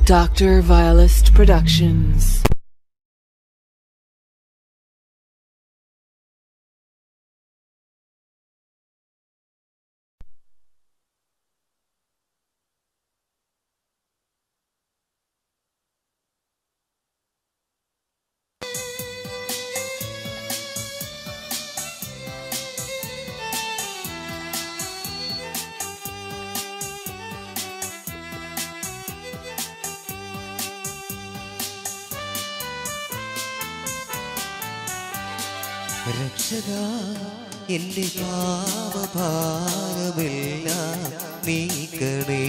Dr. Violist Productions. രക്ഷക എന്റെ പാപഭാരമെല്ലാം നീക്കണേ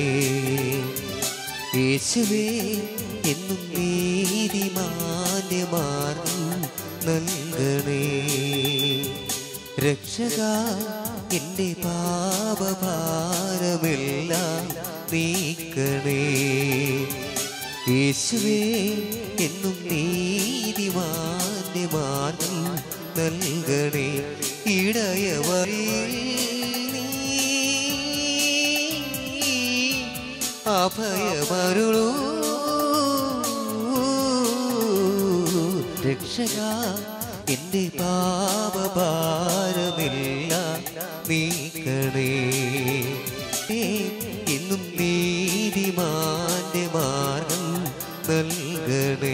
യേശുവേ എന്നും നീതിമാന്യ മാർഗം നൽകണേ രക്ഷക എന്റെ പാപഭാരമെല്ലാം നീക്കണേ യേശുവേ എന്നും നീതിമാന്യ മാർഗം നൽകണേ ഇടയവരിൽ നീ അഭയമരുളൂ രക്ഷക എന്റെ പാപഭാരമെല്ലാം നീക്കണേ ഏ, എന്നും നീതിമാന്റെ മാർഗം നൽകണേ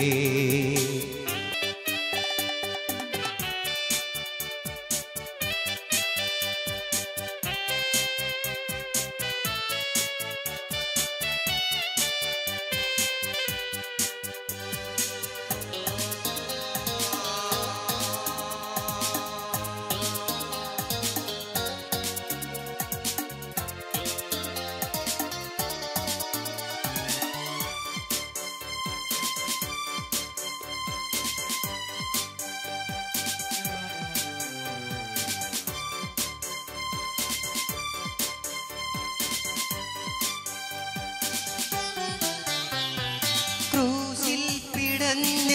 ക്രൂശിൽ പിടഞ്ഞ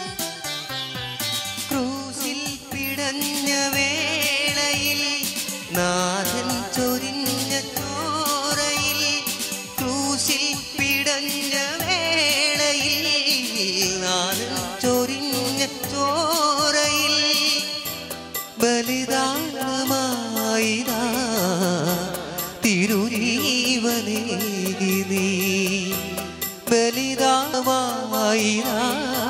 ക്രൂശിൽ പിടഞ്ഞ വേളയിൽ നാഥൻ ചൊരിഞ്ഞ ചോരയിൽ ക്രൂശിൽ പിടഞ്ഞ വേളയിൽ നാഥൻ ചൊരിഞ്ഞ ചോരയിൽ ബലിദാനമായിതാ തിരുരീവനേകി നീ ബലിദാനമായിതാ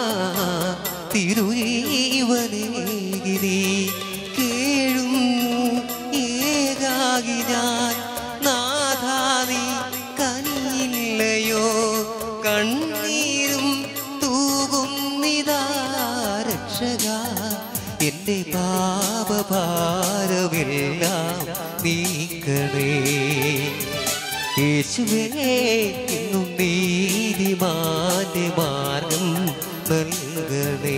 തിരുരീവനേകി നീ കേഴുന്നു ഏകാകി ഞാൻ നാഥാ നീ കനിയില്ലയോ കണ്ണീരും തൂകുന്നിതാ രക്ഷക എന്റെ പാപഭാരമെല്ലാം നീക്കണേ യേശുവേ ഇന്നും നീതിമാന്റെ മാർഗം നൽകണേ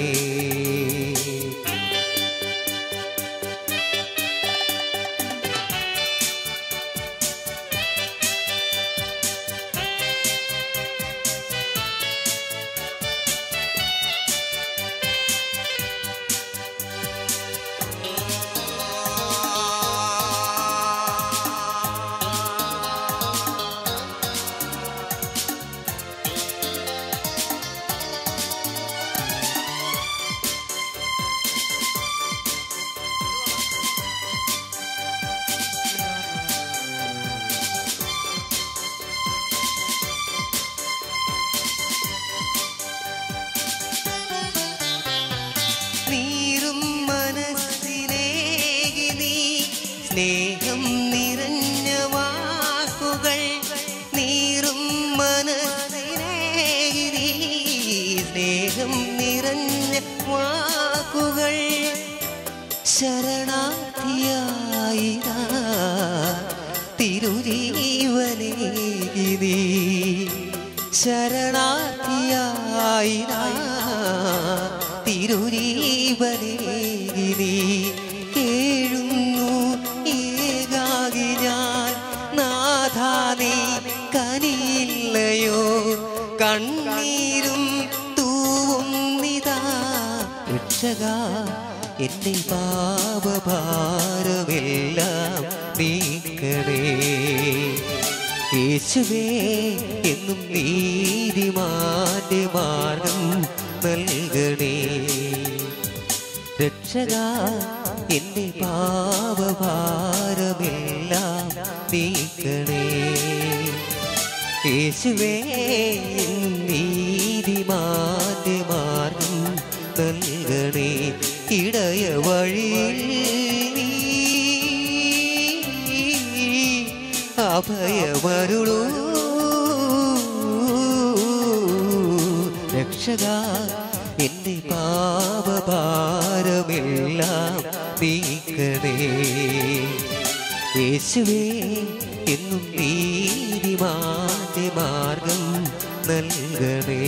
നീറും മനസ്സിനേകി നീ സ്നേഹം നിറഞ്ഞ വാക്കുകൾ നീറും മനസ്സിനേകി നീ സ്നേഹം നിറഞ്ഞ വാക്കുകൾ ശരണാർത്ഥിയായിതാ തിരുജീവനേകി നീ ശരണാർത്ഥിയായിതാ തിരുരീവനേകി നീ കേഴുന്നു ഏകാകി ഞാൻ നാഥാ നീ കനിയില്ലയോ കണ്ണീരും തൂവുന്നിതാ രക്ഷക എന്റെ പാപഭാരമെല്ലാം നീക്കണേ യേശുവേ എന്നും നീതിമാന്റെ മാർഗം നൽകണേ രക്ഷക എന്റെ പാപഭാരമെല്ലാം നീക്കണേ യേശുവേ എന്നും നീതിമാന്റെ മാർഗം നൽകണേ ഇടയ വഴിയിൽ നീ അഭയമരുളൂ രക്ഷക എന്റെ പാപഭാരമെല്ലാം നീക്കണേ യേശുവേ എന്നും നീതിമാന്റെ മാർഗം നൽകണേ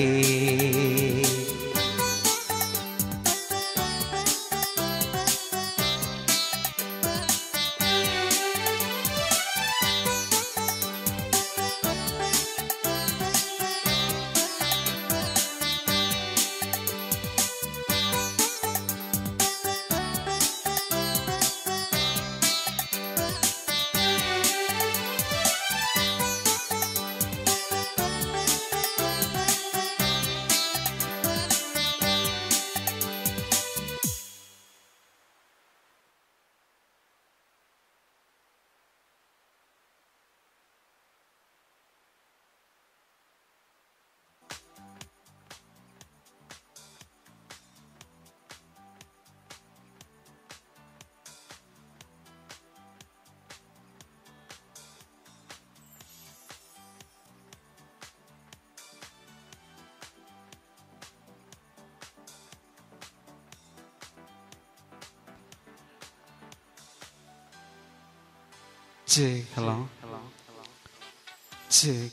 Jake, hello. Jake.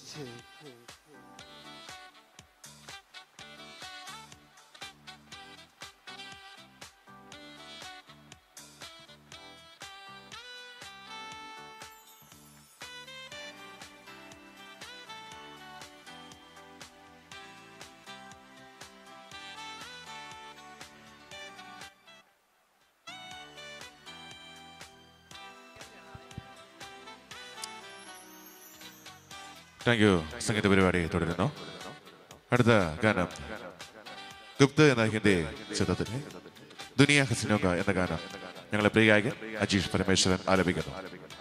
Thank you സംഗീത പരിപാടി തുടരുന്നു അടുത്ത ഗാനം ഗുപ്ത് എന്ന ഹിന്ദി ചിത്രത്തിലെ ദുനിയ ഹസിനോക എന്ന ഗാനം ഞങ്ങളെ പ്രിയ ഗായകൻ അജീഷ് പരമേശ്വരൻ ആലപിക്കുന്നു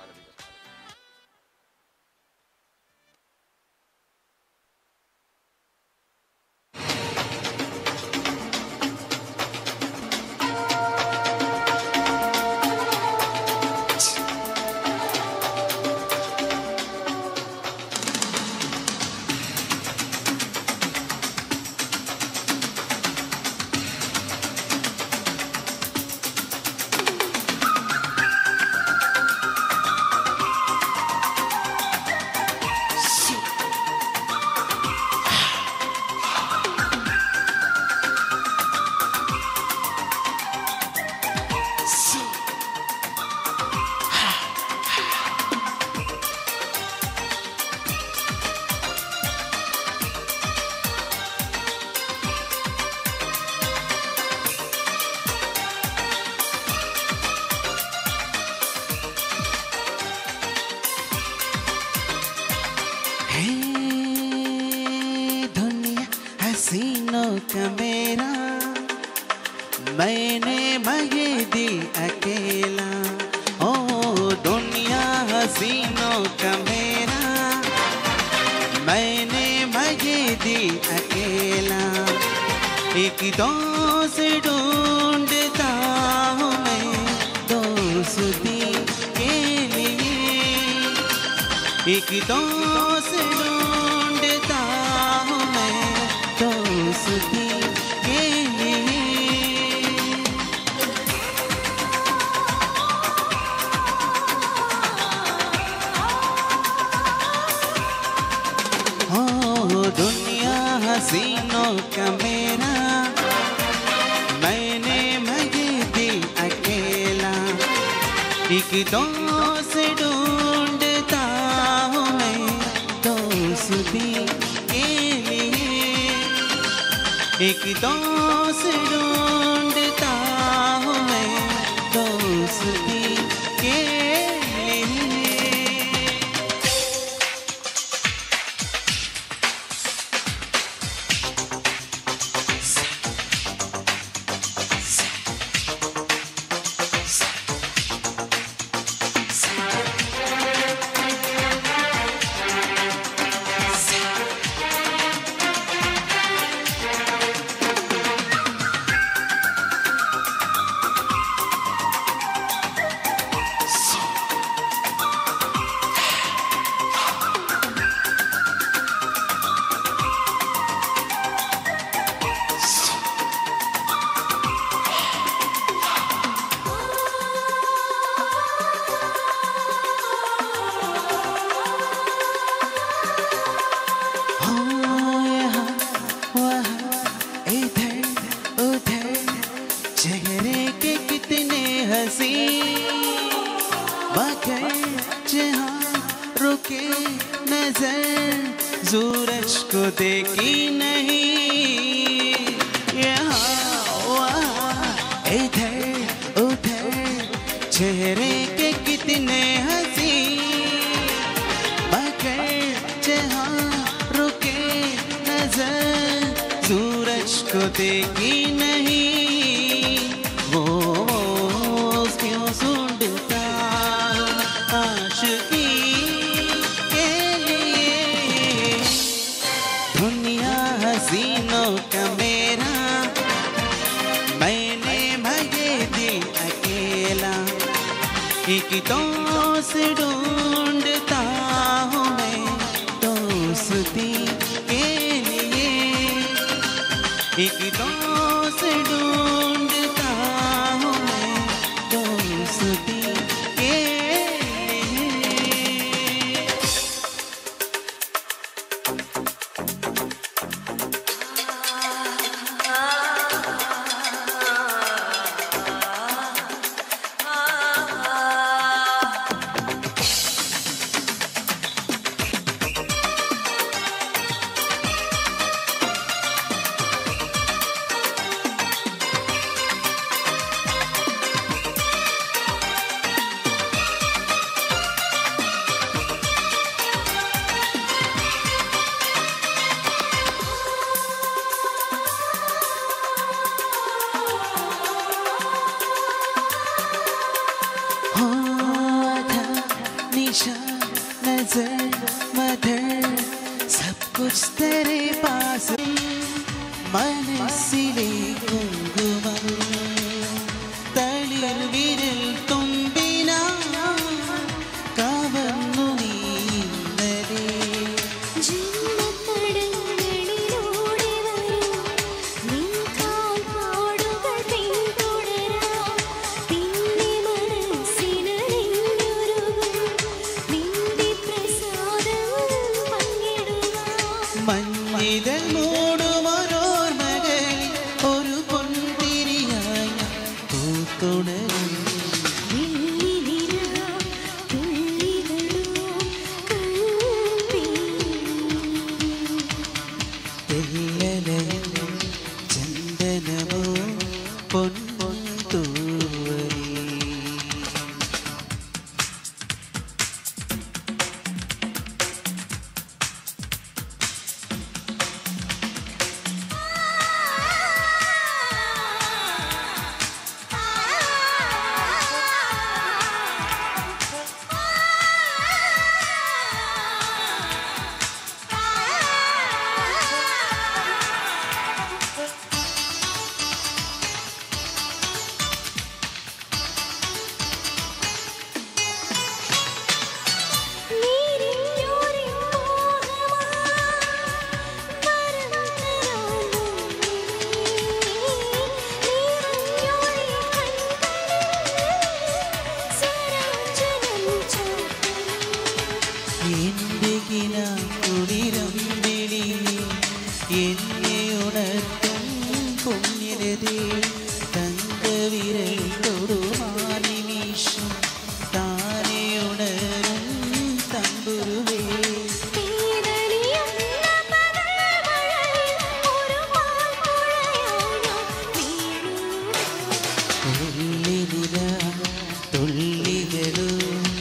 हे दुनिया हसीनों का मेरा मैंने मगे दिल अकेला ओ दुनिया हसीनों का मेरा मैंने मगे दिल अकेला एक दोस्त ढूंढता हूँ मैं दोस्ती के लिए एक दोस्त ढूंढता हूँ मैं दोस्ती के लिए ओ दुनिया हसीनों का मेरा मैंने मगे दिल अकेला एक दोस्त ढूंढता हूँ मैं दोस्ती के लिए एक दोस्त ढूंढता हूँ मैं दोस्ती के लिए नजर सूरज को देखी नहीं यहाँ वहाँ इधर उधर चेहरे के कितने हंसी मगर जहाँ रुके नजर सूरज को देखी नहीं वो क्यों सुनता आशिकी के लिए दुनिया हसीनों का मेरा मैंने भगे दिल अकेला एक दोस्त ढूंढता हूँ मैं दोस्ती के लिए एक दोस्त ढूंढता हूँ मैं दोस्ती के लिए हो आधा निशा नजर मधर सब कुछ तेरे पास മനസ്സിലെ കുങ്കുമം തളിർ വിരൽ തുമ്പിന കവർന്നു നീ ഇന്നലെ ജന്മത്തടങ്ങളിലൂടെ വരും നിൻ കാൽപ്പാടുകൾ പിന്തുടരാം പിന്നെ മനസ്സിനറിഞ്ഞൊരുകും നിന്റെ പ്രസാദം പങ്കിടുവാൻ മഞ്ഞിതൽ മൂടുമൊരോർമകളിൽ ഒരു പൊൻതിരിയായി പൂത്തുടരും വെള്ളിനിലാ തുള്ളികളോ കൺപീലി തെല്ലലയോ ചന്ദനമോ പൊൻ തൂവലി നീരിഞ്ഞോരി എന്റെ കിന കുളിരം വിളി എന്നെ ഉണർത്തും പുണ്യരതേ തങ്കവിരൽ തൊടുമാ നിമിഷം താനെ ഉണരും തമ്പുരുവേ തുള്ളിനില തുള്ളികളു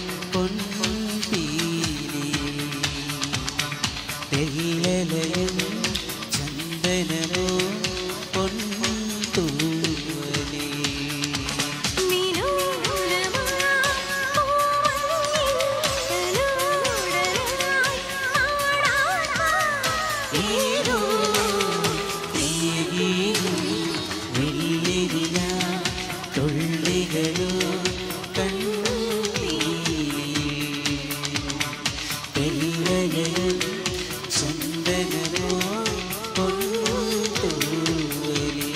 പൊൻപീലി തെല്ലലയും ചന്ദനമോ പൊൻതൂവലി ഏതോ തീയീരും വെള്ളിരില തുള്ളികളോ കണ്ണീലി തെല്ലലയും ചന്ദനമോ പൊൻതൂവലി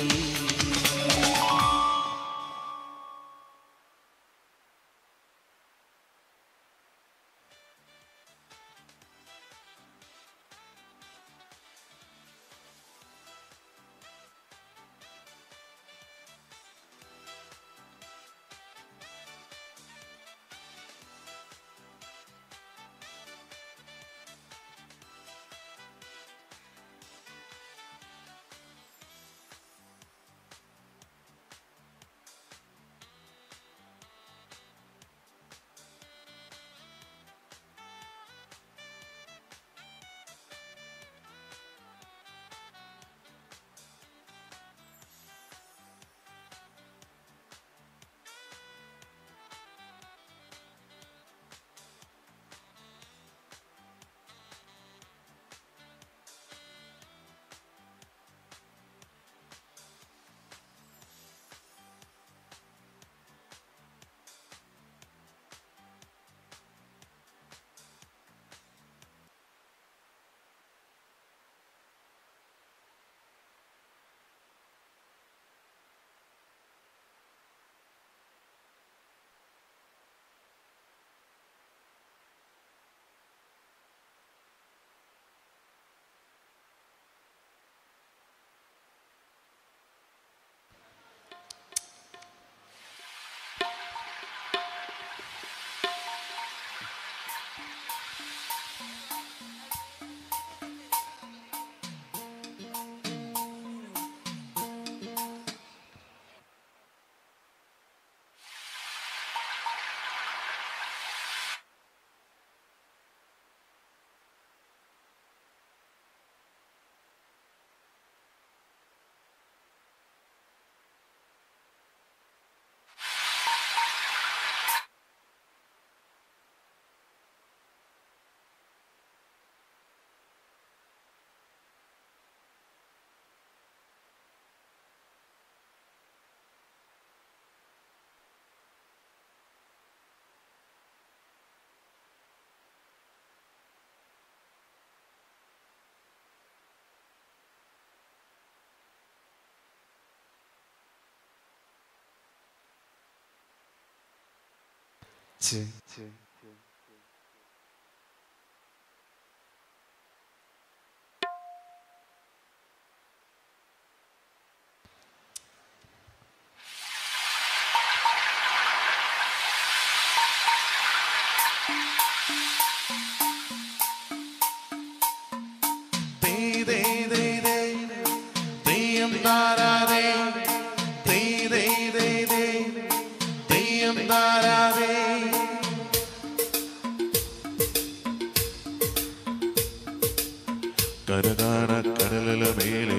കരകാണ കടലല മേലേ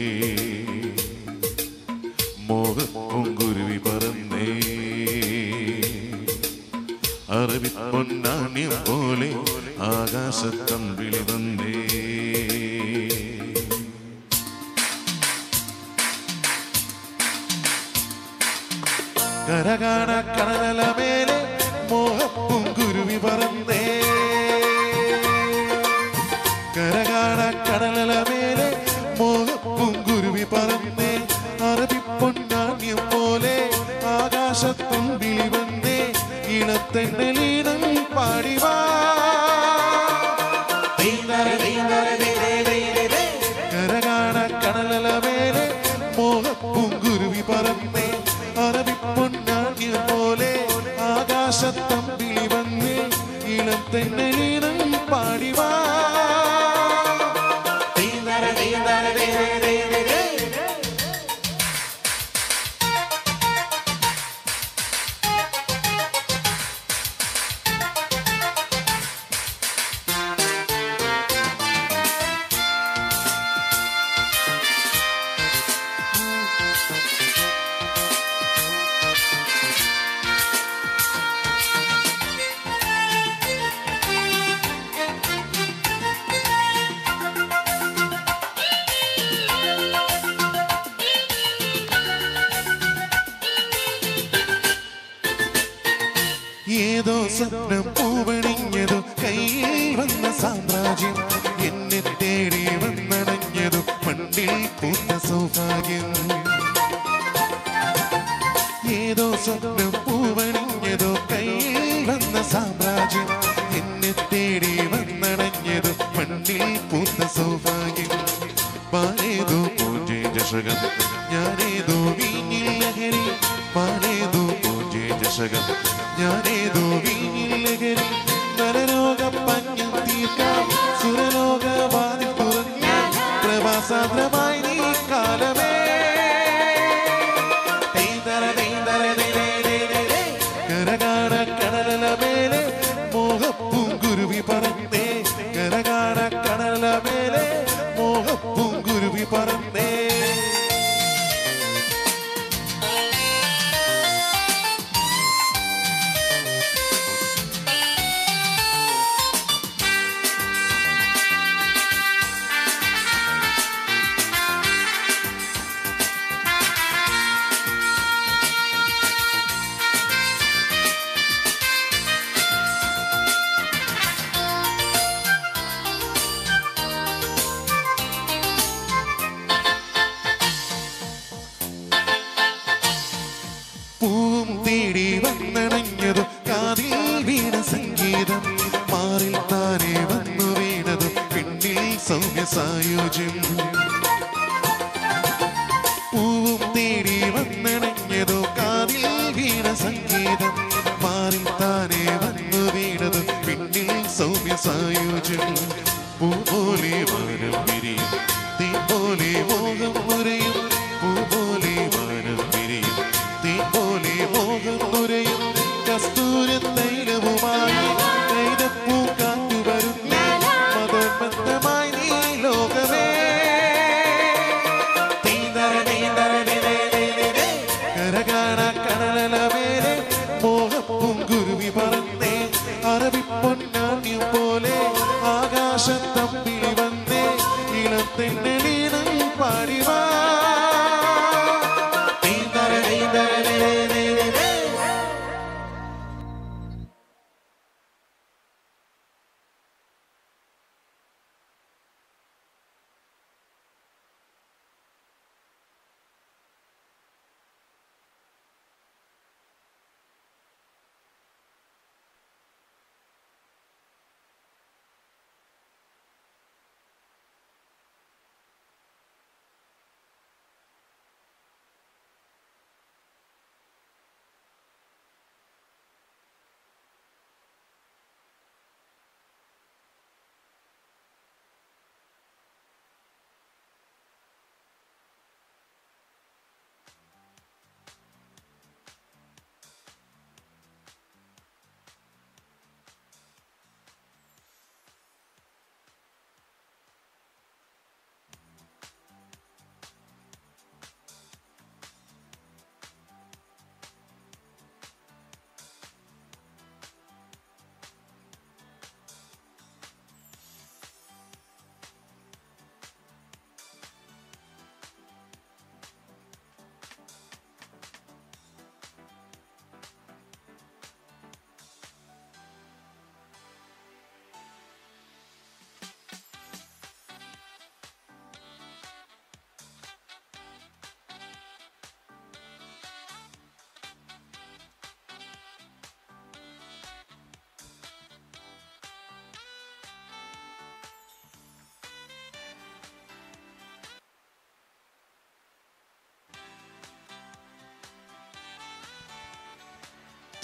മോഹപ്പൂങ്കുരുവി പറന്നേ അറബി പൊന്നാണ്യം പോലെ ആകാശത്തമ്പിളി വന്നേ കരകാണ കടലല മേലെ മോഹപ്പൂങ്കുരുവി പറന്നേ കരകാണ കടലല മേലെ മോഹപ്പൂങ്കുരുവി പറന്നേ അറബി പൊന്നാണ്യം പോലെ ആകാശത്തുമ്പിളി വന്നേ ഇളത്തെണ്ണലീണം പാടിവാ കരകാണ കടലല മേലെ മോഹപ്പൂങ്കുരുവി പറന്നേ അറബി പൊന്നാണ്യം പോലെ ആകാശത്തമ്പിളി വന്നേ ഇളത്തെണ്ണലീണം പാടിവാ ഏതോ സ്വപ്നം പൂവണിഞ്ഞതു കയ്യിൽ വന്ന സാമ്രാജ്യം എന്നെ തേടി വന്നണഞ്ഞതു മണ്ണിൽ പൂത്ത സൗഭാഗ്യം ഏതോ സ്വപ്നം പൂവണിഞ്ഞതോ കയ്യിൽ വന്ന സാമ്രാജ്യം എന്നെ തേടി വന്നണഞ്ഞതു മണ്ണിൽ പൂത്ത സൗഭാഗ്യം പാലേതോ പൂജേ ജഷകം ഞാനേതോ വീഞ്ഞിൽ ലഹരി പാലേതോ പൂജേ ജഷകം ഞാനേതോ വീഞ്ഞിൽ ലഹരി നരരോഗ പഞ്ഞം തീർക്കാം സുരലോകവാതി തുറഞ്ഞ പ്രവാസാദ്രമായി നീ കാലമേ കരകാണ കടലല മേലെ മോഹപ്പൂങ്കുരുവി പറന്നേ കരകാണ കടലല മേലെ മോഹപ്പൂങ്കുരുവി പറന്നേ പൂവും തേടി വന്നണഞ്ഞതു കാതിൽ വീണ സംഗീതം മാറിൽ താനെ വന്നു വീണതു പിന്നിൽ സൗമ്യ സായുജ്യം പൂവും തേടി വന്നണഞ്ഞതു കാതിൽ വീണ സംഗീതം മാറിൽ താനെ വന്നു വീണതു പിന്നിൽ സൗമ്യ സായുജ്യം പൂ പോലെ വനം വിരിയും തീ പോലെ മോഹം മുരയും പൂ പോലെ വനം വിരിയും തീ പോലെ മോഹം മുരയും കസ്തൂര തൈലവുമായി കൈതപ്പൂ കാറ്റു വരുന്ന മതോന്മത്തമായി നീ ലോകമേ കരകാണ കടലല മേലെ മോഹപ്പൂങ്കുരുവി പറന്നേ അറബി പൊന്നാണ്യം പോലെ ആകാശത്തമ്പിളി വന്നേ ഇളത്തെണ്ണലീണം പാടിവാ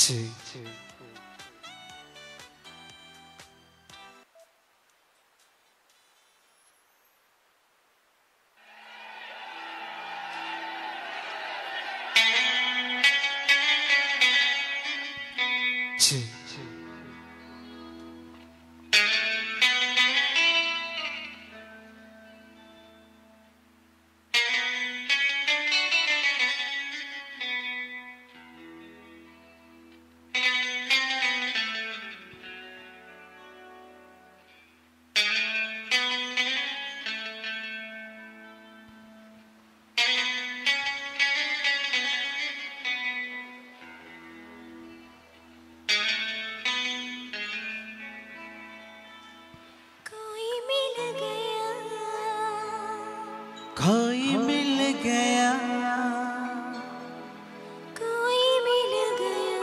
two. Two. कोई मिल गया कोई मिल गया कोई मिल गया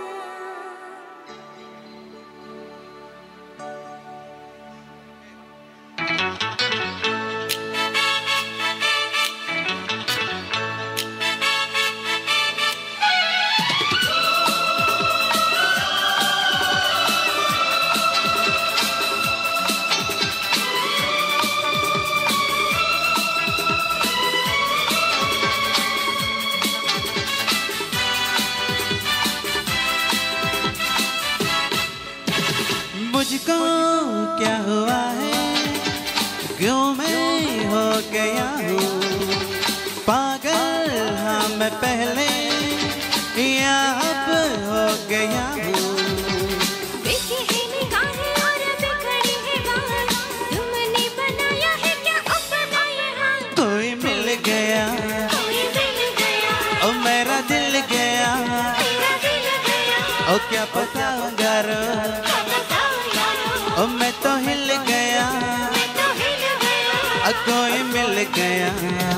मुझको क्या हुआ है क्यों मैं हो गया हूँ पागल हाँ मैं पहले या अब हो गया हूँ देखी है निगाहें और बिखरी है बात तुमने बनाया है क्या अपना ये हाल कोई मिल गया कोई मिल गया ओ मेरा दिल गया मेरा दिल गया ओ क्या बताऊंगा रो अब बताओ यारो ओ मैं तो हिल गया मैं तो हिल गया ओ कोई मिल गया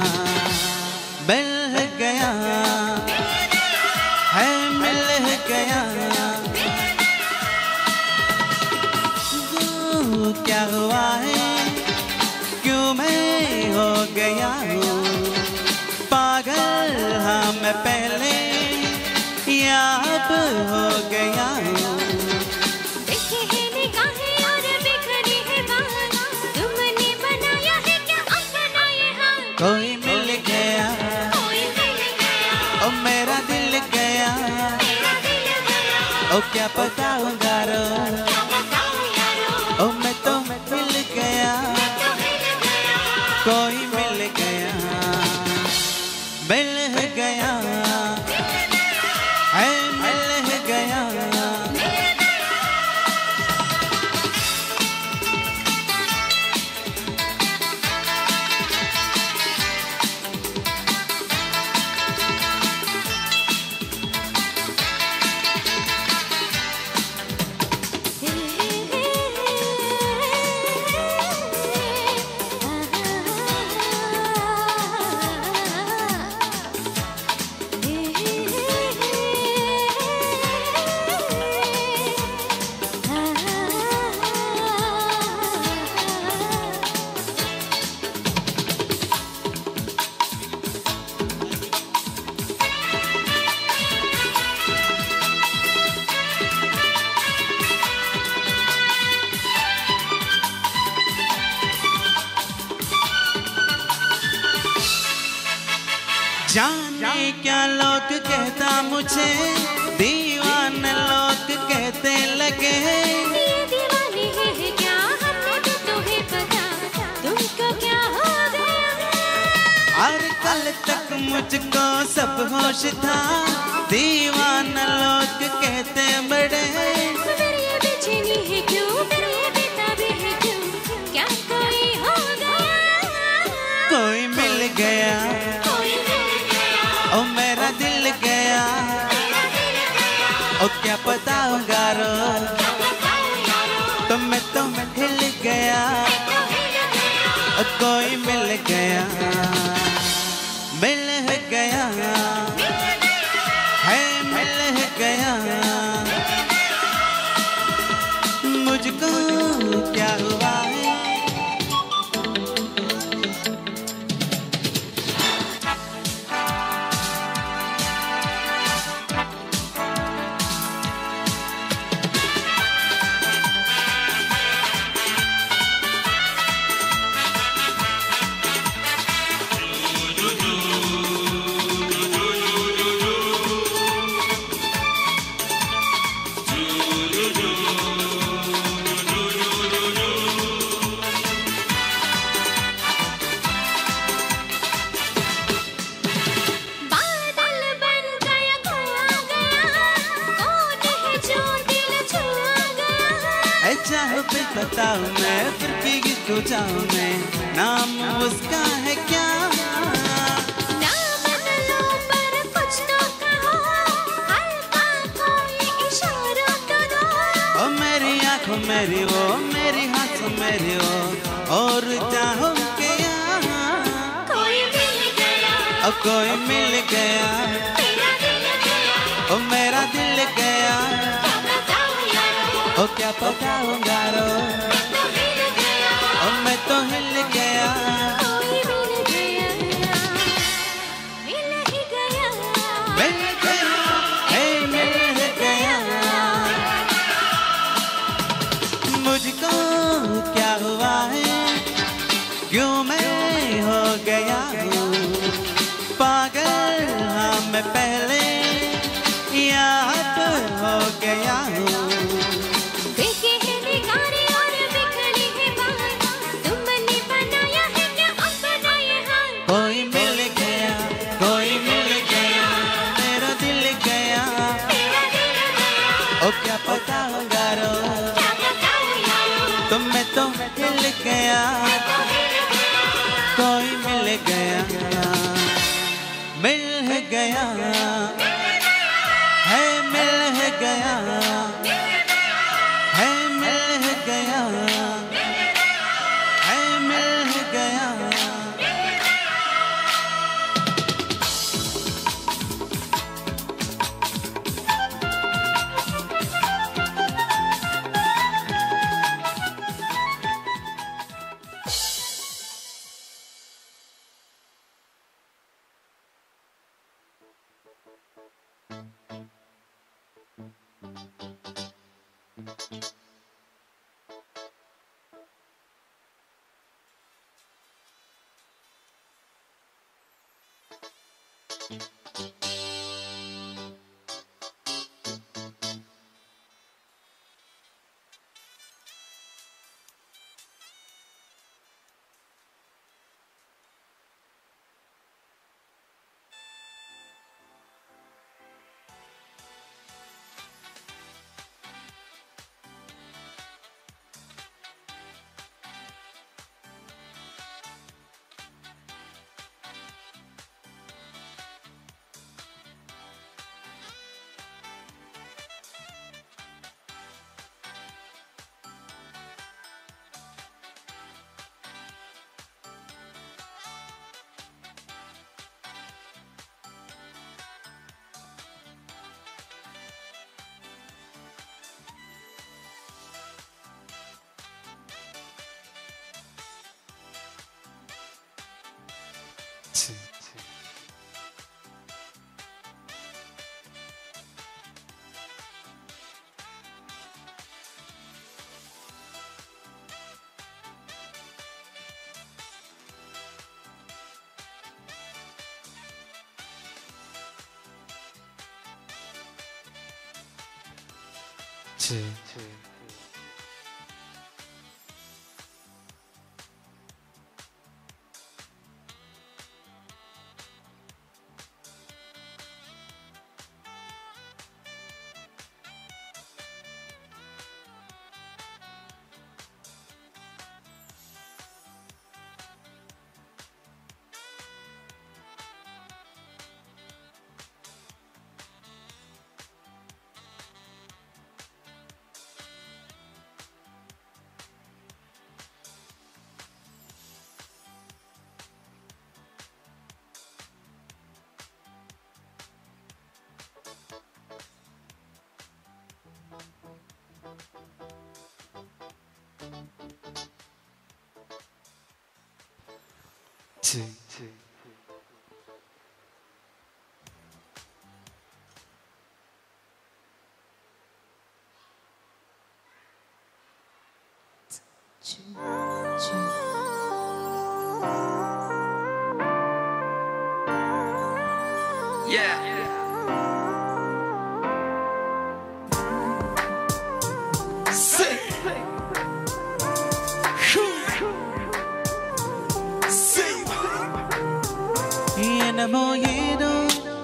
मिल गया है मिल गया वो क्या हुआ है क्यों मैं हो गया हूँ पागल हाँ मैं पहले या अब हो गया हूँ देखी है निगाहें और बिखरी है बात तुमने बनाया है क्या अपना ये हाल कोई मिल गया कोई मिल गया ओ मेरा दिल गया मेरा दिल गया ओ क्या बताऊंगा रो अब बताओ यारो ओ मैं तो मिल गया तो हिल गया कोई मिल गया मिल गया है मिल गया जाने क्या लोग कहता मुझे दीवान लोग कहते लगे ये दीवाने हैं क्या हमने तो तुम्हें पता तुमको क्या हो गया और कल तक मुझको सब होश था दीवान लोग कहते बड़े फिर ये बेचैनी है क्यों फिर ये बेताबी है क्यों क्या कोई हो गया कोई मिल गया कोई मिल गया ओ मेरा दिल गया मेरा दिल गया ओ क्या बताऊंगा रो अब बताओ यारो तो मैं तो हिल गया तो हिल गया ओ कोई मिल गया मिल गया है मिल गया मुझको क्या हुआ है बताऊं मैं फिर भी किसको चाहूं मैं नाम उसका है क्या ना मन लो पर कुछ तो कहो हल्का कोई इशारा करो ओ मेरी आंखों मेरी वो मेरी हाथों मेरी वो और चाहूं के यहाँ कोई मिल गया ओ कोई मिल गया तेरा दिल गया ओ मेरा दिल गया क्या बताऊं यारो ओ क्या बताऊंगा रो तो मिल गया ओ मैं तो हिल गया कोई मिल गया मिल ही गया मिल गया हे मिल गया मुझको क्या हुआ है क्यों मैं हो गया हूँ पागल हाँ मैं पहले यहाँ पर हो गया हूँ देखे हैं निगारे और बिखरी है बात तुमने बनाया है क्या अपना ये हाल कोई मिल गया कोई मिल गया मेरा दिल गया तेरा दिल गया ओ क्या पता होगा रो क्या बताऊं यारो तुम में तो हिल गया तो मिल गया कोई मिल गया मिल गया है मिल गया है मिल गया है मिल गया என்னமோ ஏதோ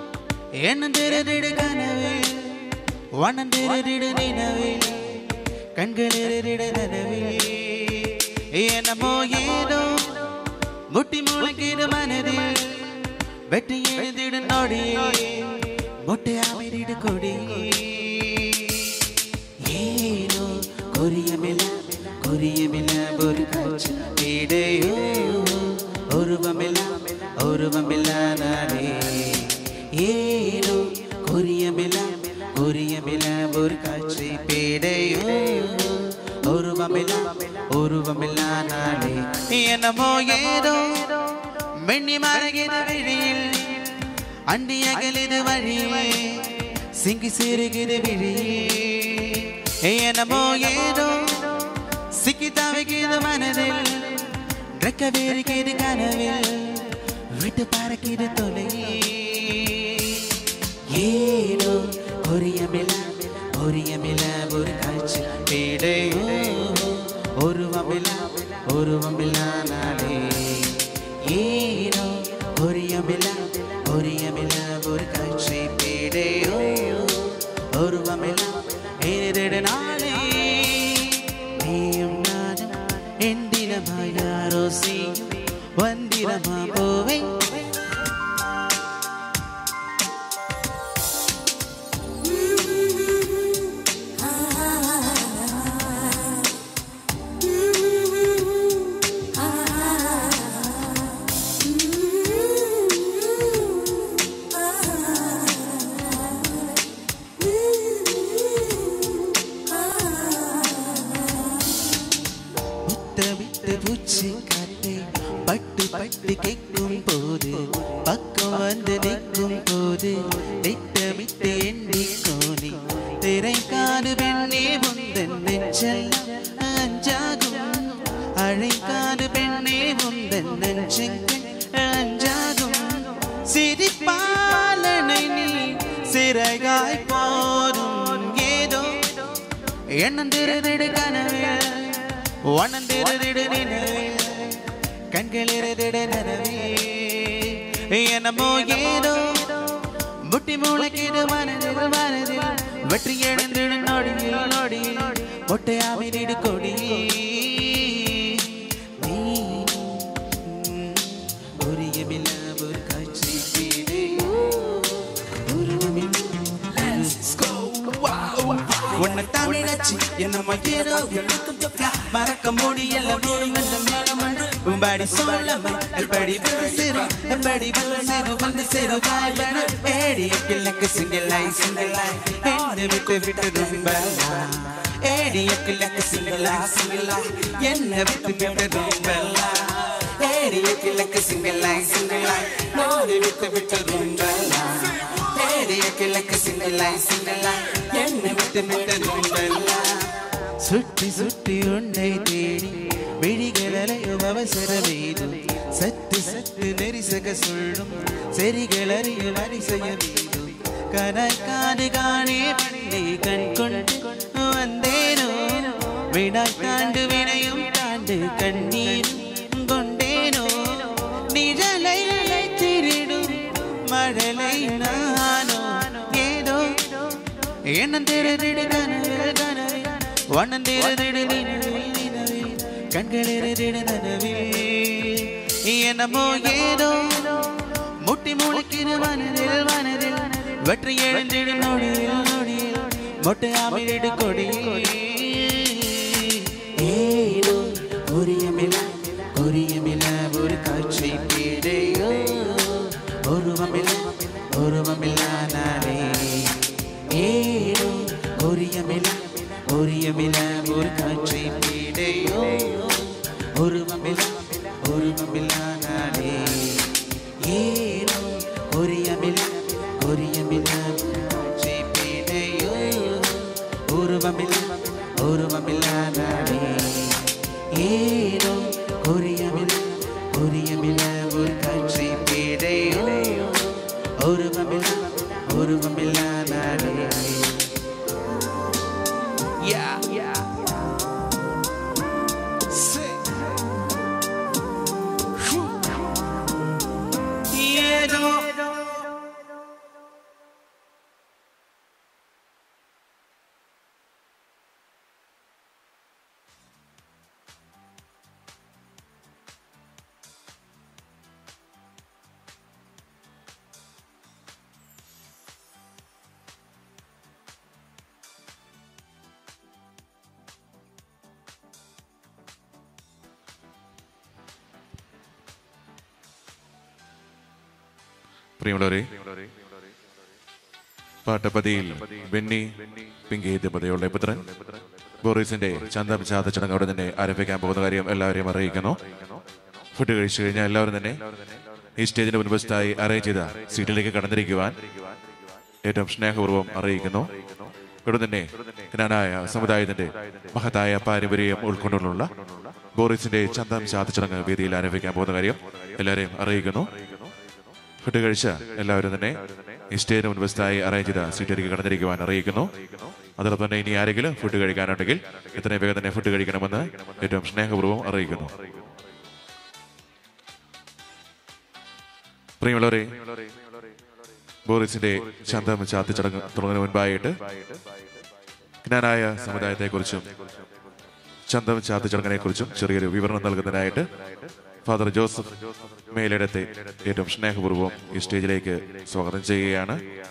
என்ன திரு திடு கனவில் வனம் திரு திடு நினவில் കൺകളിരടിട നനവിൽ എന്നമോ ഏതോ മുട്ടി മുളക്കിട മനതിൽ വെട്ടി എഴുതിട നൊടിയിൽ മുട്ടയാമിരിട കൊടി ഏനോ കൊറിയമില്ല കൊറിയമില്ല ഒരു കാഴ്ച ഇടയോ ഒരുവമില്ല ഒരുവമില്ല നാടേ ഏനോ കൊറിയമില്ല കൊറിയമില്ല ഒരു കാഴ്ച പേടയോ ഒരുവമില്ല ഒരുവമില്ല നാടേ എന്നമോ ഏതോ മെണ്ണി മറകിത് വിഴിയിൽ അണ്ടിയകലിത് വഴിയേ സിങ്കി സിറുകിത് വിഴിയേ എന്നമോ ഏതോ സിക്കി തവക്കിത് മനതിൽ ഡ്രക്കവേറിക്കിത് കനവിൽ വിട്ടു പറക്കിത് തൊലയേ ഏതോ ഒരിയമില്ല ഒരിയമില്ല ഒരു കാഴ്ച പേടയോ ഒരുവമില്ല ഒരുവമില്ല നാടേ ഏതോ ഒരിയമില്ല ഒരിയമില്ല ഒരു കാഴ്ച പേടയോ ഒരുവമില്ല ഏതൊരു നാളേ നീയും ഞാനും എന്തിനമായാരോ ചെയ്യും വന്ദിരമാ പോവേ முத்தமிட்டு பூச்சி காட்டை பட்டு பட்டு கேட்கும் போது பக்கம் வந்து நிற்கும் போது திட்டமிட்டு எண்ணி கோணி திரை காடு பெண்ணே முந்தன் நெஞ்செல்லாம் அஞ்சாகும் அழைக்காடு பெண்ணே முந்தன் நெஞ்செங்கள் அஞ்சாகும் சிரிப்பாலனை நீ சிறகாய் போதும் ஏதோ எண்ணந்திருதிடு கனவில் வண்ணந்திருதிடு நினைவில் கண்களிருதிடு நனவில் என்னமோ ஏதோ முட்டி மூளைக்கிடு மனதில் மனதில் வெற்றி எழுந்திடு நொடியில் நொடியில் மொட்டையாமிரிடு கொடி நீ ஒரியமில்ல ஒரு காட்சி வீடு உருவமில்ல உன்னை தான் நினைச்சு என்ன மகிழோ மறக்க முடியல உம்பாடி சொல்லாம எப்படி சேரு எப்படி சேரு வந்து சேரு வாய்வன ஏடிய கிழக்கு சிங்கிளாய் சிங்கிளாய் என்ன விட்டு விட்டு ரொம்ப ஏடிய கிழக்கு சிங்கிளாய் சிங்கிளாய் என்ன விட்டு விட்டு ரொம்ப ஏடிய கிழக்கு சிங்கிளாய் சிங்கிளாய் நோடி விட்டு விட்டு ரொம்ப தேடிய கிழக்கு சிங்கலாய் சிங்கலாய் என்னை விட்டு விட்டதுண்டெல்லாம் சுற்றி சுற்றி உன்னை தேடி விழிகளறையும் அவசரமேதும் சத்து சத்து நெரிசக சொல்லும் செரிகளறியும் அதிசயமேதும் கனக்காது காணே பண்ணி கண் கொண்டு வந்தேனோ வினாய் தாண்டு வினையும் தாண்டு கண்ணீரும் கொண்டேனோ நிழலை திருடும் மழலை நானோ ஏதோ எண்ணம் திருதிடு கனவில் கனவில் வண்ணம் திருதிடு நினைவில் நினைவில் கண்கள் இருதிடு நனவில் என்னமோ ஏதோ முட்டி முளைக்கிற மனதில் மனதில் வெற்றி எழுந்திடு நொடியில் நொடியில் மொட்டையாமிடு கொடி ஏதோ உரியமில்ல உரியமில்ல ஒரு காட்சி பீடையோ உருவமில்ல உருவமில்ல நானே ஏதோ உரியமில்ல உரியமில்ல ஒரு காட்சி பீடையோ உருவமில்ல உருவமில்ல நானே ஏதோ உரியமில்ல உரியமில்ல காட்சி பீடையோ உருவமில்ல உருவமில்ல நானே ஏதோ கொரியமில்ல கொரியமில்ல ஒரு காட்சி பீடையோ உருவமில்ல உருவமில்ல நானே Yeah, yeah. Sing. ஏதோ പ്രിയമുള്ളവരെ പാട്ടപ്പതിയിൽ ബെന്നി പിങ്കി ദമ്പതികളുടെ പുത്രൻ ബോറീസിന്റെ ചന്തം ചാത്ത ചടങ്ങ് അവിടെ തന്നെ ആരംഭിക്കാൻ പോകുന്ന കാര്യം എല്ലാവരെയും അറിയിക്കുന്നു ഫുഡ് കഴിച്ചു കഴിഞ്ഞാൽ എല്ലാവരും തന്നെ ഈ സ്റ്റേജിന്റെ മുൻവശത്തായി അറേഞ്ച് ചെയ്ത സീറ്റിലേക്ക് കടന്നിരിക്കുവാൻ ഏറ്റവും സ്നേഹപൂർവ്വം അറിയിക്കുന്നു ഇവിടെ തന്നെ ജ്ഞാനായ സമുദായത്തിന്റെ മഹത്തായ പാരമ്പര്യം ഉൾക്കൊണ്ടുള്ള ബോറിസിന്റെ ചന്തം ചാത്ത ചടങ്ങ് വേദിയിൽ ആരംഭിക്കാൻ പോകുന്ന കാര്യം എല്ലാവരെയും അറിയിക്കുന്നു ഫുഡ് കഴിച്ച എല്ലാവരും തന്നെ ഈ സ്റ്റേജിന് മുൻവശത്തായി അറേഞ്ച് ചെയ്ത സീറ്റിലേക്ക് കടന്നിരിക്കുവാൻ അറിയിക്കുന്നു അതോടൊപ്പം തന്നെ ഇനി ആരെങ്കിലും ഫുഡ് കഴിക്കാനുണ്ടെങ്കിൽ എത്രയും വേഗം തന്നെ ഫുഡ് കഴിക്കണമെന്ന് ഏറ്റവും സ്നേഹപൂർവ്വം അറിയിക്കുന്നു പ്രിയമുള്ളവരെ ബോറിസിന്റെ ചന്തം ചാത്തി ചടങ്ങ് തുടങ്ങുന്നതിന് മുൻപായിട്ട് ജ്ഞാനായ സമുദായത്തെക്കുറിച്ചും ചന്തം ചാത്തി ചടങ്ങിനെ കുറിച്ചും ചെറിയൊരു വിവരണം നൽകുന്നതിനായിട്ട് ഫാദർ ജോസഫ് മേലിടത്തെ ഏറ്റവും സ്നേഹപൂർവ്വം ഈ സ്റ്റേജിലേക്ക് സ്വാഗതം ചെയ്യുകയാണ്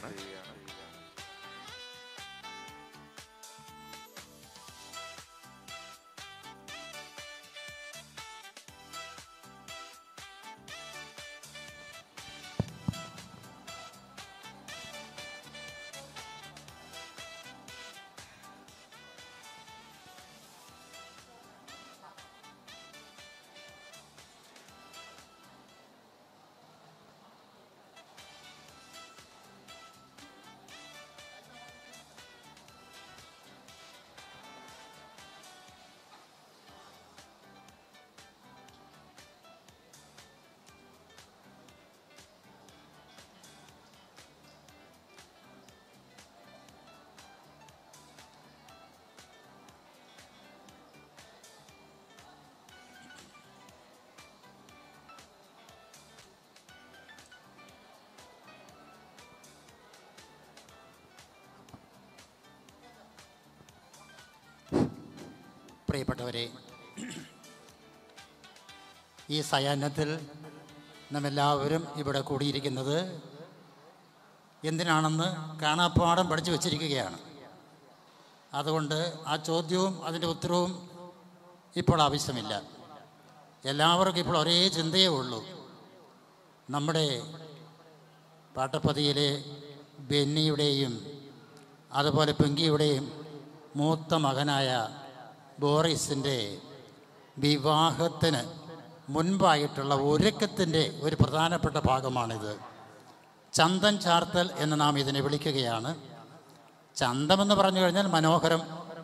പ്രിയപ്പെട്ടവരെ ഈ സയാനത്തിൽ നമ്മെല്ലാവരും ഇവിടെ കൂടിയിരിക്കുന്നത് എന്തിനാണെന്ന് കാണാപ്പാടം പഠിച്ചു വച്ചിരിക്കുകയാണ് അതുകൊണ്ട് ആ ചോദ്യവും അതിൻ്റെ ഉത്തരവും ഇപ്പോൾ ആവശ്യമില്ല എല്ലാവർക്കും ഇപ്പോൾ ഒരേ ചിന്തയേ ഉള്ളൂ നമ്മുടെ പാട്ടപ്പതിയിലെ ബെന്നിയുടെയും അതുപോലെ പിങ്കിയുടെയും മൂത്ത മകനായ ബോറിസിൻ്റെ വിവാഹത്തിന് മുൻപായിട്ടുള്ള ഒരുക്കത്തിൻ്റെ ഒരു പ്രധാനപ്പെട്ട ഭാഗമാണിത് ചന്തൻ ചാർത്തൽ എന്ന് നാം ഇതിനെ വിളിക്കുകയാണ് ചന്തമെന്ന് പറഞ്ഞു കഴിഞ്ഞാൽ മനോഹരം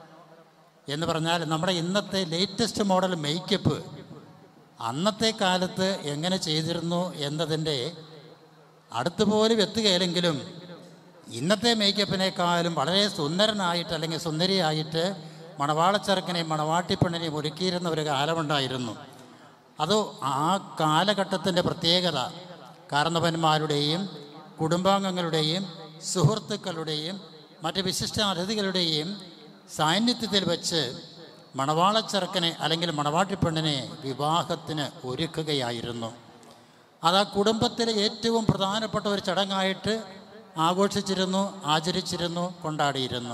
എന്ന് പറഞ്ഞാൽ നമ്മുടെ ഇന്നത്തെ ലേറ്റസ്റ്റ് മോഡൽ മേക്കപ്പ് അന്നത്തെ കാലത്ത് എങ്ങനെ ചെയ്തിരുന്നു എന്നതിൻ്റെ അടുത്ത് പോലും എത്തുകയില്ലെങ്കിലും ഇന്നത്തെ മേക്കപ്പിനേക്കാളും വളരെ സുന്ദരനായിട്ട് അല്ലെങ്കിൽ സുന്ദരിയായിട്ട് മണവാളച്ചെറുക്കനെയും മണവാട്ടിപ്പെണ്ണിനെയും ഒരുക്കിയിരുന്ന ഒരു കാലമുണ്ടായിരുന്നു അത് ആ കാലഘട്ടത്തിൻ്റെ പ്രത്യേകത കാരണവന്മാരുടെയും കുടുംബാംഗങ്ങളുടെയും സുഹൃത്തുക്കളുടെയും മറ്റ് വിശിഷ്ട അതിഥികളുടെയും സാന്നിധ്യത്തിൽ വെച്ച് മണവാളച്ചെറുക്കനെ അല്ലെങ്കിൽ മണവാട്ടിപ്പെണ്ണിനെ വിവാഹത്തിന് ഒരുക്കുകയായിരുന്നു അത് ആ കുടുംബത്തിലെ ഏറ്റവും പ്രധാനപ്പെട്ട ഒരു ചടങ്ങായിട്ട് ആഘോഷിച്ചിരുന്നു ആചരിച്ചിരുന്നു കൊണ്ടാടിയിരുന്നു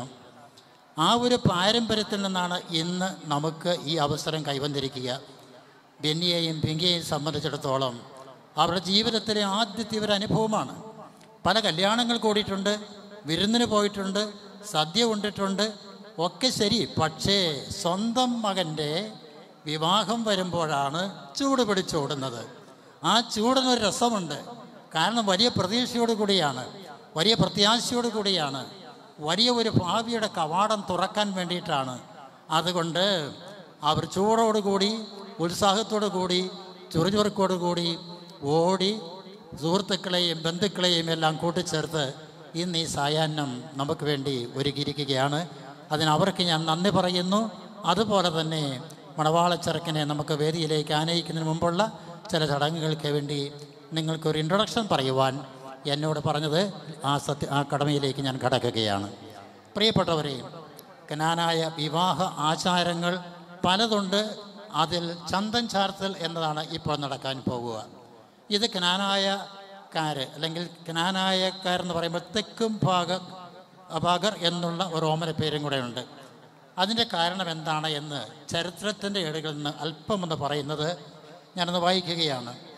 ആ ഒരു പാരമ്പര്യത്തിൽ നിന്നാണ് ഇന്ന് നമുക്ക് ഈ അവസരം കൈവന്നിരിക്കുക ബെന്നിയെയും പിങ്കിയെയും സംബന്ധിച്ചിടത്തോളം അവരുടെ ജീവിതത്തിലെ ആദ്യത്തെ ഒരു അനുഭവമാണ് പല കല്യാണങ്ങൾ കൂടിയിട്ടുണ്ട് വിരുന്നിന് പോയിട്ടുണ്ട് സദ്യ ഉണ്ടിട്ടുണ്ട് ഒക്കെ ശരി പക്ഷേ സ്വന്തം മകൻ്റെ വിവാഹം വരുമ്പോഴാണ് ചൂട് പിടിച്ചോടുന്നത് ആ ചൂടിനൊരു രസമുണ്ട് കാരണം വലിയ പ്രതീക്ഷയോട് കൂടിയാണ് വലിയ പ്രത്യാശയോട് കൂടിയാണ് വലിയ ഒരു ഭാവിയുടെ കവാടം തുറക്കാൻ വേണ്ടിയിട്ടാണ് അതുകൊണ്ട് അവർ ചൂടോടുകൂടി ഉത്സാഹത്തോടു കൂടി ചുറുചുറുക്കോടു കൂടി ഓടി സുഹൃത്തുക്കളെയും ബന്ധുക്കളെയും എല്ലാം കൂട്ടിച്ചേർത്ത് ഇന്ന് ഈ സായാഹ്നം നമുക്ക് വേണ്ടി ഒരുക്കിയിരിക്കുകയാണ് അതിന് അവർക്ക് ഞാൻ നന്ദി പറയുന്നു അതുപോലെ തന്നെ മണവാളച്ചെറുക്കനെ നമുക്ക് വേദിയിലേക്ക് ആനയിക്കുന്നതിന് മുമ്പുള്ള ചില ചടങ്ങുകൾക്ക് വേണ്ടി നിങ്ങൾക്കൊരു ഇൻട്രൊഡക്ഷൻ പറയുവാൻ എന്നോട് പറഞ്ഞത് ആ സത്യ ആ കടമയിലേക്ക് ഞാൻ കടക്കുകയാണ് പ്രിയപ്പെട്ടവരെ കനാനായ വിവാഹ ആചാരങ്ങൾ പലതുണ്ട് അതിൽ ചന്തൻ ചാർത്തൽ എന്നതാണ് ഇപ്പോൾ നടക്കാൻ പോകുക ഇത് കനാനായക്കാർ അല്ലെങ്കിൽ കനാനായക്കാരെന്ന് പറയുമ്പോൾ തെക്കും ഭാഗ ഭാഗർ എന്നുള്ള ഒരു ഓമന പേരും കൂടെ ഉണ്ട് അതിൻ്റെ കാരണം എന്താണ് എന്ന് ചരിത്രത്തിൻ്റെ ഏടുകളിൽ നിന്ന് അല്പമൊന്ന് പറയുന്നത് ഞാനൊന്ന് വായിക്കുകയാണ്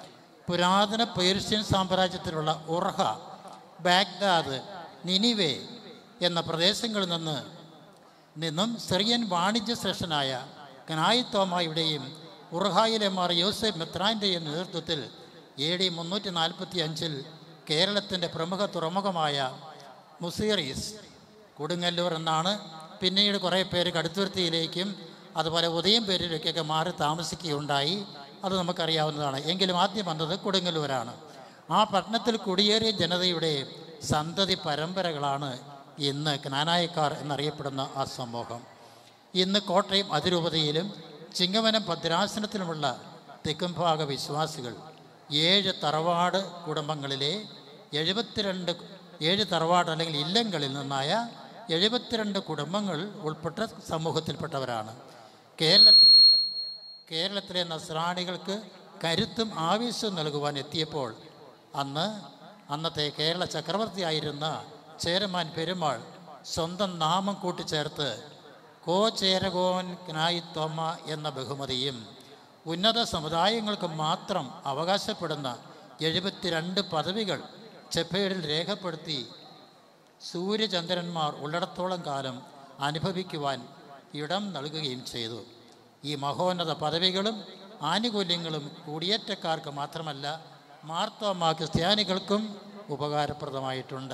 പുരാതന പേർഷ്യൻ സാമ്രാജ്യത്തിലുള്ള ഉർഹ ബാഗ്ദാദ് നിനിവേ എന്ന പ്രദേശങ്ങളിൽ നിന്ന് നിന്നും സിറിയൻ വാണിജ്യ ശ്രേഷ്ഠനായ കനായി തോമായുടെയും ഉർഹായിലെ മാർ യോസഫ് മെത്രാൻ്റെയും നേതൃത്വത്തിൽ എ ഡി മുന്നൂറ്റി നാൽപ്പത്തി അഞ്ചിൽ കേരളത്തിൻ്റെ പ്രമുഖ തുറമുഖമായ മുസീറീസ് കൊടുങ്ങല്ലൂർ എന്നാണ് പിന്നീട് കുറേ പേര് കടുത്തുരുത്തിയിലേക്കും അതുപോലെ ഉദയം പേരിലേക്കൊക്കെ മാറി താമസിക്കുകയുണ്ടായി അത് നമുക്കറിയാവുന്നതാണ് എങ്കിലും ആദ്യം വന്നത് കൊടുങ്ങല്ലൂരാണ് ആ പട്ടണത്തിൽ കുടിയേറിയ ജനതയുടെ സന്തതി പരമ്പരകളാണ് ഇന്ന് ജ്ഞാനായക്കാർ എന്നറിയപ്പെടുന്ന ആ സമൂഹം ഇന്ന് കോട്ടയം അതിരൂപതയിലും ചിങ്ങവനം ഭദ്രാസനത്തിലുമുള്ള തെക്കുംഭാഗ വിശ്വാസികൾ ഏഴ് തറവാട് കുടുംബങ്ങളിലെ എഴുപത്തിരണ്ട് ഏഴ് തറവാട് അല്ലെങ്കിൽ ഇല്ലങ്ങളിൽ നിന്നായ എഴുപത്തിരണ്ട് കുടുംബങ്ങൾ ഉൾപ്പെട്ട സമൂഹത്തിൽപ്പെട്ടവരാണ് കേരളത്തിൽ കേരളത്തിലെ നസ്രാണികൾക്ക് കരുത്തും ആവേശവും നൽകുവാൻ എത്തിയപ്പോൾ അന്ന് അന്നത്തെ കേരള ചക്രവർത്തിയായിരുന്ന ചേരമാൻ പെരുമാൾ സ്വന്തം നാമം കൂട്ടിച്ചേർത്ത് കോ ചേരകോൻ ക്നായി തോമ എന്ന ബഹുമതിയും ഉന്നത സമുദായങ്ങൾക്ക് മാത്രം അവകാശപ്പെടുന്ന എഴുപത്തിരണ്ട് പദവികൾ ചെപ്പേടിൽ രേഖപ്പെടുത്തി സൂര്യചന്ദ്രന്മാർ ഉള്ളിടത്തോളം കാലം അനുഭവിക്കുവാൻ ഇടം നൽകുകയും ചെയ്തു ഈ മഹോന്നത പദവികളും ആനുകൂല്യങ്ങളും കുടിയേറ്റക്കാർക്ക് മാത്രമല്ല മാർത്തോമാ ക്രിസ്ത്യാനികൾക്കും ഉപകാരപ്രദമായിട്ടുണ്ട്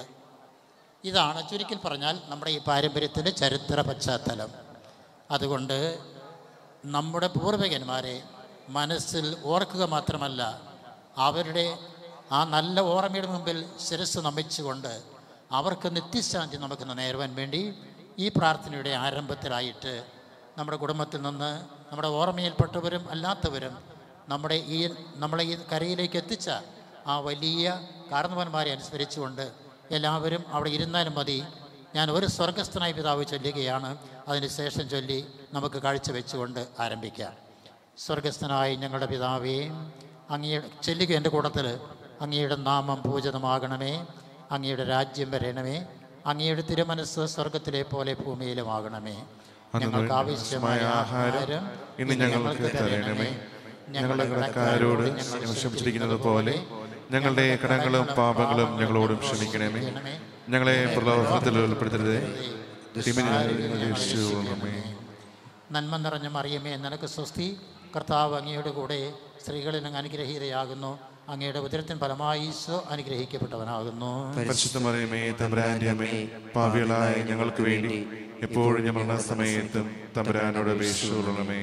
ഇതാണ് ചുരുക്കിൽ പറഞ്ഞാൽ നമ്മുടെ ഈ പാരമ്പര്യത്തിൻ്റെ ചരിത്ര പശ്ചാത്തലം അതുകൊണ്ട് നമ്മുടെ പൂർവികന്മാരെ മനസ്സിൽ ഓർക്കുക മാത്രമല്ല അവരുടെ ആ നല്ല ഓർമ്മയുടെ മുമ്പിൽ ശിരസ് നമിച്ചുകൊണ്ട് അവർക്ക് നിത്യശാന്തി നമുക്ക് നേരുവാൻ വേണ്ടി ഈ പ്രാർത്ഥനയുടെ ആരംഭത്തിലായിട്ട് നമ്മുടെ കുടുംബത്തിൽ നിന്ന് നമ്മുടെ ഓർമ്മയിൽപ്പെട്ടവരും അല്ലാത്തവരും നമ്മുടെ ഈ നമ്മളെ ഈ കരയിലേക്ക് എത്തിച്ച ആ വലിയ കാരണവന്മാരെ അനുസ്മരിച്ചുകൊണ്ട് എല്ലാവരും അവിടെ ഇരുന്നാലും മതി ഞാൻ ഒരു സ്വർഗസ്ഥനായ പിതാവ് ചൊല്ലുകയാണ് അതിനുശേഷം ചൊല്ലി നമുക്ക് കാഴ്ചവെച്ചുകൊണ്ട് ആരംഭിക്കാം സ്വർഗസ്ഥനായ ഞങ്ങളുടെ പിതാവേ അങ്ങയുടെ ചൊല്ലുക എൻ്റെ കൂട്ടത്തിൽ അങ്ങയുടെ നാമം പൂജിതമാകണമേ അങ്ങയുടെ രാജ്യം വരണമേ അങ്ങയുടെ തിരുമനസ് സ്വർഗത്തിലെ പോലെ ഭൂമിയിലുമാകണമേ ഞങ്ങൾക്ക് ആവശ്യമായ ആഹാരം ഇന്ന് ഞങ്ങൾക്ക് തരണമേ ഞങ്ങളുടെ കടക്കാരോട് ഞങ്ങൾ ക്ഷമിച്ചിരിക്കുന്നത് പോലെ ഞങ്ങളുടെ കടങ്ങളും പാപങ്ങളും ഞങ്ങളോടും ക്ഷമിക്കണമേ ഞങ്ങളെ പ്രലോഭനത്തിൽ ഉൾപ്പെടുത്തരുതേ തിന്മയിൽ നിന്ന് രക്ഷിച്ചുകൊള്ളണമേ. നന്മ നിറഞ്ഞ മറിയമേ നിനക്ക് സ്വസ്തി കർത്താവ് അങ്ങയുടെ കൂടെ സ്ത്രീകളിൽ അങ്ങ് അനുഗ്രഹീതയാകുന്നു അങ്ങയുടെ ഉദരത്തിൻ ഫലമായി ഈശോ അനുഗ്രഹിക്കപ്പെട്ടവനാകുന്നു പരിശുദ്ധ മറിയമേ തമ്പുരാന്റെ അമ്മേ പാപികളായ ഞങ്ങൾക്ക് വേണ്ടി എപ്പോഴും ഞങ്ങളുടെ സമയത്തും തമ്പുരാനോട് അപേക്ഷിച്ചുകൊള്ളണമേ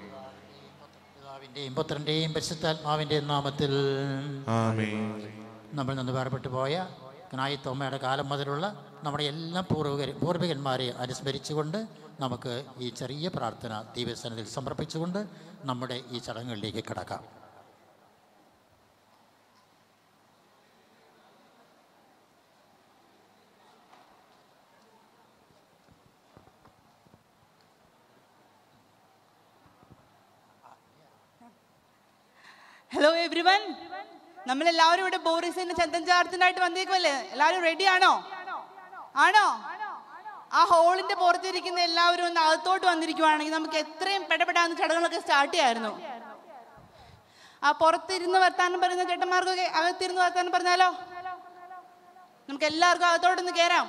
പിതാവിൻ്റെയും പുത്രൻ്റെയും പരിശുദ്ധാത്മാവിൻ്റെയും നാമത്തിൽ ആമേ നമ്മൾ നിന്ന് വേർപെട്ടു പോയ ജ്ഞായി തോമയുടെ കാലം മുതലുള്ള നമ്മുടെ എല്ലാ പൂർവികർ പൂർവികന്മാരെ അനുസ്മരിച്ചുകൊണ്ട് നമുക്ക് ഈ ചെറിയ പ്രാർത്ഥന ദൈവസനത്തിൽ സമർപ്പിച്ചുകൊണ്ട് നമ്മുടെ ഈ ചടങ്ങുകളിലേക്ക് കടക്കാം ഹലോ എവ്രി വൺ നമ്മൾ എല്ലാവരും ഇവിടെ ബോറിസിന്റെ ചന്തൻ ചാർത്തിനായിട്ട് വന്നേക്കുമല്ലേ എല്ലാവരും റെഡി ആണോ ആണോ ആ ഹോളിന്റെ പുറത്തിരിക്കുന്ന എല്ലാവരും ഒന്ന് അകത്തോട്ട് വന്നിരിക്കുവാണെങ്കിൽ നമുക്ക് എത്രയും പെടപെടാന്ന് ചടങ്ങുകളൊക്കെ സ്റ്റാർട്ട് ചെയ്യായിരുന്നു ആ പുറത്തിരുന്ന് വർത്താനം പറയുന്ന ചേട്ടന്മാർക്കൊക്കെ അകത്തിരുന്ന് വർത്താനം പറഞ്ഞാലോ നമുക്ക് എല്ലാവർക്കും അകത്തോട്ടൊന്ന് കയറാം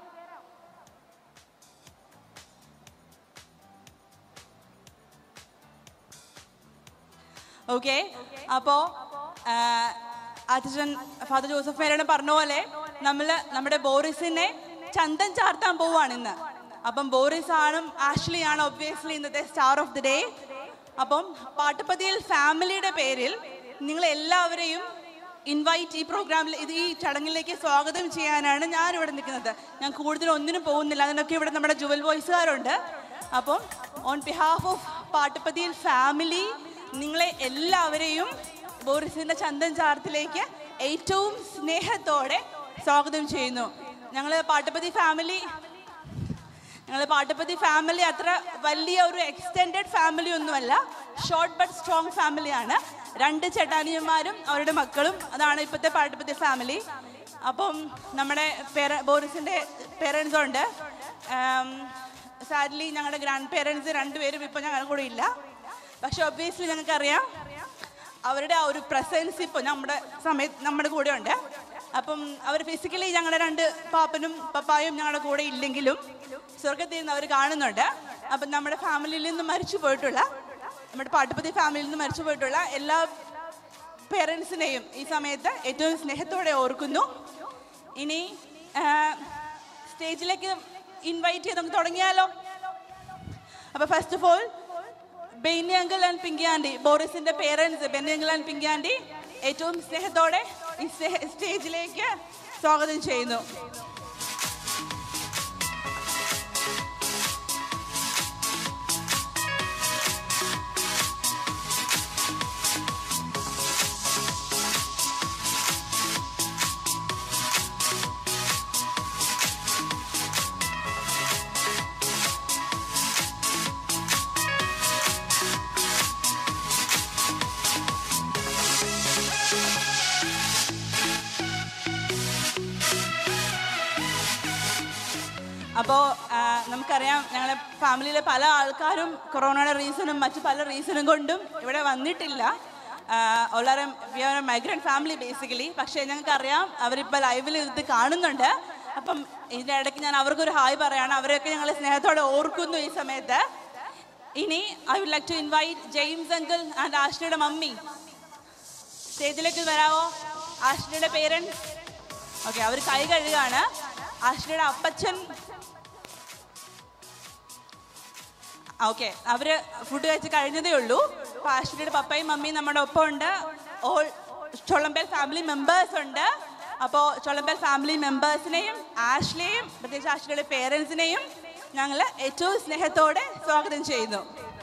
ഓക്കെ അപ്പോ അച്ഛൻ ഫാദർ ജോസഫ് മേരാണ് പറഞ്ഞ പോലെ നമ്മൾ നമ്മുടെ ബോറിസിനെ ചന്തം ചാർത്താൻ പോവാണ് ഇന്ന് അപ്പം ബോറിസ് ആണും ആഷ്ലി ആണ് ഒബ്വിയസ്ലി ഇന്നത്തെ സ്റ്റാർ ഓഫ് ദി ഡേ അപ്പം പാട്ടുപതിയിൽ ഫാമിലിയുടെ പേരിൽ നിങ്ങൾ എല്ലാവരെയും ഇൻവൈറ്റ് ഈ പ്രോഗ്രാമിൽ ഇത് ഈ ചടങ്ങിലേക്ക് സ്വാഗതം ചെയ്യാനാണ് ഞാൻ ഇവിടെ നിൽക്കുന്നത് ഞാൻ കൂടുതൽ ഒന്നിനും പോകുന്നില്ല അതിനൊക്കെ ഇവിടെ നമ്മുടെ ജുവൽ വോയിസുകാരുണ്ട് അപ്പം ഓൺ ബിഹാഫ് ഓഫ് പാട്ടുപതിയിൽ ഫാമിലി നിങ്ങളെ എല്ലാവരെയും ബോറിസിന്റെ ചന്തൻ ചാർത്തിലേക്ക് ഏറ്റവും സ്നേഹത്തോടെ സ്വാഗതം ചെയ്യുന്നു ഞങ്ങൾ പാട്ടുപതി ഫാമിലി ഞങ്ങൾ പാട്ടുപതി ഫാമിലി അത്ര വലിയ ഒരു എക്സ്റ്റെൻഡഡ് ഫാമിലി ഒന്നുമല്ല ഷോർട്ട് ബട്ട് സ്ട്രോങ് ഫാമിലിയാണ് രണ്ട് ചേട്ടാനിയന്മാരും അവരുടെ മക്കളും അതാണ് ഇപ്പോഴത്തെ പാട്ടുപതി ഫാമിലി അപ്പം നമ്മുടെ പേര ബോറിസിൻ്റെ പേരൻസ് ഉണ്ട് സാഡ്ലി ഞങ്ങളുടെ ഗ്രാൻഡ് പേരൻസ് രണ്ടുപേരും ഇപ്പം ഞങ്ങളുടെ കൂടെ ഇല്ല പക്ഷെ ഒബ്വിയസ്ലി ഞങ്ങൾക്കറിയാം അവരുടെ ആ ഒരു പ്രസൻസ് ഇപ്പോൾ നമ്മുടെ സമയത്ത് നമ്മുടെ കൂടെ ഉണ്ട് അപ്പം അവർ ഫിസിക്കലി ഞങ്ങളുടെ രണ്ട് പാപ്പനും പപ്പായും ഞങ്ങളുടെ കൂടെ ഇല്ലെങ്കിലും സ്വർഗത്തിൽ നിന്ന് അവർ കാണുന്നുണ്ട് അപ്പം നമ്മുടെ ഫാമിലിയിൽ നിന്ന് മരിച്ചു പോയിട്ടുള്ള നമ്മുടെ പാട്ടുപതി ഫാമിലിയിൽ നിന്ന് മരിച്ചു പോയിട്ടുള്ള എല്ലാ പേരൻസിനെയും ഈ സമയത്ത് ഏറ്റവും സ്നേഹത്തോടെ ഓർക്കുന്നു ഇനി ആ, സ്റ്റേജിലേക്ക് ഇൻവൈറ്റ് ചെയ്ത് നമുക്ക് തുടങ്ങിയാലോ അപ്പൊ first of all Benny uncle and Pinky aunty ബോറിസിന്റെ parents Benny uncle and Pinky aunty ഏറ്റവും സ്നേഹത്തോടെ ഈ സ്റ്റേ- സ്റ്റേജിലേക്ക് സ്വാഗതം ചെയ്യുന്നു അപ്പോൾ നമുക്കറിയാം ഞങ്ങളെ ഫാമിലിയിലെ പല ആൾക്കാരും കൊറോണയുടെ റീസണും മറ്റു പല റീസണും കൊണ്ടും ഇവിടെ വന്നിട്ടില്ല വളരെ we are a migrant family basically പക്ഷേ ഞങ്ങൾക്കറിയാം അവരിപ്പോൾ ലൈവിൽ ഇത് കാണുന്നുണ്ട് അപ്പം ഇതിൻ്റെ ഇടയ്ക്ക് ഞാൻ അവർക്കൊരു ഹായ് പറയാണ് അവരെയൊക്കെ ഞങ്ങൾ സ്നേഹത്തോടെ ഓർക്കുന്നു ഈ സമയത്ത് ഇനി I would like to invite James uncle and ആഷ്ലിയുടെ മമ്മി സ്റ്റേജിലേക്ക് വരാവോ ആഷ്ലിയുടെ പേരൻസ് ഓക്കെ അവർ കൈ കഴുകാണ് ആഷ്ലിയുടെ അപ്പച്ചൻ ഓക്കെ അവര് ഫുഡ് കഴിച്ച് കഴിഞ്ഞതേ ഉള്ളൂ അപ്പൊ ആഷ്ലിയുടെ പപ്പയും മമ്മിയും നമ്മുടെ ഒപ്പം ഉണ്ട് ഓൾ ചൊളമ്പേൽ ഫാമിലി മെമ്പേഴ്സ് ഉണ്ട് അപ്പോൾ ചൊളമ്പേൽ ഫാമിലി മെമ്പേഴ്സിനെയും ആഷ്ലിയെയും പ്രത്യേകിച്ച് ആഷ്ലിയുടെ പേരൻസിനെയും ഞങ്ങൾ ഏറ്റവും സ്നേഹത്തോടെ സ്വാഗതം ചെയ്യുന്നു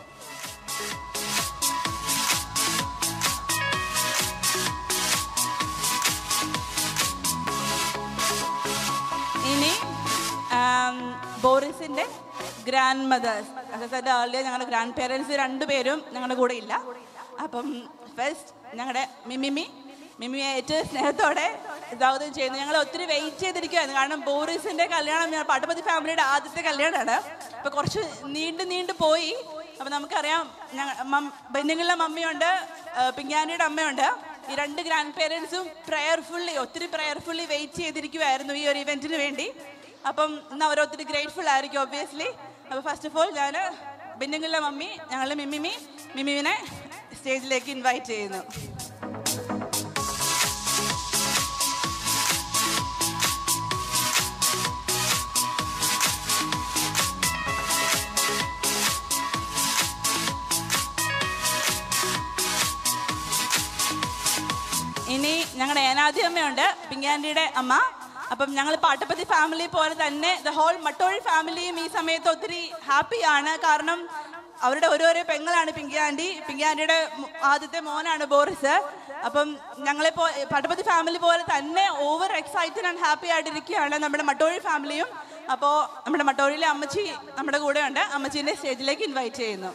ഇനി ആം, ബോറിസിന്റെ ഗ്രാൻഡ് മദേഴ്സ് അതായത് ഏർലിയർ ഞങ്ങളുടെ ഗ്രാൻഡ് പേരൻസ് രണ്ടുപേരും ഞങ്ങളുടെ കൂടെ ഇല്ല അപ്പം ഫസ്റ്റ് ഞങ്ങളുടെ മിമിമി മിമിയെ ഏറ്റവും സ്നേഹത്തോടെ സ്വാഗതം ചെയ്യുന്നു ഞങ്ങൾ ഒത്തിരി വെയിറ്റ് ചെയ്തിരിക്കുകയായിരുന്നു കാരണം ബോറിസിന്റെ കല്യാണം ഞാൻ പട്ടുപതി ഫാമിലിയുടെ ആദ്യത്തെ കല്യാണമാണ് അപ്പൊ കുറച്ച് നീണ്ടു നീണ്ടു പോയി അപ്പൊ നമുക്കറിയാം ഞങ്ങൾ ബന്ധുക്കളുടെ മമ്മിയുണ്ട് ആ, പിങ്കാനിയുടെ അമ്മയുണ്ട് ഈ രണ്ട് ഗ്രാൻഡ് പേരൻസും പ്രയർഫുള്ളി ഒത്തിരി പ്രയർഫുള്ളി വെയിറ്റ് ചെയ്തിരിക്കുമായിരുന്നു ഈ ഒരു ഇവന്റിന് വേണ്ടി അപ്പം ഇന്ന് അവർ ഒത്തിരി ഗ്രേറ്റ്ഫുൾ ആയിരിക്കും ഒബ്വിയസ്ലി അപ്പോൾ ഫസ്റ്റ് ഓഫ് ഓൾ ഞാൻ ബിന്നുങ്ങളുടെ മമ്മി ഞങ്ങളുടെ മിമിമി മിമിവിനെ സ്റ്റേജിലേക്ക് ഇൻവൈറ്റ് ചെയ്യുന്നു ഇനി ഞങ്ങളുടെ ഏനാദി അമ്മയുണ്ട് പിങ്കാൻഡിയുടെ അമ്മ അപ്പം ഞങ്ങൾ പാട്ടപ്പതി ഫാമിലി പോലെ തന്നെ ദ ഹോൾ മട്ടോഴി ഫാമിലിയും ഈ സമയത്ത് ഒത്തിരി ഹാപ്പിയാണ് കാരണം അവരുടെ ഓരോരോ പെങ്ങളാണ് പിങ്കി ആൻറ്റി പിങ്കി ആൻറ്റിയുടെ മു- ആദ്യത്തെ മോനാണ് ബോറിസ് അപ്പം ഞങ്ങളെ പോ പട്ടപതി ഫാമിലി പോലെ തന്നെ ഓവർ എക്സൈറ്റഡ് ആൻഡ് ഹാപ്പി ആയിട്ടിരിക്കുകയാണ് നമ്മുടെ മട്ടോഴി ഫാമിലിയും അപ്പോൾ നമ്മുടെ മട്ടോഴിയിലെ അമ്മച്ചി നമ്മുടെ കൂടെ ഉണ്ട് അമ്മച്ചീൻ്റെ സ്റ്റേജിലേക്ക് ഇൻവൈറ്റ് ചെയ്യുന്നു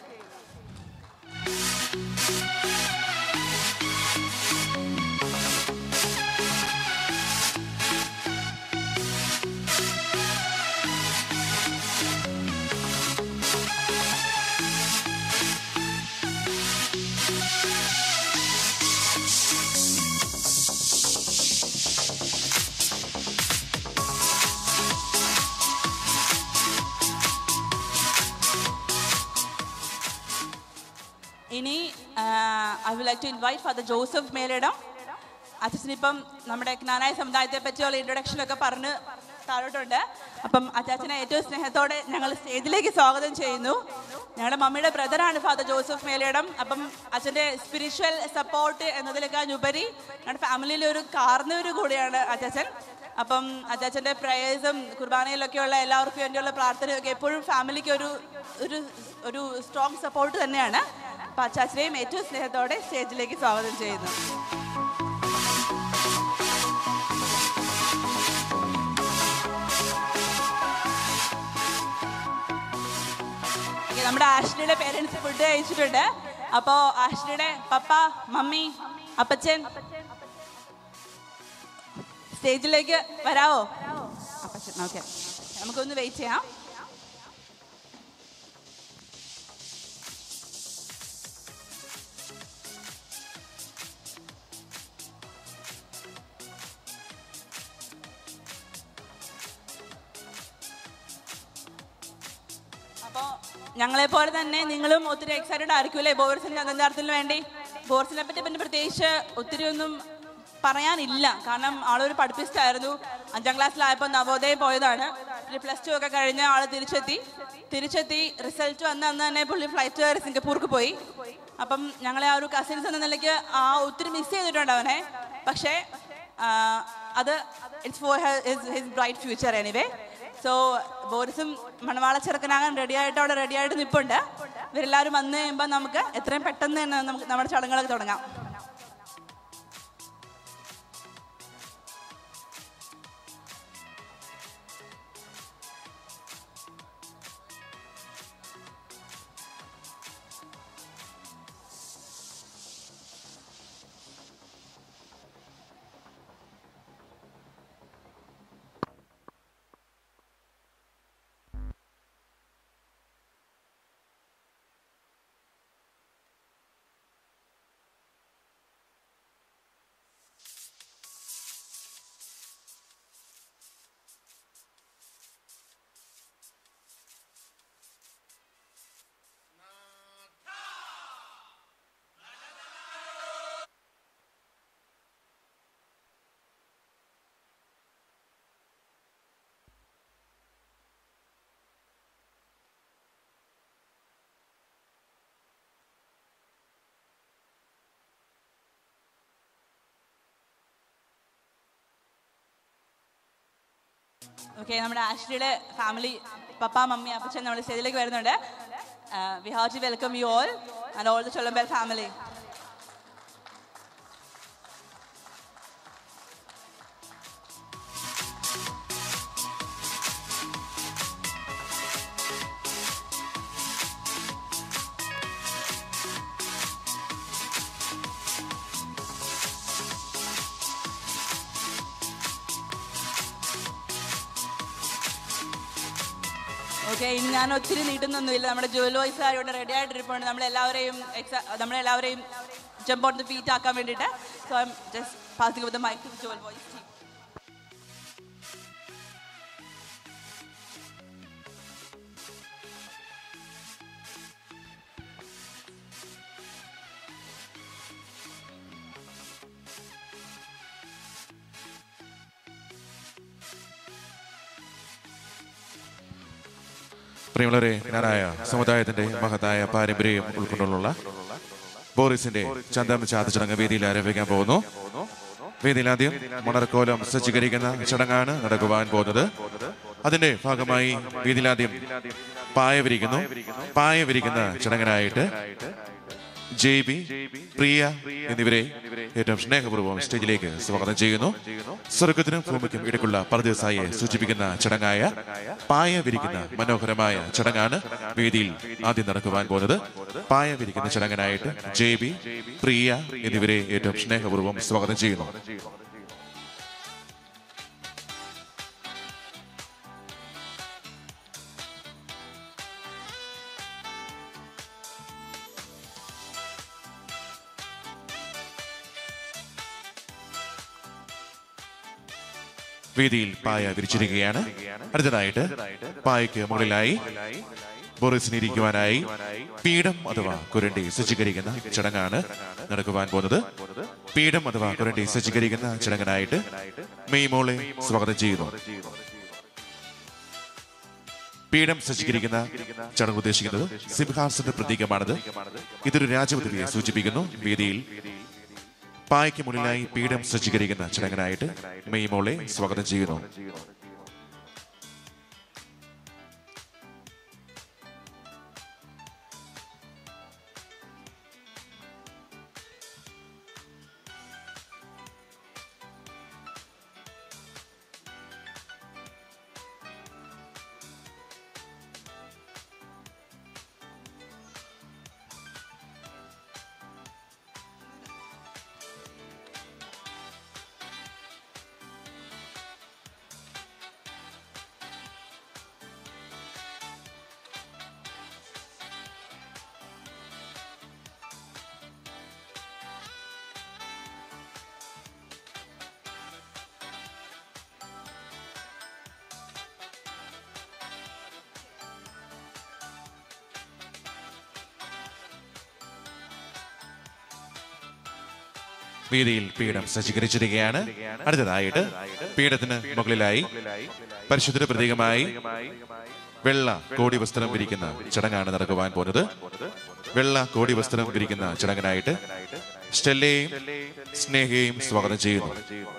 ഇനി I will like to invite father Joseph മേലിടം അച്ഛനിപ്പം നമ്മുടെ ജ്ഞാനായ സമുദായത്തെ പറ്റിയുള്ള ഇൻട്രൊഡക്ഷൻ ഒക്കെ പറഞ്ഞ് താഴോട്ടുണ്ട് അപ്പം അച്ചാച്ചനെ ഏറ്റവും സ്നേഹത്തോടെ ഞങ്ങൾ സ്റ്റേജിലേക്ക് സ്വാഗതം ചെയ്യുന്നു ഞങ്ങളുടെ മമ്മിയുടെ ബ്രദറാണ് ഫാദർ ജോസഫ് മേലിടം അപ്പം അച്ഛൻ്റെ സ്പിരിച്വൽ സപ്പോർട്ട് എന്നതിലേക്കാൾ ഉപരി ഞങ്ങളുടെ ഫാമിലിയിലെ ഒരു കാർന്നവര് കൂടിയാണ് അച്ചാച്ചൻ അപ്പം അച്ചാച്ചൻ്റെ പ്രയേഴ്സും കുർബാനയിലൊക്കെയുള്ള എല്ലാവർക്കും വേണ്ടിയുള്ള പ്രാർത്ഥനയൊക്കെ എപ്പോഴും ഫാമിലിക്ക് ഒരു ഒരു ഒരു സ്ട്രോങ് സപ്പോർട്ട് തന്നെയാണ് അപ്പം അച്ചാച്ചനെയും ഏറ്റവും സ്നേഹത്തോടെ സ്റ്റേജിലേക്ക് സ്വാഗതം ചെയ്യുന്നു Okay, നമ്മുടെ ആഷ്ലിയുടെ പേരൻസ് ഫുഡ് കഴിച്ചിട്ടുണ്ട് അപ്പോ ആഷ്ലിയുടെ പപ്പ മമ്മി അപ്പച്ചൻ സ്റ്റേജിലേക്ക് വരാവോ അപ്പച്ചൻ ഓക്കെ നമുക്കൊന്ന് വെയിറ്റ് ചെയ്യാം അപ്പോൾ ഞങ്ങളെ പോലെ തന്നെ നിങ്ങളും ഒത്തിരി എക്സൈറ്റഡ് ആയിരിക്കുമല്ലേ ബോർസിന്റെ ചന്തഞ്ചാർത്തിന് വേണ്ടി ബോർസിനെ പറ്റി പിന്നെ പ്രത്യേകിച്ച് ഒത്തിരി ഒന്നും പറയാനില്ല കാരണം ആളൊരു പഠിപ്പിസ്റ്റായിരുന്നു അഞ്ചാം ക്ലാസ്സിലായപ്പോൾ നവോദയ പോയതാണ് പിന്നെ പ്ലസ് ടു ഒക്കെ കഴിഞ്ഞ് ആൾ തിരിച്ചെത്തി തിരിച്ചെത്തി റിസൾട്ട് വന്ന അന്ന് തന്നെ പുള്ളി ഫ്ലൈറ്റ് കയറി സിംഗപ്പൂർക്ക് പോയി അപ്പം ഞങ്ങളെ ആ ഒരു കസിൻസ് എന്ന നിലയ്ക്ക് ആ ഒത്തിരി മിസ് ചെയ്തിട്ടുണ്ട് അവനെ പക്ഷേ ആ, അത് it's for his bright future anyway so ബോറിസും മണവാള ചെറുക്കനാകാൻ റെഡി ആയിട്ട് അവിടെ റെഡി ആയിട്ട് നിൽപ്പുണ്ട് ഇവരെല്ലാവരും വന്നു കഴിയുമ്പോൾ നമുക്ക് എത്രയും പെട്ടെന്ന് തന്നെ നമുക്ക് നമ്മുടെ ചടങ്ങുകളൊക്കെ തുടങ്ങാം ഓക്കെ നമ്മുടെ ആഷ്ലിയുടെ ഫാമിലി പപ്പ മമ്മി അപ്പച്ചൻ നമ്മുടെ സ്റ്റേജിലേക്ക് വരുന്നുണ്ട് we have to welcome you all and all the ചൊല്ലമ്പൽ ഫാമിലി ഓക്കെ ഇനി ഞാൻ ഒത്തിരി നീട്ടുന്നൊന്നുമില്ല നമ്മുടെ ജുവൽ വോയിസ് ആരോട് റെഡി ആയിട്ടിരിപ്പുണ്ട് നമ്മളെല്ലാവരെയും എക്സാ നമ്മളെല്ലാവരെയും ജമ്പ് ഓൺ ദ ഫീറ്റ് ആക്കാൻ വേണ്ടിയിട്ട് so I'm just passing with mic to Jewel Voice team പ്രിയമുള്ളവരെ ഞാനായ സമുദായത്തിന്റെ മഹത്തായ പാരമ്പര്യം ഉൾക്കൊണ്ടുള്ള ബോറിസിന്റെ ചന്തം ചാത്ത ചടങ്ങ് വേദിയിൽ ആരംഭിക്കാൻ പോകുന്നു വേദിയിൽ ആദ്യം മണർക്കോലം സജ്ജീകരിക്കുന്ന ചടങ്ങാണ് നടക്കുവാൻ പോകുന്നത് അതിന്റെ ഭാഗമായി വേദിയിൽ ആദ്യം പായ വിരിക്കുന്നു പായ വിരിക്കുന്ന ചടങ്ങിനായിട്ട് ജെ ബി പ്രിയ എന്നിവരെ ഏറ്റവും സ്നേഹപൂർവ്വം സ്റ്റേജിലേക്ക് സ്വാഗതം ചെയ്യുന്നു സ്വർഗത്തിനും ഭൂമിക്കും ഇടയ്ക്കുള്ള പരദേശായെ സൂചിപ്പിക്കുന്ന ചടങ്ങായ പായ വിരിക്കുന്ന മനോഹരമായ ചടങ്ങാണ് വേദിയിൽ ആദ്യം നടക്കുവാൻ പോകുന്നത് പായ വിരിക്കുന്ന ചടങ്ങിനായിട്ട് ജെ ബി പ്രിയ എന്നിവരെ ഏറ്റവും സ്നേഹപൂർവ്വം സ്വാഗതം ചെയ്യുന്നു വേദിയിൽ പായ വിരിച്ചിരിക്കുകയാണ് അടുത്തതായിട്ട് പായയ്ക്ക് മുകളിലായി ബോറിസിന് ഇരിക്കുവാനായി പീഠം അഥവാ കുരണ്ടി സജ്ജീകരിക്കുന്ന ചടങ്ങാണ് നടക്കുവാൻ പോകുന്നത് പീഠം അഥവാ കുരണ്ടി സജ്ജീകരിക്കുന്ന ചടങ്ങിനായിട്ട് മെയ് മോളെ സ്വാഗതം ചെയ്യുന്നു പീഠം സജ്ജീകരിക്കുന്ന ചടങ്ങ് ഉദ്ദേശിക്കുന്നത് സിംഹാസന പ്രതീകമാണിത് ഇതൊരു രാജപദവിയെ സൂചിപ്പിക്കുന്നു വേദിയിൽ പായ്ക്ക് മുന്നിലായി പീഠം സജ്ജീകരിക്കുന്ന ചടങ്ങിനായിട്ട് മെയ് മോളെ സ്വാഗതം ചെയ്യുന്നു വേദിയിൽ പീഠം സജ്ജീകരിച്ചിരിക്കുകയാണ് അടുത്തതായിട്ട് പീഠത്തിന് മുകളിലായി പരിശുദ്ധ പ്രതീകമായി വെള്ള കോടി വസ്ത്രം വിരിക്കുന്ന ചടങ്ങാണ് നടക്കുവാൻ പോകുന്നത് വെള്ള കോടി വസ്ത്രം വിരിക്കുന്ന ചടങ്ങിനായിട്ട് സ്റ്റെല്ലയെയും സ്നേഹയെയും സ്വാഗതം ചെയ്യുന്നു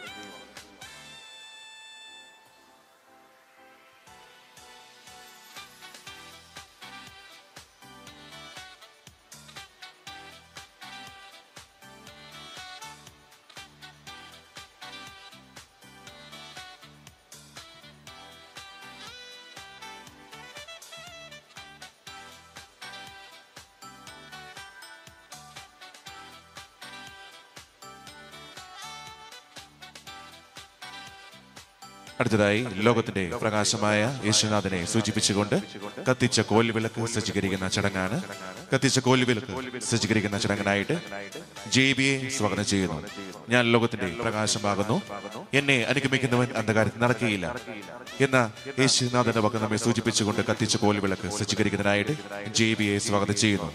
അടുത്തതായി ലോകത്തിന്റെ പ്രകാശമായ യേശുനാഥനെ സൂചിപ്പിച്ചുകൊണ്ട് കത്തിച്ച കോൽവിളക്ക് സജ്ജീകരിക്കുന്ന ചടങ്ങാണ് കത്തിച്ച കോൽവിളക്ക് സജ്ജീകരിക്കുന്ന ചടങ്ങിനായിട്ട് ജെ ബിയെ സ്വാഗതം ചെയ്യുന്നു ഞാൻ ലോകത്തിന്റെ പ്രകാശമാകുന്നു എന്നെ അനുഗമിക്കുന്നവൻ അന്ധകാരത്തിൽ നടക്കുകയില്ല എന്ന യേശുനാഥന്റെ വക നമ്മെ സൂചിപ്പിച്ചുകൊണ്ട് കത്തിച്ച കോൽവിളക്ക് സജ്ജീകരിക്കുന്നതിനായിട്ട് ജെ ബിയെ സ്വാഗതം ചെയ്യുന്നു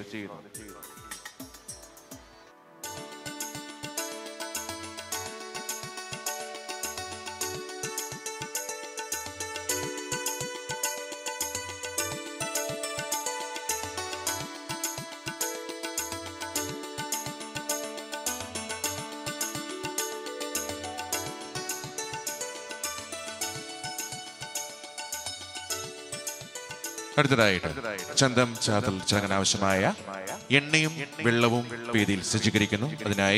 അടുത്തതായിട്ട് ചന്തം ചാതൽ ചടങ്ങിനാവശ്യമായ എണ്ണയും വെള്ളവും വേദിയിൽ സജ്ജീകരിക്കുന്നു അതിനായി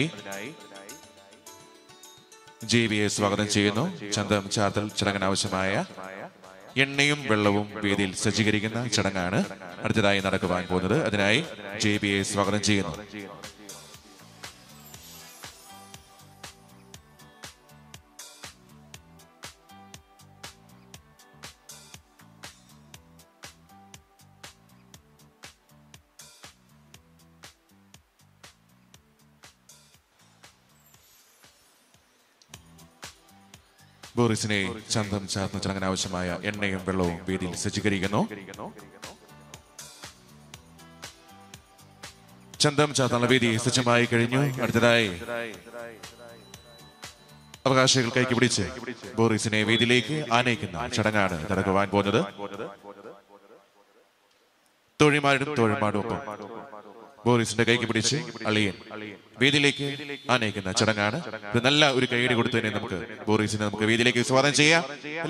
ജെ സ്വാഗതം ചെയ്യുന്നു ചന്തം ചാതൽ ചടങ്ങിനാവശ്യമായ എണ്ണയും വെള്ളവും വേദിയിൽ സജ്ജീകരിക്കുന്ന ചടങ്ങാണ് അടുത്തതായി നടക്കുവാൻ പോകുന്നത് അതിനായി ജെ സ്വാഗതം ചെയ്യുന്നു ബോറിസിനെ ചന്തം ചാർന്ന ചടങ്ങിന് ആവശ്യമായ എണ്ണയും വെള്ളവും വേദിയിൽ സജ്ജീകരിക്കുന്നു ചന്തം ചാർത്തുള്ള വേദി സജ്ജമായി കഴിഞ്ഞു അടുത്തതായി അവകാശികൾ കൈക്ക് പിടിച്ച് ബോറിസിനെ വേദിയിലേക്ക് ആനയിക്കുന്ന ചടങ്ങാണ് നടക്കുവാൻ പോകുന്നത് തൊഴിമാരും തൊഴിൽമാരും ഒപ്പം ബോറിസിന്റെ കൈക്ക് പിടിച്ച് അളിയൻ വേദിയിലേക്ക് ആനയിക്കുന്ന ചടങ്ങാണ് ഇത് നല്ല ഒരു കൈയടി കൊടുത്തതിനെ നമുക്ക് ബോറിസിനെ നമുക്ക് വേദിയിലേക്ക് സ്വാഗതം ചെയ്യാം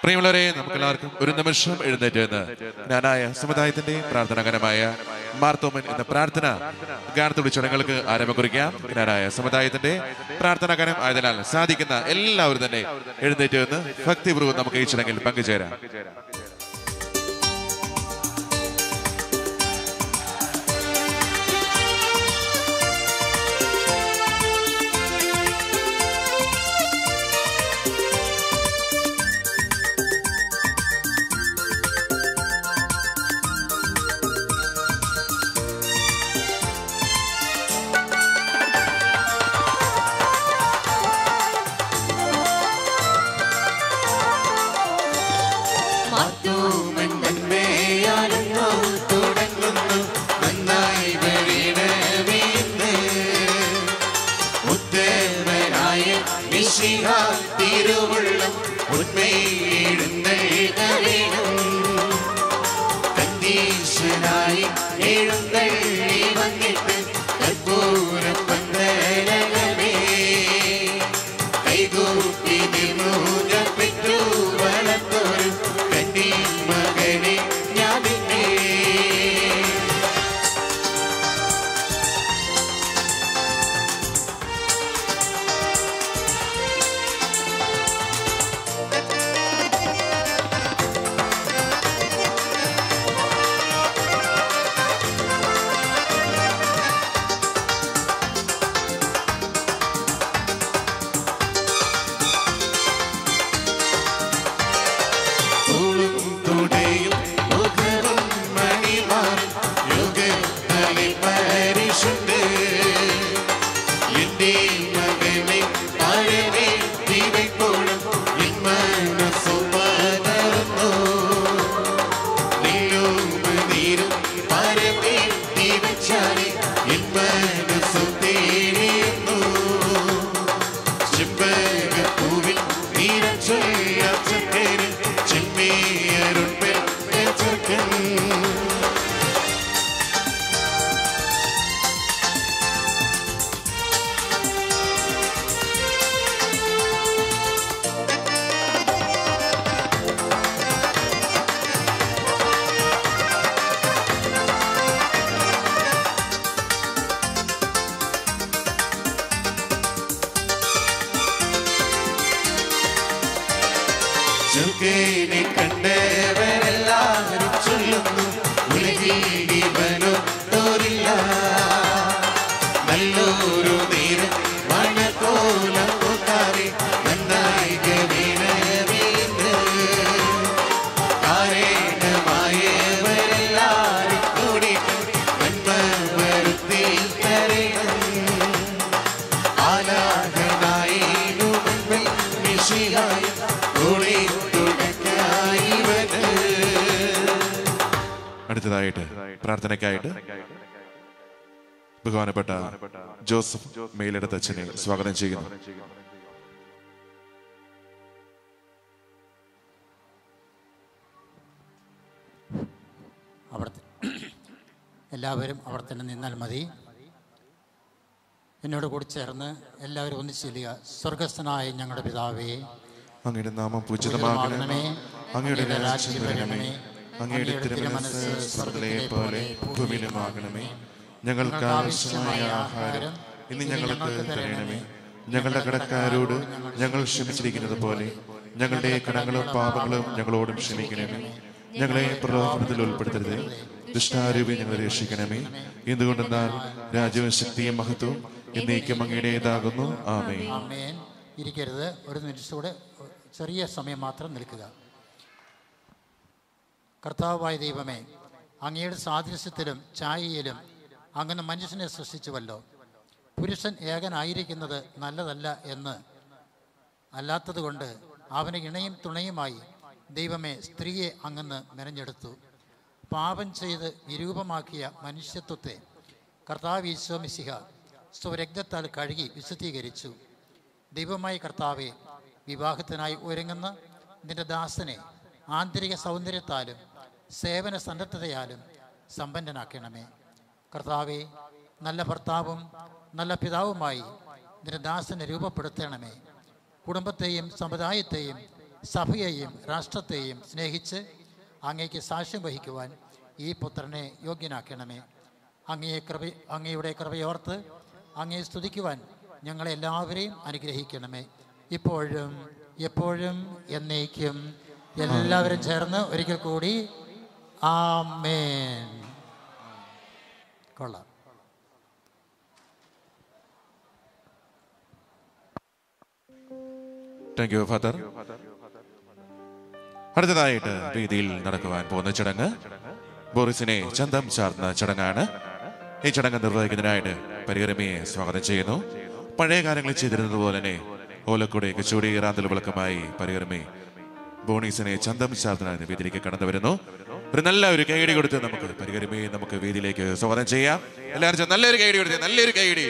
പ്രിയമുള്ളവരെ നമുക്കെല്ലാവർക്കും ഒരു നിമിഷം എഴുന്നേറ്റ് എന്ന് ജ്ഞാനായ സമുദായത്തിന്റെ പ്രാർത്ഥനാകരമായ മാർത്തോമൻ എന്ന പ്രാർത്ഥന ഗാനത്തോട് ചടങ്ങുകൾക്ക് ആരംഭം കുറിക്കാം ജ്ഞാനായ സമുദായത്തിന്റെ പ്രാർത്ഥനാകരം ആയതിനാൽ സാധിക്കുന്ന എല്ലാവരും തന്നെ എഴുന്നേറ്റ് എന്ന് ഭക്തിപൂർവ്വം നമുക്ക് ഈ ചടങ്ങിൽ പങ്കുചേരാം തിരുവുള്ളം ഉന്മയിടുന്നേണം കണ്ടീഷനായി എഴുന്നള്ളി വന്നിട്ട് കർപ്പൂര പന്തലകമേ കൈകൂപ്പി നിന്നു ഞാൻ പെറ്റു വളർന്നൊരു കന്നി മകനെ ഞാൻ നിന്നെ തൂളും തുടയും മുഖവും മണിമാറും യുഗത്തലി പരിശുദ്ധ എന്റെ മകനെ പഴവേ ദിവപ്പോഴും എൻ മനസ്സു പതറുന്നു നീയും നീരും പരമേ ദിവച്ചാലെ എൻ മനസ്സു തേടിയുന്നു ചെമ്പകപ്പൂവിൽ നീരം ചൊല്ലച്ചക്കേര് ചെമ്മീയരുൾപ്പെ ചെറുക്കൻ ചുക്കേനെ കണ്ടവരെല്ലാവരും ചൊല്ലുന്നു ഉലകിൽ ഇവനോ തോരില്ല നല്ലൊരു നേരം മണക്കോല കൂട്ടാറെ നന്നായി ഗവീണമീന്ന് കാരണമായവരെല്ലാരും കൂടിയിട്ട് നന്മ വരുത്തി തരണം ആലാഹനായിനു മുൻപിൽ നിശിയായി കൂടി തുടക്കായി വന്ന് അടുത്തതായിട്ട് പ്രാർത്ഥനയ്ക്കായിട്ട് ബഹുമാനപ്പെട്ട ജോസഫ് മെയിലെടുത്ത അച്ഛനെ സ്വാഗതം ചെയ്യുന്നു അവിടെ എല്ലാവരും അവിടെ തന്നെ നിന്നാൽ മതി എന്നോട് കൂടി ചേർന്ന് എല്ലാവരും ഒന്നിച്ച് ചെല്ലുക സ്വർഗസ്ഥനായ ഞങ്ങളുടെ പിതാവേ അങ്ങയുടെ നാമം പൂജിതമാകണമേ അങ്ങയുടെ രാജ്യം രാജ്യം വരണമേ വരണമേ. അങ്ങയുടെ തിരുമനസ് സ്വർഗ്ഗത്തിലെ പോലെ ഭൂമിയിലുമാകണമേ ഞങ്ങൾക്ക് ആവശ്യമായ ആഹാരം ഇന്ന് ഞങ്ങൾക്ക് തരണമേ ഞങ്ങളുടെ കടക്കാരോട് ഞങ്ങൾ ക്ഷമിച്ചിരിക്കുന്നത് പോലെ ഞങ്ങളുടെ കടങ്ങളും പാപങ്ങളും ഞങ്ങളോടും ക്ഷമിക്കണമേ ഞങ്ങളെ പ്രലോഭനത്തിൽ ഉൾപ്പെടുത്തരുത് ദുഷ്ടാരൂപി ഞങ്ങളെ രക്ഷിക്കണമേ എന്തുകൊണ്ടെന്നാൽ രാജ്യവും ശക്തിയും മഹത്വവും എന്നേക്കും അങ്ങയുടേതാകുന്നു ആമേ ആമേൻ ഇരിക്കരുത് ഒരു നിമിഷത്തൂടെ ചെറിയ സമയം മാത്രം നിൽക്കുക കർത്താവായ ദൈവമേ അങ്ങയുടെ സാദൃശ്യത്തിലും ഛായയിലും അങ്ങനെ മനുഷ്യനെ സൃഷ്ടിച്ചുവല്ലോ പുരുഷൻ ഏകനായിരിക്കുന്നത് നല്ലതല്ല എന്ന് അല്ലാത്തതുകൊണ്ട് അവന് ഇണയും തുണയുമായി ദൈവമേ സ്ത്രീയെ അങ്ങന്ന് മെനഞ്ഞെടുത്തു പാപം ചെയ്ത് വിരൂപമാക്കിയ മനുഷ്യത്വത്തെ കർത്താവ് ഈശോ മിശിഹ സ്വരക്തത്താൽ കഴുകി വിശുദ്ധീകരിച്ചു ദൈവമായ കർത്താവെ വിവാഹത്തിനായി ഒരുങ്ങുന്ന നിന്റെ ദാസനെ ആന്തരിക സൗന്ദര്യത്താലും സേവന സന്നദ്ധതയാലും സമ്പന്നനാക്കണമേ കർത്താവെ നല്ല ഭർത്താവും നല്ല പിതാവുമായി നിന്റെ ദാസനെ രൂപപ്പെടുത്തണമേ കുടുംബത്തെയും സമുദായത്തെയും സഭയെയും രാഷ്ട്രത്തെയും സ്നേഹിച്ച് അങ്ങേക്ക് സാക്ഷ്യം വഹിക്കുവാൻ ഈ പുത്രനെ യോഗ്യനാക്കണമേ അങ്ങയെ കൃപ അങ്ങയുടെ കൃപയോർത്ത് അങ്ങയെ സ്തുതിക്കുവാൻ ഞങ്ങളെല്ലാവരെയും അനുഗ്രഹിക്കണമേ ഇപ്പോഴും എപ്പോഴും എന്നേക്കും എല്ലാവരും ചേർന്ന് ഒരിക്കൽ കൂടി ആമേൻ കൊള്ളാം താങ്ക് യു ഫാദർ അടുത്തതായിട്ട് വേദിയിൽ നടക്കുവാൻ പോകുന്ന ചടങ്ങ് ബോറിസിനെ ചന്തം ചാർന്ന ചടങ്ങാണ് ഈ ചടങ്ങ് നിർവഹിക്കുന്നതിനായിട്ട് പരികരമയെ സ്വാഗതം ചെയ്യുന്നു പഴയ കാലങ്ങളിൽ ചെയ്തിരുന്നത് പോലെ തന്നെ ഓലക്കുടി കച്ചൂടി റാന്തൽ വിളക്കമായി പരികരമേ ബോണീസിനെ ചന്തം ചാർത്തനായി വേദിയിലേക്ക് കടന്നു വരുന്നു ഒരു നല്ല ഒരു കൈയടി കൊടുത്ത് നമുക്ക് പരികരമയെ നമുക്ക് വേദിയിലേക്ക് സ്വാഗതം ചെയ്യാം എല്ലാവരും ചേർന്ന് നല്ലൊരു കൈയടി കൊടുത്ത് നല്ലൊരു കൈയടി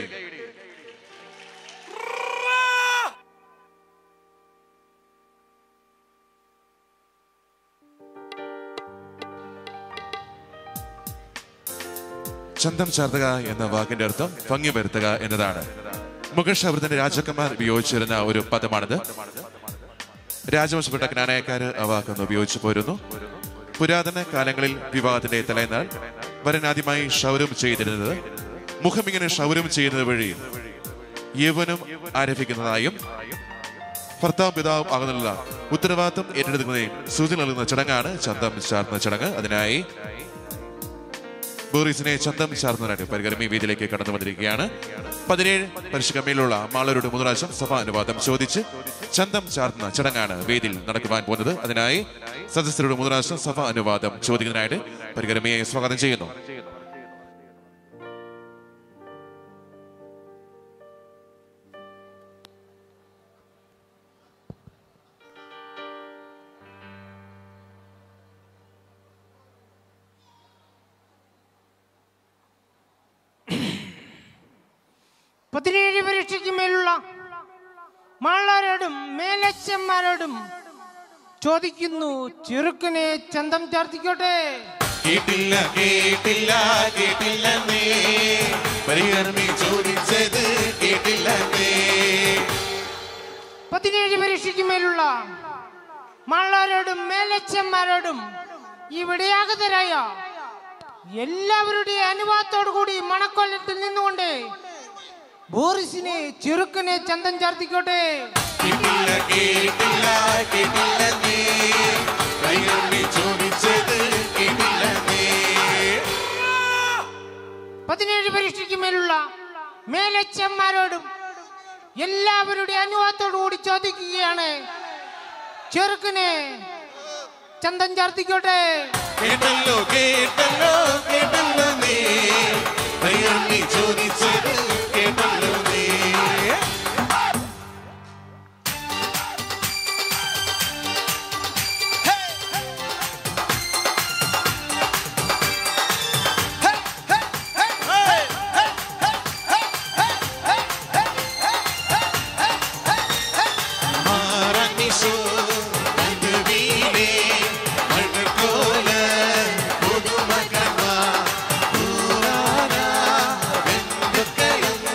ചന്തം ചാർത്തുക എന്ന വാക്കിന്റെ അർത്ഥം ഭംഗി വരുത്തുക എന്നതാണ് മുകേഷ് അമൃതന്റെ രാജാക്കന്മാർ ഉപയോഗിച്ചിരുന്ന ഒരു പദമാണിത് രാജവംശപ്പെട്ട ജ്ഞാനയക്കാര് ആ വാക്കൊന്ന് ഉപയോഗിച്ചു പോരുന്നു പുരാതന കാലങ്ങളിൽ വിവാഹത്തിന്റെ തലേന്നാൾ വരൻ ആദ്യമായി ക്ഷൗരം ചെയ്തിരുന്നത് മുഖം ഇങ്ങനെ ക്ഷൗരം ചെയ്യുന്നത് വഴി യൗവനം ആരംഭിക്കുന്നതായും ഭർത്താവും പിതാവും ആകുന്നുള്ള ഉത്തരവാദിത്വം ഏറ്റെടുക്കുന്നതിനും സൂചന നൽകുന്ന ചടങ്ങാണ് ചന്തം ചാർന്ന ചടങ്ങ് അതിനായി ബോറീസിനെ ചന്തം ചാർന്നതിനായിട്ട് പരികരമി വീതിയിലേക്ക് കടന്നു വന്നിരിക്കുകയാണ് പതിനേഴ് പരിശുക്കമ്മയിലുള്ള മാളരുടെ മൂന്നാശം സഭാ അനുവാദം ചോദിച്ച് ചന്തം ചാർന്ന ചടങ്ങാണ് വേദിയിൽ നടക്കുവാൻ പോകുന്നത് അതിനായി സദസ്യരുടെ മൂന്നാശം സഭാ അനുവാദം ചോദിക്കുന്നതിനായിട്ട് പരികരമിയെ സ്വാഗതം ചെയ്യുന്നു പതിനേഴ് പരീക്ഷയ്ക്ക് മേലുള്ള മാളാരോടും മേലച്ചന്മാരോടും ചോദിക്കുന്നു ചെറുക്കനെ ചന്തം ചാർത്തിക്കോട്ടെ കേട്ടില്ല കേട്ടില്ല കേട്ടില്ല നീ പരിഹർമ്മി ചോദിച്ചത് കേട്ടില്ല നീ പതിനേഴ് പരീക്ഷയ്ക്ക് മേലുള്ള മാളാരോടും മേലച്ചന്മാരോടും ഇവിടെയാകതരായ എല്ലാവരുടെയും അനുവാദത്തോടു കൂടി മണക്കൊല്ലത്തിൽ നിന്നുകൊണ്ട് ബോറിസിനെ ചെറുക്കനെ ചന്തം ചാർത്തിക്കോട്ടെ കേട്ടില്ല കേട്ടില്ല കേട്ടില്ല നീ പരിഹർമ്മി ചോദിച്ചത് കേട്ടില്ല നീ പതിനേഴ് പരീക്ഷയ്ക്ക് മേലുള്ള മേലച്ചന്മാരോടും എല്ലാവരുടെ അനുവാദത്തോടു കൂടി ചോദിക്കുകയാണ് ചെറുക്കനെ ചന്തം ചാർത്തിക്കോട്ടെ കേട്ടല്ലോ കേട്ടല്ലോ കേട്ടല്ലോ നീ പരിഹർമ്മി ചോദിച്ചത് കേട്ടല്ലോ നീ മാറന്നിശോ തന്റെ വീടേ മഴക്കോല പുതുമകമാ ഊരാനാ വെന്തുക്കയം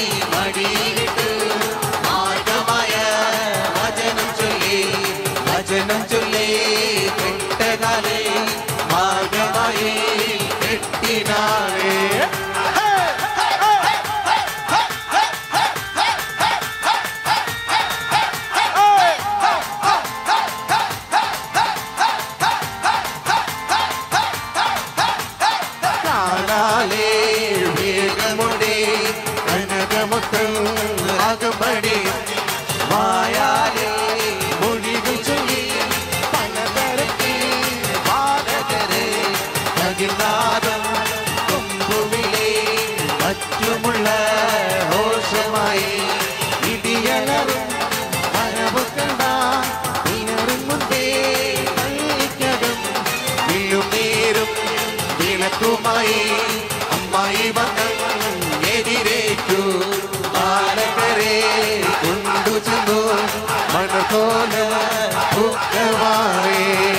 മടിയിലിട്ട് മാർഗമായ വചനം ചൊല്ലി വചനം ചൊല്ലി കെട്ടകാലേ മാർഗമായി കെട്ടിനാളേ കാണാലേ വേഗമുണ്ടേ കനകമുത്തം അകമ്പടി മായാലേ മൊഴികൾ ചൊല്ലി പലതരത്തിൽ ബാലകരെ അകിൽനാദം കൊമ്പുവിളി മറ്റുമുള്ള ഹോഷമായി ഇടിയലറും മരവുക്കണ്ട ഇണറുമുണ്ടേ പള്ളിക്കകം വില്ലുനീരും വിളക്കുമായി അമ്മായി വന്നം എതിരേറ്റു ബാലകരെ കൊണ്ടു ചെന്നു മണക്കോല പൂക്കവാറേ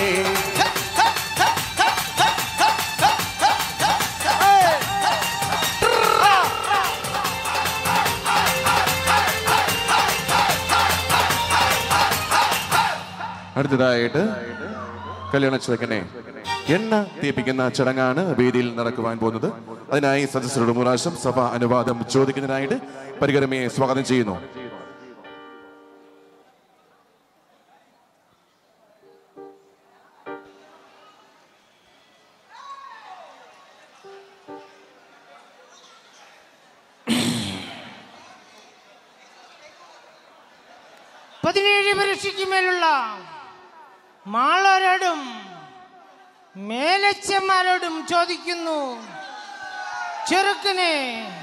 അടുത്തതായിട്ട് കല്യാണ ചെറുക്കനെ എണ്ണ തീപ്പിക്കുന്ന ചടങ്ങാണ് വേദിയിൽ നടക്കുവാൻ പോകുന്നത് അതിനായി സദസ്യരുടെ മൂന്നാശം സഭ അനുവാദം ചോദിക്കുന്നതിനായിട്ട് പരികരമയെ സ്വാഗതം ചെയ്യുന്നു പതിനേഴ് പരീക്ഷയ്ക്ക് മേലുള്ള മാളരോടും മേലച്ചന്മാരോടും ചോദിക്കുന്നു ചെറുക്കനെ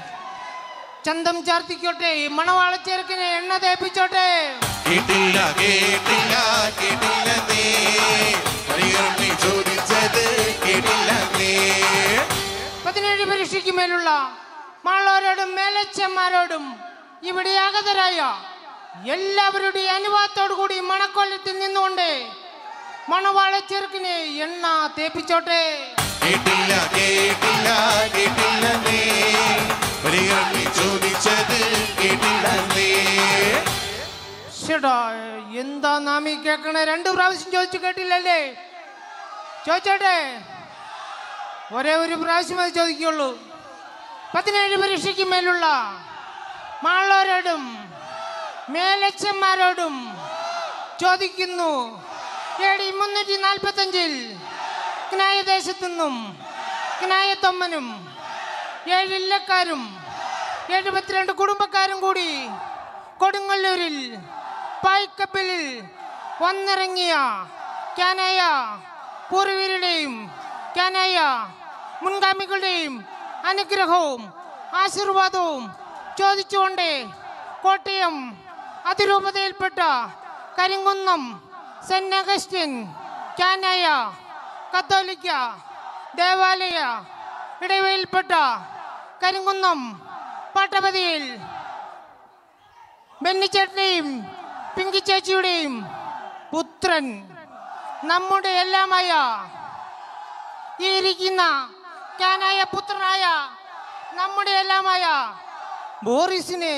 ചന്തം ചാർത്തിക്കോട്ടെ മണവാള ചെറുക്കനെ എണ്ണ തേപ്പിച്ചോട്ടെ കേട്ടില്ല കേട്ടില്ല കേട്ടില്ല നീ ഹരിഹരം നീ ചോദിച്ചത് കേട്ടില്ല നീ പതിനേഴ് പരീക്ഷയ്ക്ക് മേലുള്ള മാളവരോടും മേലച്ചന്മാരോടും ഇവിടെ ആഗതരായ എല്ലാവരുടെയും അനുവാദത്തോടു കൂടി മണക്കൊല്ലത്തിൽ നിന്നുകൊണ്ട് മണവാള ചെറുക്കിനെ എണ്ണ തേപ്പിച്ചോട്ടെ കേട്ടില്ല കേട്ടില്ല കേട്ടില്ല നീ ഹരിഹരം നീ ചോദിച്ചത് കേട്ടില്ല നീ ശ്ശെടാ, എന്താ നാം ഈ കേൾക്കണേ രണ്ട് പ്രാവശ്യം ചോദിച്ചു കേട്ടില്ലല്ലേ ചോദിച്ചോട്ടെ ഒരേ ഒരു പ്രാവശ്യം അത് ചോദിക്കുള്ളൂ പതിനേഴ് പരീക്ഷയ്ക്ക് മേലുള്ള മാളോരോടും മേലച്ചന്മാരോടും ചോദിക്കുന്നു എടി മുന്നൂറ്റി നാൽപ്പത്തഞ്ചിൽ ക്നായദേശത്തു നിന്നും ക്നായത്തൊമ്മനും ഏഴ് ഇല്ലക്കാരും എഴുപത്തിരണ്ട് കുടുംബക്കാരും കൂടി കൊടുങ്ങല്ലൂരിൽ പായ്ക്കപ്പലിൽ വന്നിറങ്ങിയ കാനായ പൂർവീരുടെയും കാനായ മുൻഗാമികളുടെയും അനുഗ്രഹവും ആശീർവാദവും ചോദിച്ചുകൊണ്ട് കോട്ടയം അതിരൂപതയിൽപ്പെട്ട കരിങ്കുന്നം സെന്റ് അഗസ്റ്റിൻ കാനായ കത്തോലിക്ക ദേവാലയ ഇടവയിൽപ്പെട്ട കരിങ്കുന്നം പട്ടപതിയിൽ ബെന്നിച്ചേട്ടനെയും പിങ്കി ചേച്ചിയുടെയും പുത്രൻ നമ്മുടെ എല്ലാമായ ഈ ഇരിക്കുന്ന കാനായ പുത്രനായ നമ്മുടെ എല്ലാമായ ബോറിസിനെ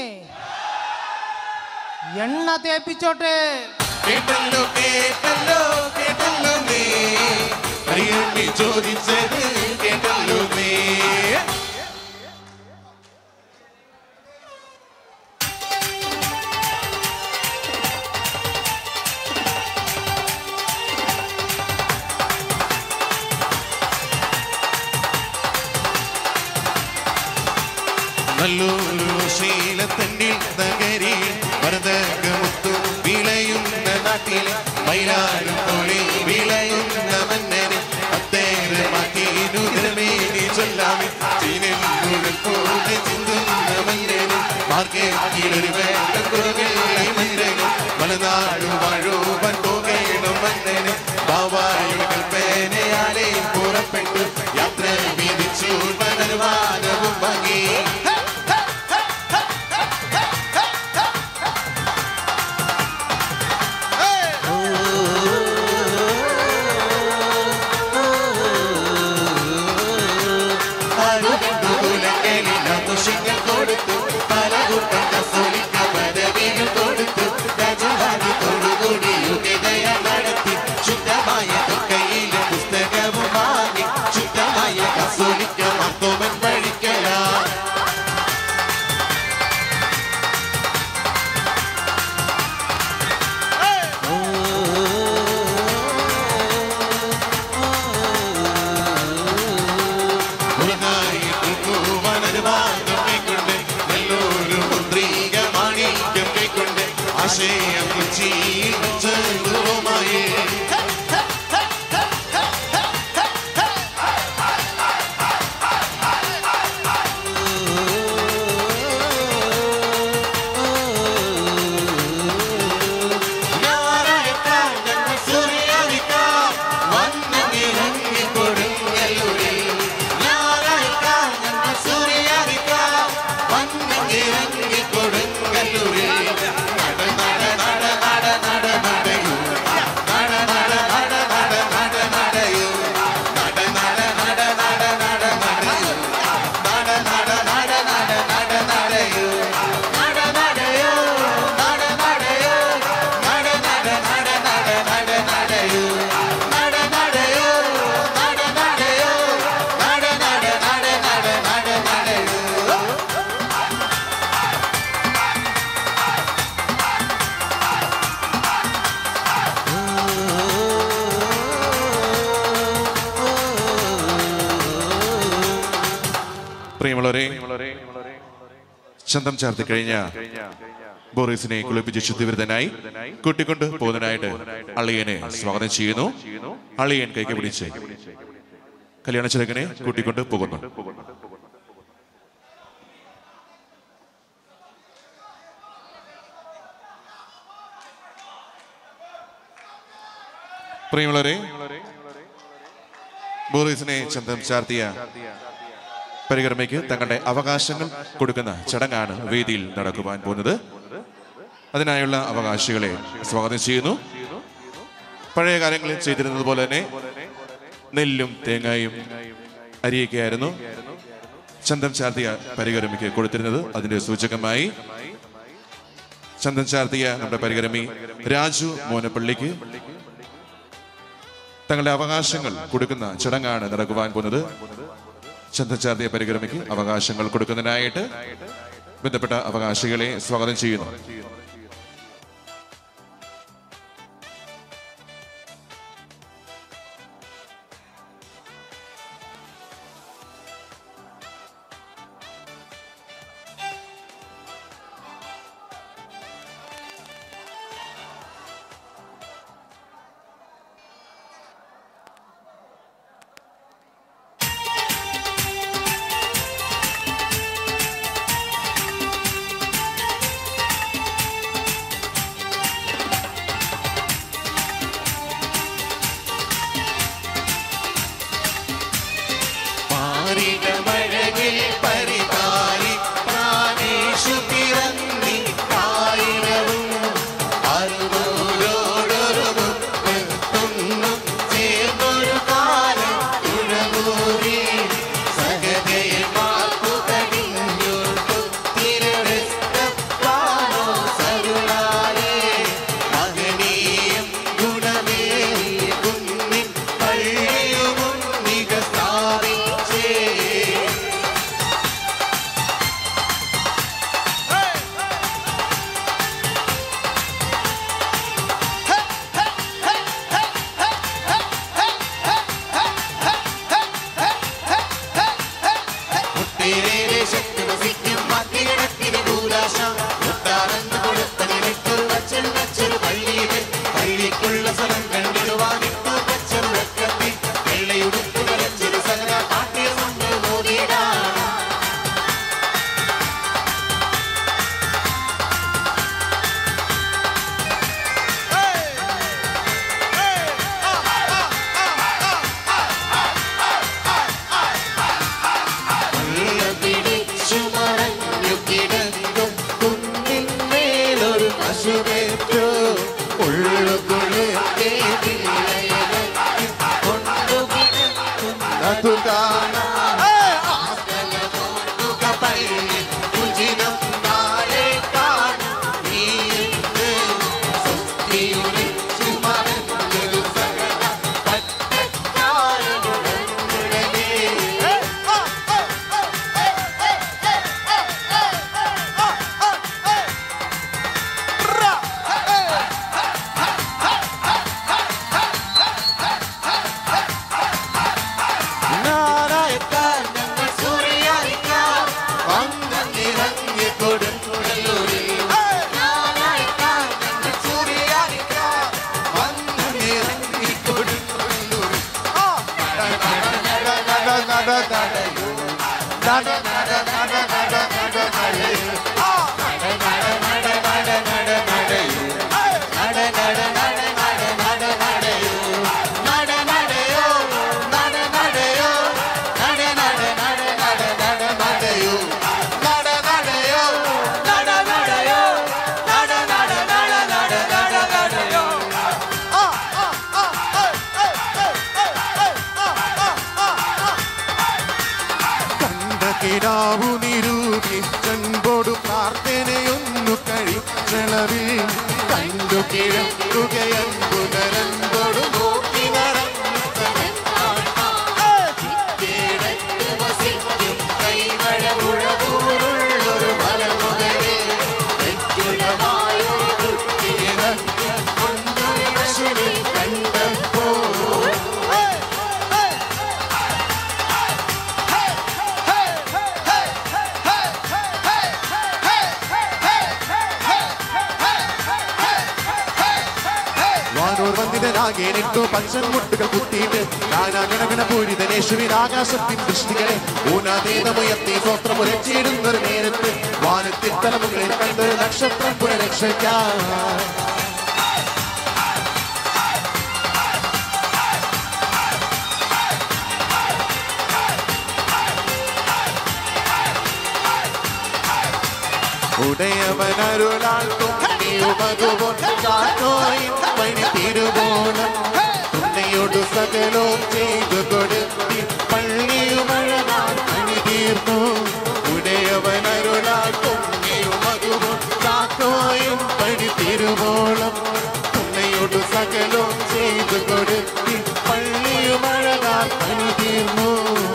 എണ്ണ തേപ്പിച്ചോട്ടെ കേട്ടല്ലോ കേട്ടല്ലോ കേട്ടല്ലോ നീ ഹരിഹരം നീ ചോദിച്ചത് കേട്ടല്ലോ നീ നല്ലൊരു ശീലത്തന്നിൽ നഗരി ഭരതകമുത്തു വിളയുന്ന നാട്ടിൽ മൈലാരും പോലെ വിളയുന്ന മന്നന് അത്തേരമാക്കിനുതരമേനി ചൊല്ലാമി ചീനെന്നുഴൽ പോലെ ചിന്തുന്ന മന്നന് മാർഗത്തിലൊരു വേണ്ട കുറവില്ലേ മന്നന് മലനാടു വാഴുവാൻ പോകേണം മന്നന് ബാവായുടെ കൽപ്പനയാലേ പുറപ്പെട്ടു യാത്ര വിധിച്ചു അനുവാദവും വാങ്ങി കൊടുത്തു പല ആശയം കൊച്ചിയിൽ ചെറുമായി ഞായറാഴ്ച ഞങ്ങൾ സൂര്യാദിക്കാം വന്നങ്ങിറങ്ങി കൊടുങ്ങല്ലൂരിൽ ഞായറാഴ്ച ഞങ്ങൾ സൂര്യാദിക്കാം വന്നങ്ങിറങ്ങി കൊടുങ്ങല്ലൂരിൽ നട നട നട നട നട നടയൂ നട നട നട നട നട നടയൂ നട നട നട നട നട നടയൂ നട നട നട നട നട നടയൂ നട നടയോ നട നടയോ നട നട നട നട നട നടയൂ നട നടയോ നട നടയോ നട നട നട നട നട നടയൂ പ്രിയമുള്ളവരെ ചന്തം ചേർത്ത് കഴിഞ്ഞ ബോറീസിനെ കുളിപ്പിച്ച് ശുദ്ധിവിരുദ്ധനായി കൂട്ടിക്കൊണ്ട് പോകുന്നതിനായിട്ട് അളിയനെ സ്വാഗതം ചെയ്യുന്നു അളിയൻ കൈക്ക് പിടിച്ച് കല്യാണ ചെറുക്കനെ കൂട്ടിക്കൊണ്ട് പോകുന്നു പ്രിയമുള്ളവരെ ബോറീസിനെ ചന്തം ചാർത്തിയ പരികർമ്മയ്ക്ക് തങ്ങളുടെ അവകാശങ്ങൾ കൊടുക്കുന്ന ചടങ്ങാണ് വേദിയിൽ നടക്കുവാൻ പോകുന്നത് അതിനായുള്ള അവകാശികളെ സ്വാഗതം ചെയ്യുന്നു പഴയ കാലങ്ങളിൽ ചെയ്തിരുന്നത് പോലെ തന്നെ നെല്ലും തേങ്ങയും അരിയൊക്കെയായിരുന്നു ചന്തം ചാർത്തിയ പരികർമ്മിക്ക് കൊടുത്തിരുന്നത് അതിന്റെ സൂചകമായി ചന്തം ചാർത്തിയ നമ്മുടെ പരികർമ്മി രാജു മോനപ്പള്ളിക്ക് തങ്ങളുടെ അവകാശങ്ങൾ കൊടുക്കുന്ന ചടങ്ങാണ് നടക്കുവാൻ പോകുന്നത് ചന്തചാർത്തിയ പരികർമ്മയ്ക്ക് അവകാശങ്ങൾ കൊടുക്കുന്നതിനായിട്ട് ബന്ധപ്പെട്ട അവകാശികളെ സ്വാഗതം ചെയ്യുന്നു പാരിടമഴകിൽ പരിപാലി പ്രാണേഷു പിറന്നി ആയിരവും അറുതോരോടൊരു മുപ്പത്തൊന്നും ചേർന്നൊരു കാലം ഉഴവൂരി സഹതയിൽ മാർക്കു കടിഞ്ഞൊട്ടു തിരടസ്തപ്പാനോ സരുളാലേ മഹനീയം ഗുണമേറിയ കുന്നിൻ പള്ളിയുമുന്നിക സ്ഥാപിച്ചേ ഒട്ടേറെ ശക്തി വസിക്കും മധ്യകിടക്കിന് ഭൂലാശ ഒട്ടാറന്ന് കൊടുത്തതിനൊരു വച്ചൽ വച്ചൊരു പള്ളിയിൽ പള്ളിക്കുള്ള സ്ഥലം കണ്ടിടുവാനിട്ടു വച്ചൊരു വെക്കത്തി വെള്ളയുടുപ്പ് കളിച്ചൊരു സകല പാട്ടിൽ കൊണ്ട് മോദിയിടാം പിടിച്ചു മറഞ്ഞു കിടക്കും കുന്നിൻ മേലൊരു പശുവേറ്റു ഉള്ളു കുളിർക്കേ കൊണ്ടു കിടക്കുന്നതു കാണാൻ ആസ്തലമോർക്കുക പള്ളി ഉചിതം നാളെ കാണും നീക്ക് സുസ്ഥിയുരിച്ചു മറഞ്ഞൊരു സകല പട്ടക്കാരനുടനുടനെ Na വിളവിൽ കണ്ടു കിഴക്കുകയൻപു നരമ്പൊടു നോക്കി കൈവഴമുഴകൂറുള്ളൊരു മലമുകളിൽ വ്യക്തിഗതമായൊരു കുട്ടിയെ കൊണ്ടൊരു പശുവിൽ കണ്ടപ്പോൾ വാനൂർ വന്ദിതനാകേനിട്ടു പച്ചൻ മുട്ടുകൾ കുത്തിയിട്ട് നാനാഗണഗണ പൂരിതനേശ്വരി ആകാശത്തിൻ ദൃഷ്ടികളെ ഊനാതീതമുയർത്തി സ്വത്രമുരച്ചിടുന്നൊരു നേരത്ത് വാനത്തിൽ തലമുകളിൽ കണ്ടൊരു നക്ഷത്രം പുനരക്ഷയ്ക്കാൻ ഉടയവനരുളാൽ തുണിയുമകുപോൽ കാറ്റോയിൻ പണി തിരുവോണം തുണയോട് സകലവും ചെയ്തു കൊടുത്തി പള്ളിയുമഴനാൾ പണി തീർന്നു ഉടയവനരുളാൽ തുണിയുമകുപോൽ കാറ്റോയിൻ പണി തിരുവോളം തുണയോട് സകലവും ചെയ്തു കൊടുത്തി പള്ളിയുമഴനാൾ പണി തീർന്നു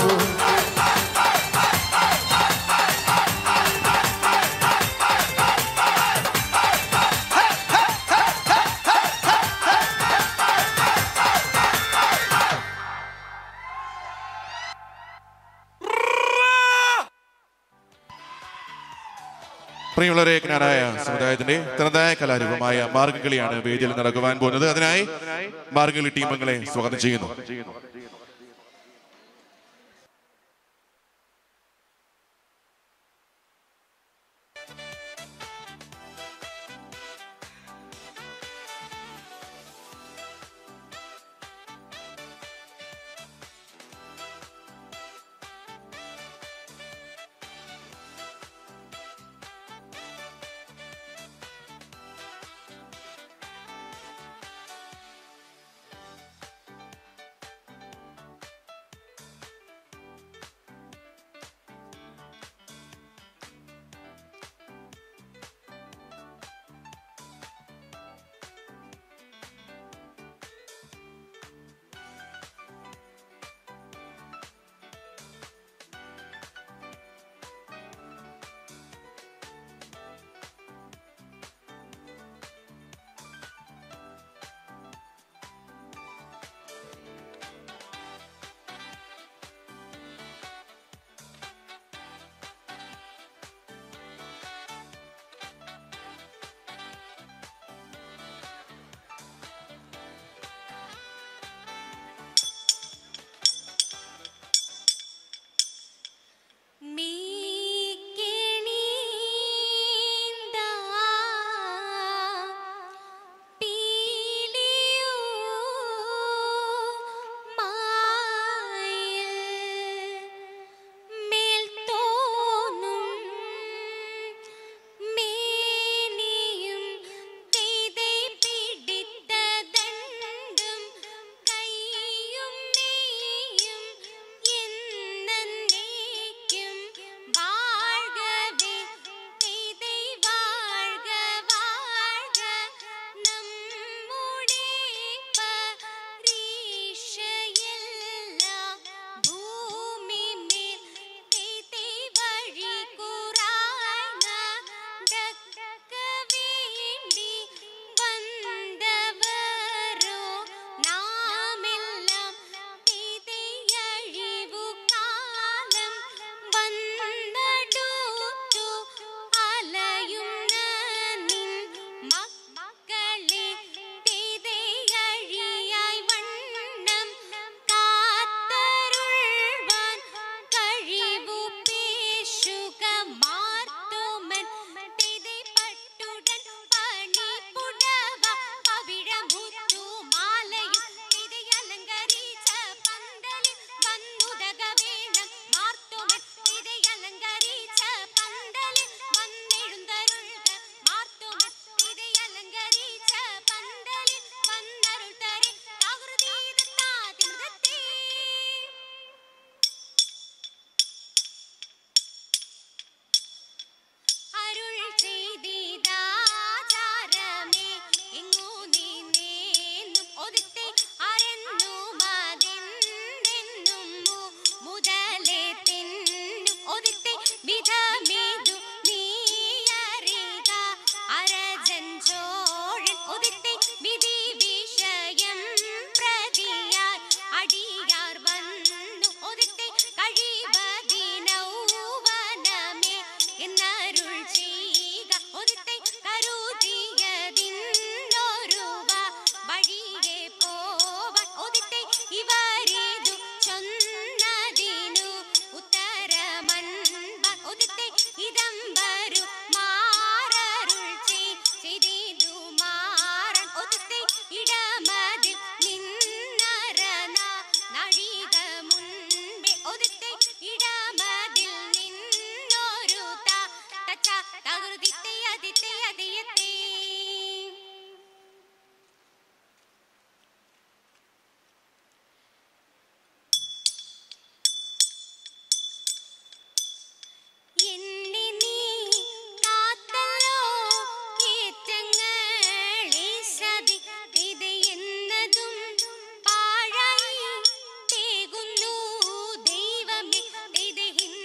പ്രിയമുള്ളവരെ ജ്ഞാനായ സമുദായത്തിന്റെ തനതായ കലാരൂപമായ മാർഗംകളിയാണ് വേദിയിൽ നടക്കുവാൻ പോകുന്നത് അതിനായി മാർഗംകളി ടീമങ്ങളെ സ്വാഗതം ചെയ്യുന്നു തകൃതിത്തെ അതിത്തെ അതിയത്തെ എന്നെ നീ കാത്തല്ലോ ഏറ്റങ്ങളെ സതി ഇത് എന്നതും പാഴായി തേകുന്നു ദൈവമേ ഇത്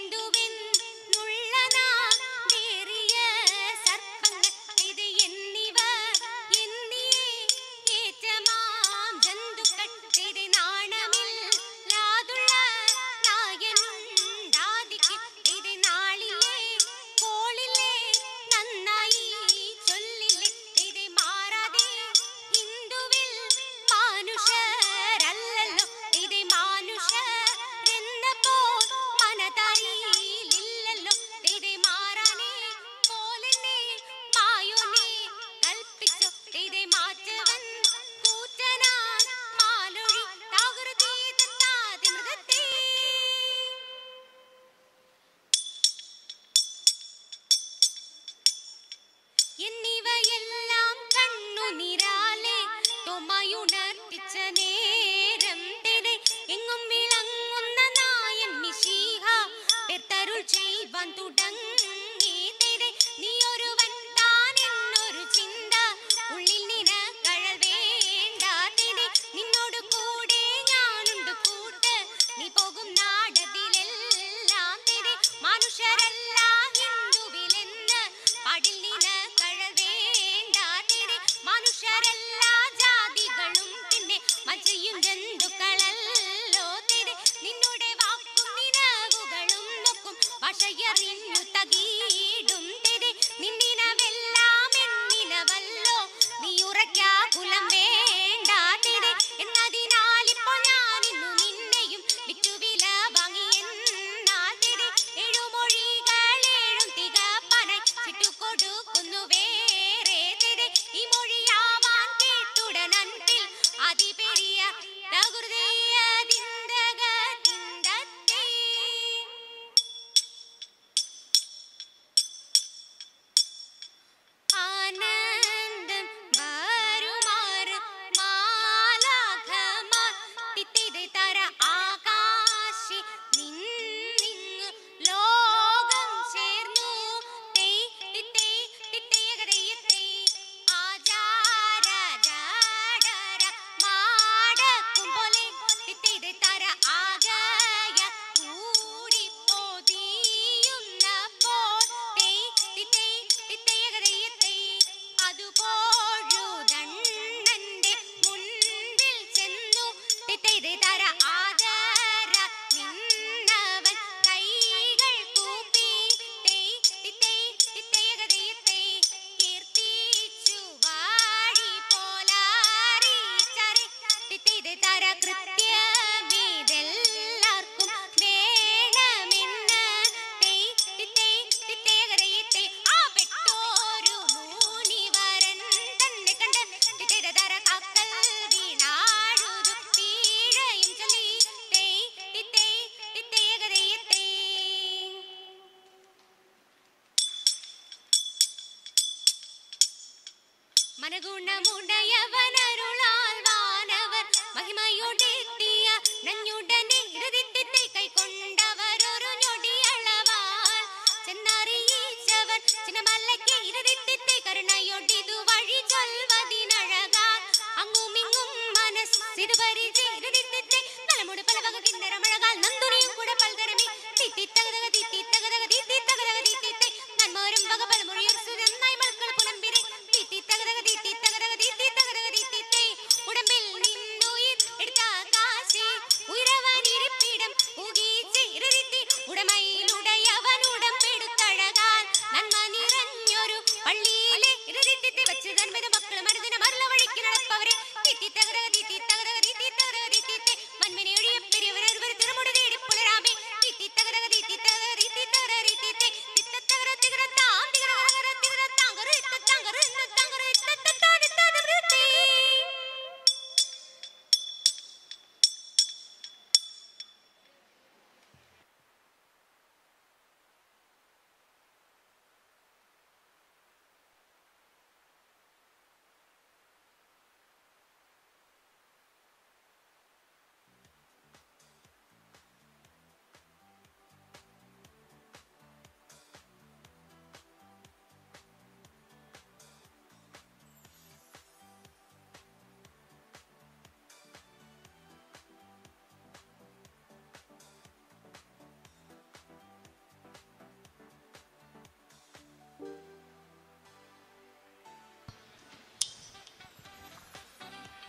ഹിന്ദുവെന്നുള്ളനാടേറിയ സർപ്പങ്ങൾ ഇത് എന്നിവ എന്നിയെ ഏറ്റമാം ജന്തുക്കൾ ഇത് നാണമില്ലാതുള്ള നായനുണ്ടാതിക്കും ഇത് നാളിലെ കോളിലെ നന്നായി ചൊല്ലില്ലേ ഇത് മാറാതെ ഹിന്ദുവിൽ മാനുഷരല്ലല്ലോ ഇത് മാനുഷരെന്നപ്പോൾ മനതറിയില്ലല്ലോ ഇത് മാറാനേ പോലെന്നെ മായോനെ കൽപ്പിച്ചു ഇത് മാറ്റവൻ കൂറ്റനാൻ മാലൊഴി തകൃതി തത്താതി മൃഗത്തെ എന്നിവയെല്ലാം കണ്ണുനിരാലെ തൊമയുണർത്തിച്ച നേരം തെരെ എങ്ങും വിളങ്ങുന്ന നായൻ മിശീഹ പെത്തരുൾ ചെയ്വാൻ തുടങ്ങി തെരെ നീ ഒരുവൻ താൻ എന്നൊരു ചിന്ത ഉള്ളിൽ നിനക്കഴൽ വേണ്ട തെരെ നിന്നോട് കൂടെ ഞാനുണ്ട് കൂട്ട് നീ പോകും നാടതിലെല്ലാം തെരെ മനുഷ്യരല്ല ഹിന്ദുവിലെന്ന് പാടിൽ നിനക്കഴൽ വേണ്ട തെരെ മനുഷ്യരെല്ലാ ജാതികളും പിന്നെ മജയും ജന്തുക്കളല്ലോ തെരെ നിന്നോടെ വാക്കും നിനവുകളും നോക്കും ഭാഷയറിഞ്ഞു തകീടും തെരെ നിന്നിനവെല്ലാം എന്നിനവല്ലോ നീ ഉറയ്ക്കാ കുലം വേണ്ട തെരെ എന്നതിനാൽ ഇപ്പോൾ ഞാൻ ഇന്നു നിന്നെയും വിറ്റുവില വാങ്ങിയെന്നാൽ തെരെ ഏഴുമൊഴികളേഴും തികപ്പനായി ചുറ്റുകൊടുക്കുന്നു വേറെ തെരെ ഈ മൊഴിയാവാൻ കേട്ടുടനൻപിൽ അതിപെരിയ തകൃതിയ തിന്തക തിന്തത്തേ ആനന്ദം വരുമാറ് മാലാഖമാർ തിത്തിത് തര ആകാശി നിന്നിങ്ങ് ലോകം ചേർന്നു തെയ് തിത്തേ തിത്തേകതയത്തേ ആചാര ജാഡര മാടക്കും പോലെ തിത്തിത് തര ആകയ കൂടി പൊതിയുന്നപ്പോൾ തെയ് തിത്തേ തിത്തേകതയത്തേ അതുപോഴുതണ്ണന്റെ മുൻപിൽ ചെന്നു തിത്തൈത് തര ആദര നിന്നവൻ കൈകൾ കൂപ്പി തേയ് തിത്തേ തിത്തേകതയത്തേ കീർത്തിച്ചു വാഴി പോലാറിച്ചറി തിത്തൈത് തര കൃത്യമിതെല്ലാവർക്കും വേണമെന്ന് തേയ് തിത്തേ തിത്തേകതയത്തേ ആ പെട്ടോരു മൂനിവരൻ തന്നെ കണ്ട് തിത്തൈത് തര കാക്കൽ വീണാഴുതു പീഴയും ചൊല്ലി തേയ് തിത്തേ തിത്തേകതയത്തേ മനഗുണമുടയവനരുളാൽ വാനവർ മഹിമയോടെത്തിയ നഞ്ഞുടനെ ഹൃദിത്യത്തെ കൈക്കൊണ്ടവരൊരു ഞൊടിയളവാൽ ചെന്നറിയിച്ചവർ ചിനമല്ലയ്ക്ക് ഹൃദിത്യത്തെ കരുണയൊടിതു വഴി ചൊൽവതിനഴകാൽ അങ്ങുമിങ്ങും മനസ്സിത് പരിചയ ഹൃദിത്യത്തെ നലമുട് പലവക കിന്നരമഴകാൽ നന്ദുനിയും കൂടെ പൽതരമേ തിത്തിത്തകതക തിത്തിത്തകതക തിത്തിത്തകതക തിത്തിത്തെ നന്മോരും വക പലമൊഴിയൊരു സുരന്നായി മക്കൾ പുലമ്പിരെ തിത്തിത്തകതക തിത്തിത്തകതക തിത്തിത്തകതക തിത്തിത്തെ ഉടമ്പിൽ നിന്നുയിർ എടുത്ത കാശി ഉയരവനിരിപ്പിടം ഊകിച്ച് ഇറുതി ഉടമയിലുടയവൻ ഉടമ്പെടുത്തഴകാൻ നന്മ നിറഞ്ഞൊരു പള്ളിയിലെ ഇറുതിത്തെ വെച്ച് തന്മത മക്കൾ മരുതിന മറല വഴിക്ക് നടപ്പവരെ തിത്തിത്തകതക തിത്തിത്തകതക തിത്തിത്തകതക തിത്തിത്തെ മന്മനെ ഒഴിയ പെരിയവരൊരുവർ തിരുമുടി തേടി പുലരാമേ തിത്തിത്തകതക തിത്തിത്തകതക തിത്തിത്തകതക തിത്തിത്തെ തിത്തത്തകര തികര താം തികര തകര തികര താങ്കര ഇത്തത്തങ്കര ഇന്നത്തങ്കര ഇത്തത്തത്താനിത്താന വൃത്തി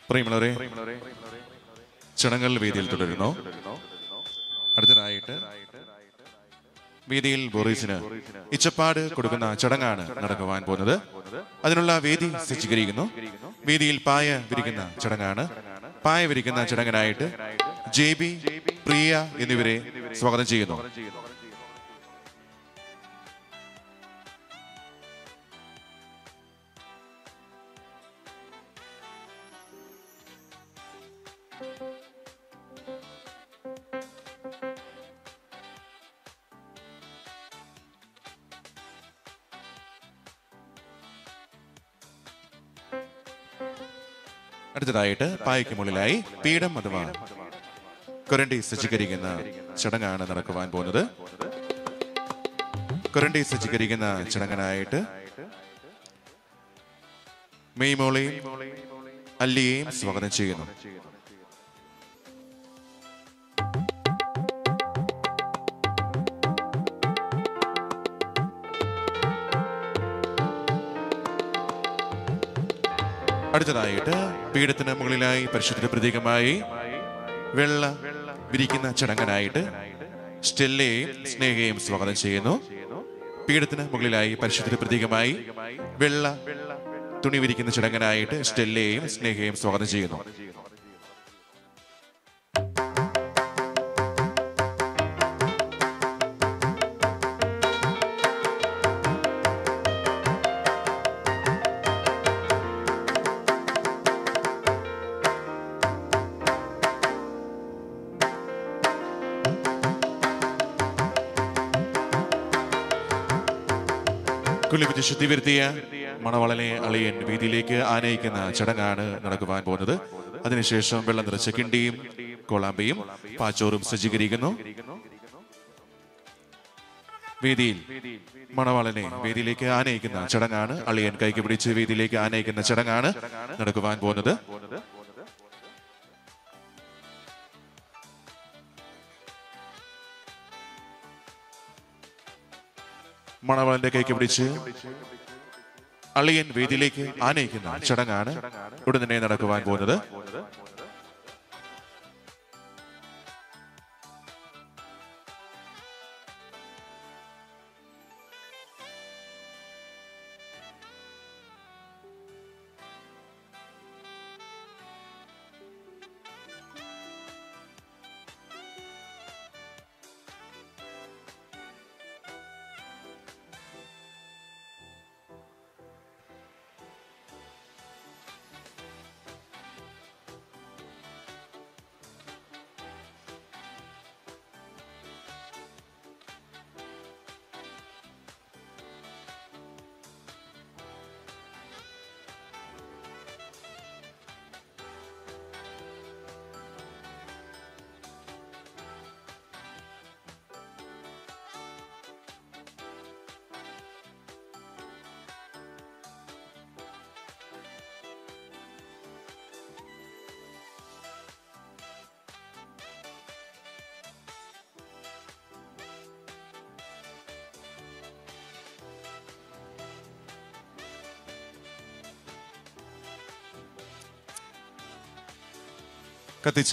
പ്രിയമുള്ളവരെ ചടങ്ങുകൾ വേദിയിൽ തുടരുന്നു അടുത്തതായിട്ട് വേദിയിൽ ബോറീസിന് ഇച്ചപ്പാട് കൊടുക്കുന്ന ചടങ്ങാണ് നടക്കുവാൻ പോകുന്നത് അതിനുള്ള വേദി സജ്ജീകരിക്കുന്നു വേദിയിൽ പായ വിരിക്കുന്ന ചടങ്ങാണ് പായ വിരിക്കുന്ന ചടങ്ങിനായിട്ട് ജെ ബി പ്രിയ എന്നിവരെ സ്വാഗതം ചെയ്യുന്നു അടുത്തതായിട്ട് പായയ്ക്ക് മുകളിലായി പീഠം അഥവാ കൊരണ്ടി സജ്ജീകരിക്കുന്ന ചടങ്ങാണ് നടക്കുവാൻ പോകുന്നത് കൊരണ്ടി സജ്ജീകരിക്കുന്ന ചടങ്ങിനായിട്ട് മെയ്മോളെയും അല്ലിയെയും സ്വാഗതം ചെയ്യുന്നു അടുത്തതായിട്ട് പീഠത്തിന് മുകളിലായി പരിശുദ്ധ പ്രതീകമായി വെള്ള വിരിക്കുന്ന ചടങ്ങനായിട്ട് സ്റ്റെല്ലയെയും സ്നേഹയെയും സ്വാഗതം ചെയ്യുന്നു പീഠത്തിന് മുകളിലായി പരിശുദ്ധ പ്രതീകമായി വെള്ള തുണി വിരിക്കുന്ന ചടങ്ങനായിട്ട് സ്റ്റെല്ലയെയും സ്നേഹയെയും സ്വാഗതം ചെയ്യുന്നു കുളിപ്പിച്ച് ശുദ്ധി വരുത്തിയ മണവളനെ അളിയൻ വീതിയിലേക്ക് ആനയിക്കുന്ന ചടങ്ങാണ് നടക്കുവാൻ പോകുന്നത് അതിനുശേഷം വെള്ളം നിറച്ച കിണ്ടിയും കോളാമ്പയും പാച്ചോറും സജ്ജീകരിക്കുന്നു വേദിയിൽ മണവാളനെ വേദിയിലേക്ക് ആനയിക്കുന്ന ചടങ്ങാണ് അളിയൻ കൈക്ക് പിടിച്ച് വേദിയിലേക്ക് ആനയിക്കുന്ന ചടങ്ങാണ് നടക്കുവാൻ പോകുന്നത് മണവാളന്റെ കൈക്ക് പിടിച്ച് അളിയൻ വേദിയിലേക്ക് ആനയിക്കുന്ന ചടങ്ങാണ് ഉടൻ തന്നെ നടക്കുവാൻ പോകുന്നത് കത്തിച്ച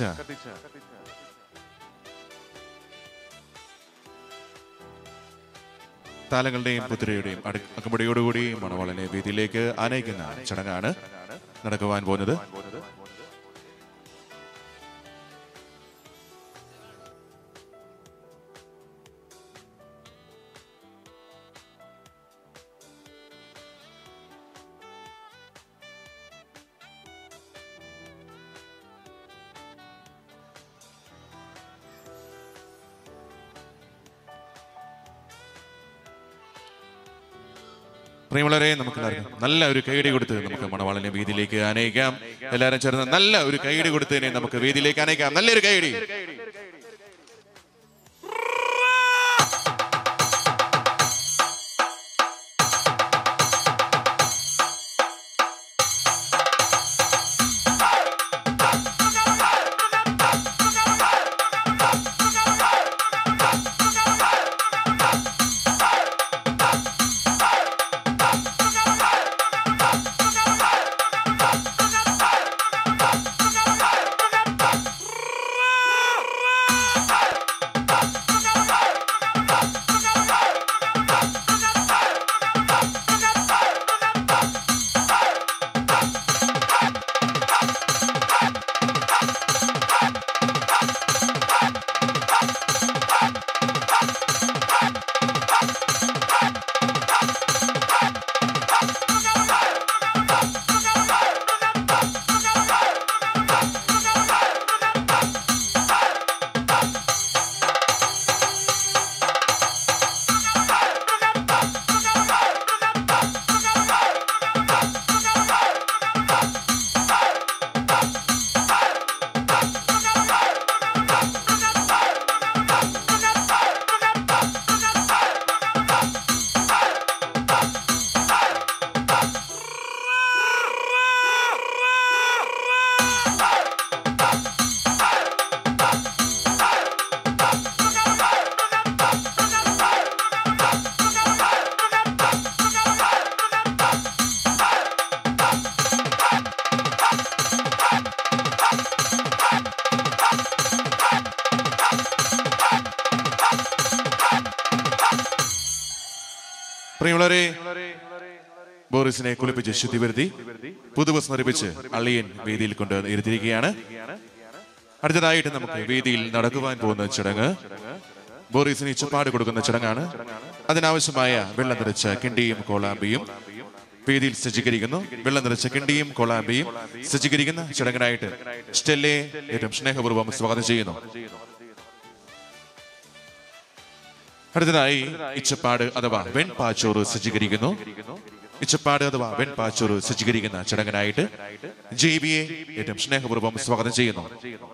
താലങ്ങളുടെയും കുതിരയുടെയും അടു- അകമ്പടിയോടുകൂടി മണവാളനെ വേദിയിലേക്ക് ആനയിക്കുന്ന ചടങ്ങാണ് നടക്കുവാൻ പോകുന്നത് പ്രിയമുള്ളവരെ നമുക്ക് എല്ലാവർക്കും നല്ല ഒരു കൈയടി കൊടുത്ത് നമുക്ക് മണവാളനെ വേദിയിലേക്ക് ആനയിക്കാം എല്ലാവരും ചേർന്ന് നല്ല ഒരു കൈയടി കൊടുത്തതിനെ നമുക്ക് വേദിയിലേക്ക് ആനയിക്കാം നല്ലൊരു കൈയടി പ്രിയമുള്ളവരെ ബോറിസിനെ കുളിപ്പിച്ച് ശുദ്ധി വരുത്തി പുതുവസ് നിർമ്മിച്ച് അള്ളിയൻ വേദിയിൽ കൊണ്ട് ഇരുത്തിയിരിക്കുകയാണ് അടുത്തതായിട്ട് നമുക്ക് വേദിയിൽ നടക്കുവാൻ പോകുന്ന ചടങ്ങ് ബോറിസിന് ഇച്ചപ്പാട് കൊടുക്കുന്ന ചടങ്ങാണ് അതിനാവശ്യമായ വെള്ളം നിറച്ച കിണ്ടിയും കോളാമ്പിയും വേദിയിൽ സജ്ജീകരിക്കുന്നു വെള്ളം നിറച്ച കിണ്ടിയും കോളാമ്പിയും സജ്ജീകരിക്കുന്ന ചടങ്ങിനായിട്ട് സ്റ്റെല്ലെ ഏറ്റവും സ്നേഹപൂർവ്വം സ്വാഗതം ചെയ്യുന്നു അടുത്തതായി ഇച്ചപ്പാട് അഥവാ വെൺപാച്ചോറ് സജ്ജീകരിക്കുന്നു ഇച്ചപ്പാട് അഥവാ വെൺപാച്ചോറ് സജ്ജീകരിക്കുന്ന ചടങ്ങിനായിട്ട് ജെ ബിയെ ഏറ്റവും സ്നേഹപൂർവ്വം സ്വാഗതം ചെയ്യുന്നു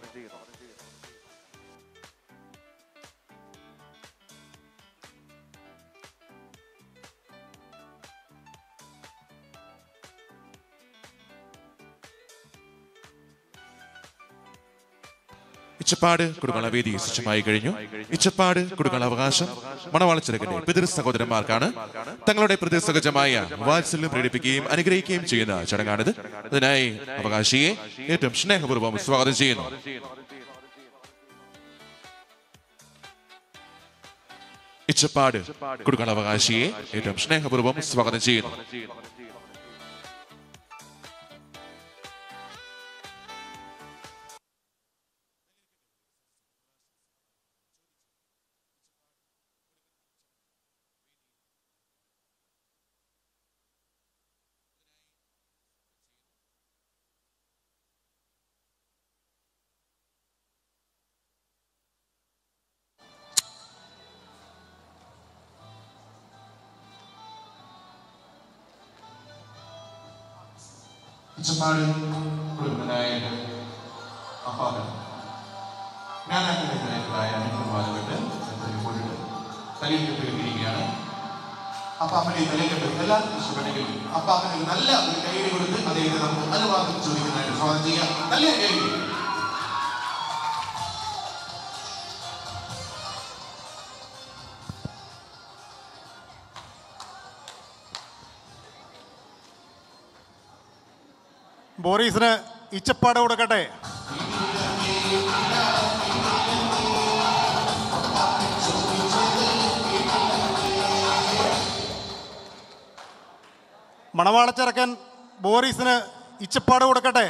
ഇച്ചപ്പാട് കൊടുക്കാനുള്ള വേദി സജ്ജമായി കഴിഞ്ഞു ഇച്ചപ്പാട് കൊടുക്കാനുള്ള അവകാശം മണവാളച്ചിറകിന്റെ പിതൃ സഹോദരന്മാർക്കാണ് തങ്ങളുടെ പ്രതിസഹജമായ വാത്സല്യം പ്രകടിപ്പിക്കുകയും അനുഗ്രഹിക്കുകയും ചെയ്യുന്ന ചടങ്ങാണിത് അതിനായി അവകാശിയെ ഏറ്റവും സ്നേഹപൂർവ്വം സ്വാഗതം ചെയ്യുന്നു ഇച്ചപ്പാട് കൊടുക്കാനുള്ള അവകാശിയെ ഏറ്റവും സ്നേഹപൂർവ്വം സ്വാഗതം ചെയ്യുന്നു ഇച്ചപ്പാട് കൊടുക്കുന്നതിനായി അപ്പാപ്പൻ ഞാൻ അതിൻ്റെതായ അനുഭവമായിട്ട് പോയിട്ട് തലയിൽ കെട്ടിയിരിക്കുകയാണ് അപ്പാപ്പനെ തലയിൽ കെട്ട് എല്ലാ ഇഷ്ടപ്പെട്ടെങ്കിലും അപ്പാപ്പന് ഒരു നല്ല ഒരു കൈയ്യടി കൊടുത്ത് അദ്ദേഹത്തെ നമുക്ക് അനുവാദം ചോദിക്കുന്നതായിട്ട് സ്വാഗതം ചെയ്യാം നല്ല കൈയ്യടി ബോറീസിന് ഇച്ചപ്പാട് കൊടുക്കട്ടെ മണവാളച്ചിറക്കൻ ബോറീസിന് ഇച്ചപ്പാട് കൊടുക്കട്ടെ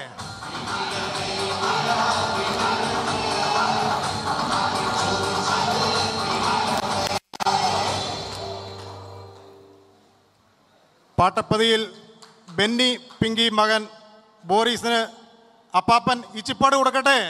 പാട്ടപ്പതിയിൽ ബെന്നി പിങ്കി മകൻ ബോറീസിന് അപ്പാപ്പൻ ഇച്ചിപ്പാട് കൊടുക്കട്ടെ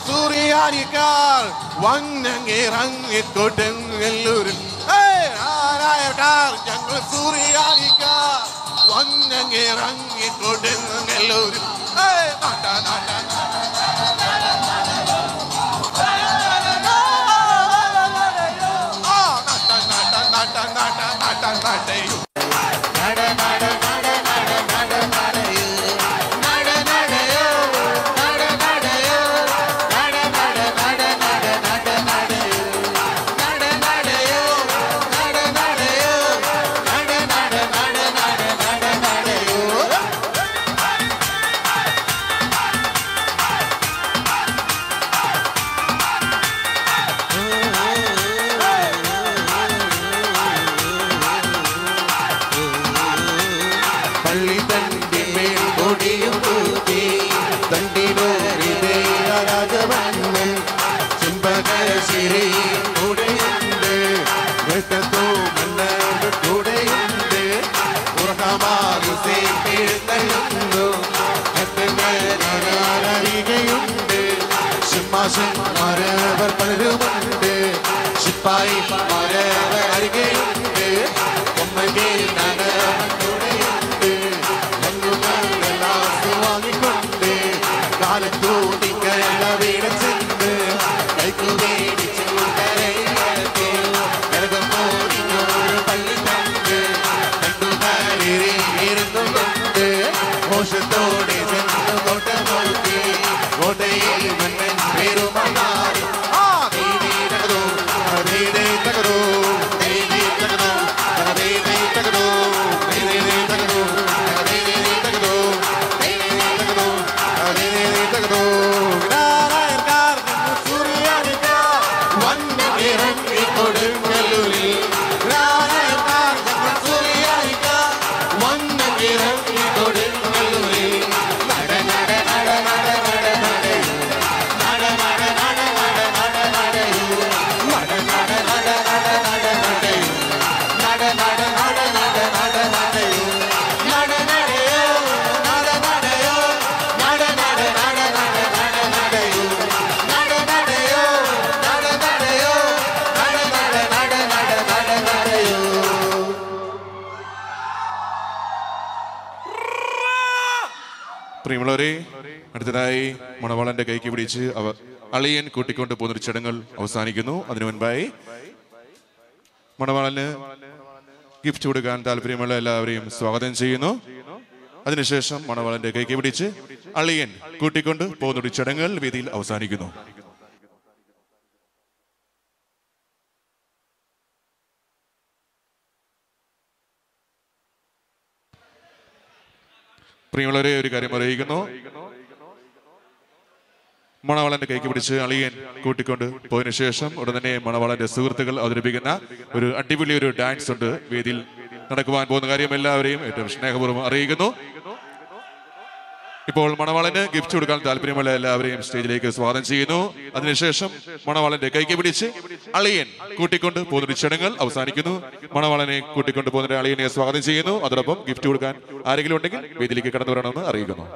സൂര്യാനിക്കാർ വന്നങ്ങിറങ്ങിക്കൊടുങ്ങല്ലൂരിൽ ആരായക്കാർ ഞങ്ങൾ സൂര്യാനിക്കാർ വന്നങ്ങിറങ്ങിക്കൊടുങ്ങല്ലൂരിൽ നാട്ട നാട്ട ആ നാട്ട നാട്ട നാട്ട നാട്ട നാട്ട നാട്ടയോ നട നട നട നട നട നടയോ നട നടയോ നട നടയോ നട നട നട നട നട നടയോ നട നടയോ നട നടയോ നട നട നട നട നട നടയോ പള്ളി തണ്ടി മേൽ കൊടിയും തൂക്കി തണ്ടിനോരിതേ രാജവണ്ണൻ ചെമ്പക ശിരി കൂടെയുണ്ട് വെട്ടത്തോ മണ്ണ കൂടെയുണ്ട് ഉറക്കമാകുസേ എഴുന്നള്ളുന്നു അറിയുകയുണ്ട് സിംഹാസന്മാരവർ പലരുമുണ്ട് ശിപ്പായി മാരവർ അറിയുകയുണ്ട് ഒമ്മകേ കൂടെയുണ്ട് വാങ്ങിക്കൊണ്ട് കാലത്തൂട്ടിക്കല്ല വീടച്ചെന്ന് കൈക്കുവേടിച്ചു പള്ളി കണ്ട് കണ്ടുകാരിരുന്നുകൊണ്ട് മോശത്തോടെ ചെന്ന് കോട്ട നോക്കി കോട്ടയിൽ മന്നൻ പേരുമാറി ആ ദൈവീ തകരോ ദൈവേ തകരോ ദൈവീ തകരോ ദൈവേ തകരോ ദൈവേ തകരോ ദൈവേ തകരോ ദൈവേ തകരോ ദൈവേ തകരോ നാരായണക്കാർ സൂര്യാനിക്കാർ വന്നിറങ്ങി കൊടുങ്ങല്ലൂരിൽ നാരായണക്കാർ സൂര്യാനിക്കാർ വന്നിറങ്ങി കൊടുങ്ങല്ലൂരിൽ നട നട നട നട നട നടയോ നട നട നട നട നട നടയോ നട നട നട നട നട നടയോ നട നട നട നട നട നടയോ നട നടയോ നട നടയോ നട നട നട നട നട നടയോ നട നടയോ നട നടയോ നട നട നട നട നട നടയോ പ്രിയമുള്ളവരെ അടുത്തതായി മണവാളന്റെ കൈക്ക് പിടിച്ച് അവർ അളിയൻ കൂട്ടിക്കൊണ്ട് പോകുന്നൊരു ചടങ്ങുകൾ അവസാനിക്കുന്നു അതിനു മുൻപായി മണവാളന് ഗിഫ്റ്റ് കൊടുക്കാൻ താല്പര്യമുള്ള എല്ലാവരെയും സ്വാഗതം ചെയ്യുന്നു അതിനുശേഷം മണവാളന്റെ കൈക്ക് പിടിച്ച് അളിയൻ കൂട്ടിക്കൊണ്ട് പോകുന്നൊരു ചടങ്ങുകൾ വേദിയിൽ അവസാനിക്കുന്നു പ്രിയമുള്ളവരെ ഒരു കാര്യം അറിയിക്കുന്നു മണവാളന്റെ കൈക്ക് പിടിച്ച് അളിയൻ കൂട്ടിക്കൊണ്ട് പോയതിനു ശേഷം ഉടൻ തന്നെ മണവാളന്റെ സുഹൃത്തുക്കൾ അവതരിപ്പിക്കുന്ന ഒരു അടിപൊളി ഒരു ഡാൻസ് ഉണ്ട് വേദിയിൽ നടക്കുവാൻ പോകുന്ന കാര്യം എല്ലാവരെയും ഏറ്റവും സ്നേഹപൂർവ്വം അറിയിക്കുന്നു ഇപ്പോൾ മണവാളന് ഗിഫ്റ്റ് കൊടുക്കാൻ താല്പര്യമുള്ള എല്ലാവരെയും സ്റ്റേജിലേക്ക് സ്വാഗതം ചെയ്യുന്നു അതിനുശേഷം മണവാളന്റെ കൈക്ക് പിടിച്ച് അളിയൻ കൂട്ടിക്കൊണ്ട് പോകുന്ന ചടങ്ങുകൾ അവസാനിക്കുന്നു മണവാളനെ കൂട്ടിക്കൊണ്ട് പോകുന്ന അളിയനെ സ്വാഗതം ചെയ്യുന്നു അതോടൊപ്പം ഗിഫ്റ്റ് കൊടുക്കാൻ ആരെങ്കിലും ഉണ്ടെങ്കിൽ വേദിയിലേക്ക് കടന്നു വരണമെന്ന് അറിയിക്കുന്നു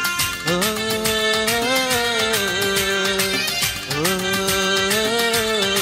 oh, oh, oh.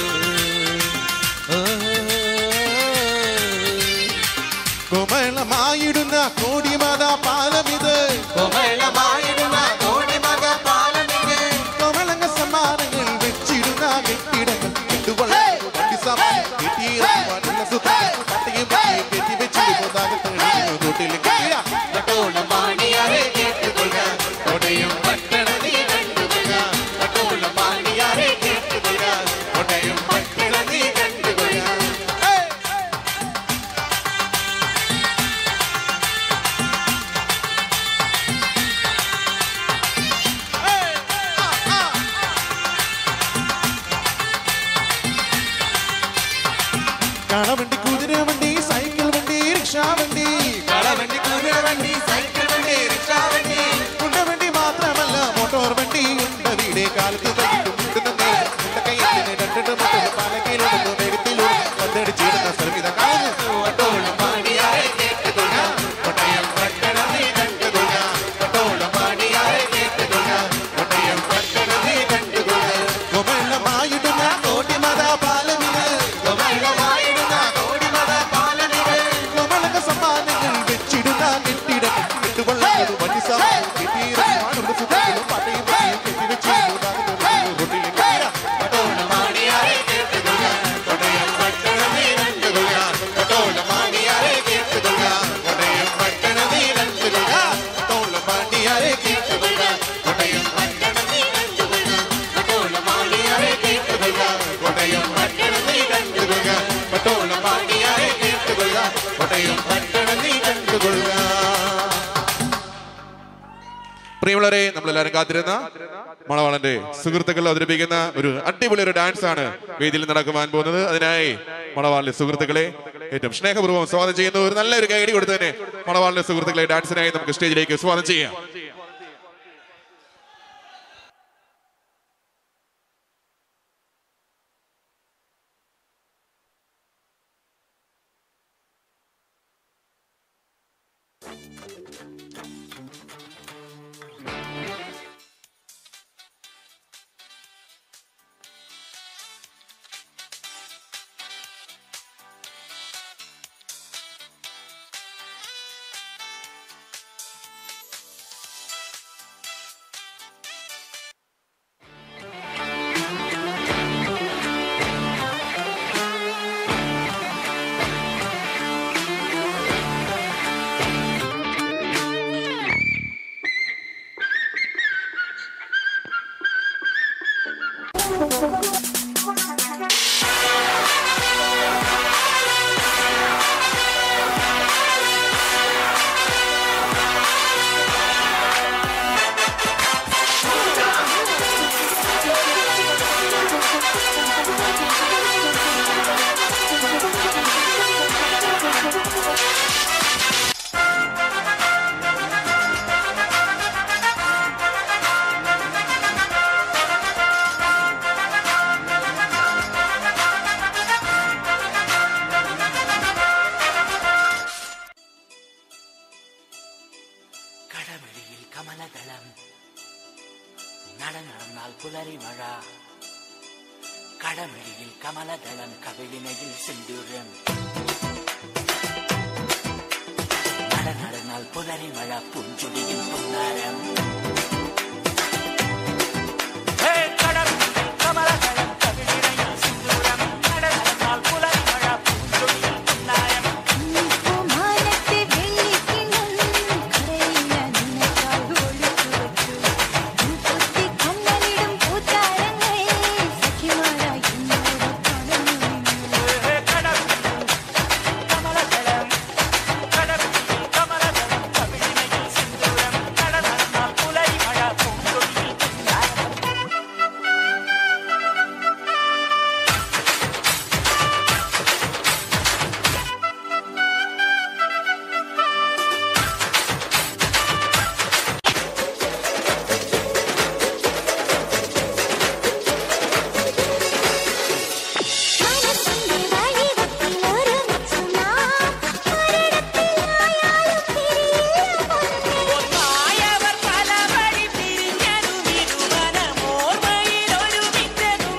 വള്ളങ്ങളും വണ്ടിസാമാനും കെട്ടിയിറങ്ങുവാനുള്ള സുഖങ്ങളും പട്ടയും പട്ടയും കെട്ടിവെച്ച് റൊട്ടിയിൽ പട്ടോളമാണിയാരെ കേട്ടുകൊള്ളുക കൊടയം പട്ടണമേ കണ്ടുകൊള്ളുക പട്ടോളമാണിയാരെ കേട്ടുകൊള്ളുക കൊടയം പട്ടണമേ കണ്ടുകൊള്ളുക പട്ടോളമാണിയാരെ കേട്ടുകൊള്ളുക കൊടയം പട്ടണമേ കണ്ടുകൊള്ളുക പട്ടോളമാണിയാരെ കേട്ടുകൊള്ളുക കൊടയം പട്ടണമേ കണ്ടുകൊള്ളുക പട്ടോളമാണിയാരെ കേട്ടുകൊള്ളുക കൊടയം പട്ടണമേ കണ്ടുകൊള്ളുക പ്രിയമുള്ളവരെ നമ്മളെല്ലാവരും കാത്തിരുന്ന മണവാളന്റെ സുഹൃത്തുക്കൾ അവതരിപ്പിക്കുന്ന ഒരു അടിപൊളി ഒരു ഡാൻസ് ആണ് വേദിയിൽ നടക്കുവാൻ പോകുന്നത് അതിനായി മണവാളിന്റെ സുഹൃത്തുക്കളെ ഏറ്റവും സ്നേഹപൂർവ്വം സ്വാഗതം ചെയ്യുന്ന ഒരു നല്ലൊരു കൈഡി കൊടുത്ത് തന്നെ മണവാളിന്റെ സുഹൃത്തുക്കളെ ഡാൻസിനായി നമുക്ക് സ്റ്റേജിലേക്ക് സ്വാഗതം ചെയ്യാം കടമഴിയിൽ കമലദളം നട നടന്നാൽ പുലരി മഴ കടമഴിയിൽ കമലദളം കവിളിനയിൽ സിന്ദൂരം നട നടന്നാൽ പുലരി മഴ പുഞ്ചുടിയിൽ പുന്നാരം ഹേ, കടമഴിയിൽ കമലദളം കവിളിനയിൽ സിന്ദൂരം നട നടന്നാൽ പുലരി മഴ പുഞ്ചുടിയിൽ പുന്നാരം മാനത്തെ വെള്ളിക്കിണ്ണം കരയില്ല നിനക്കായി ഒളിച്ചു വച്ചു കുത്തി കണ്ണലിടും പൂത്താരങ്ങൾ സഖിമാരായി എന്നോട് പറഞ്ഞു കമലദളം കടമഴിയിൽ കമലദളം കവിളിനയിൽ സിന്ദൂരം നട നടന്നാൽ പുലരി മഴ പുഞ്ചുടിയിൽ പുന്നാരം മനസ്സിന്റെ വഴിവക്കിൽ ഒരുമിച്ചു നാം ഒരിടത്തിലായാലും പിരിയില്ല ഒന്നായവർ പലവഴി പിരിഞ്ഞതും ഇരുമനമോർമ്മയിൽ ഒരുമിച്ചതും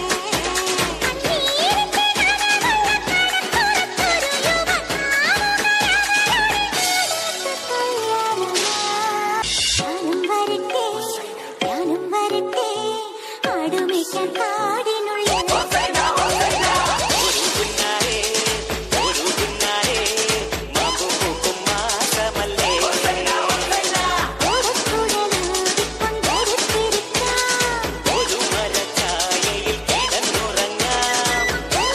ഞാനും വരട്ടെ ഞാനും വരട്ടെ അടുമിക്കാൻ കാടിനുള്ളിൽ ഒരു പിന്നാലെ മാമ്പു പൂക്കും മാസമല്ലേ ഒരു മരച്ചായയിൽ കിടന്നുറങ്ങാം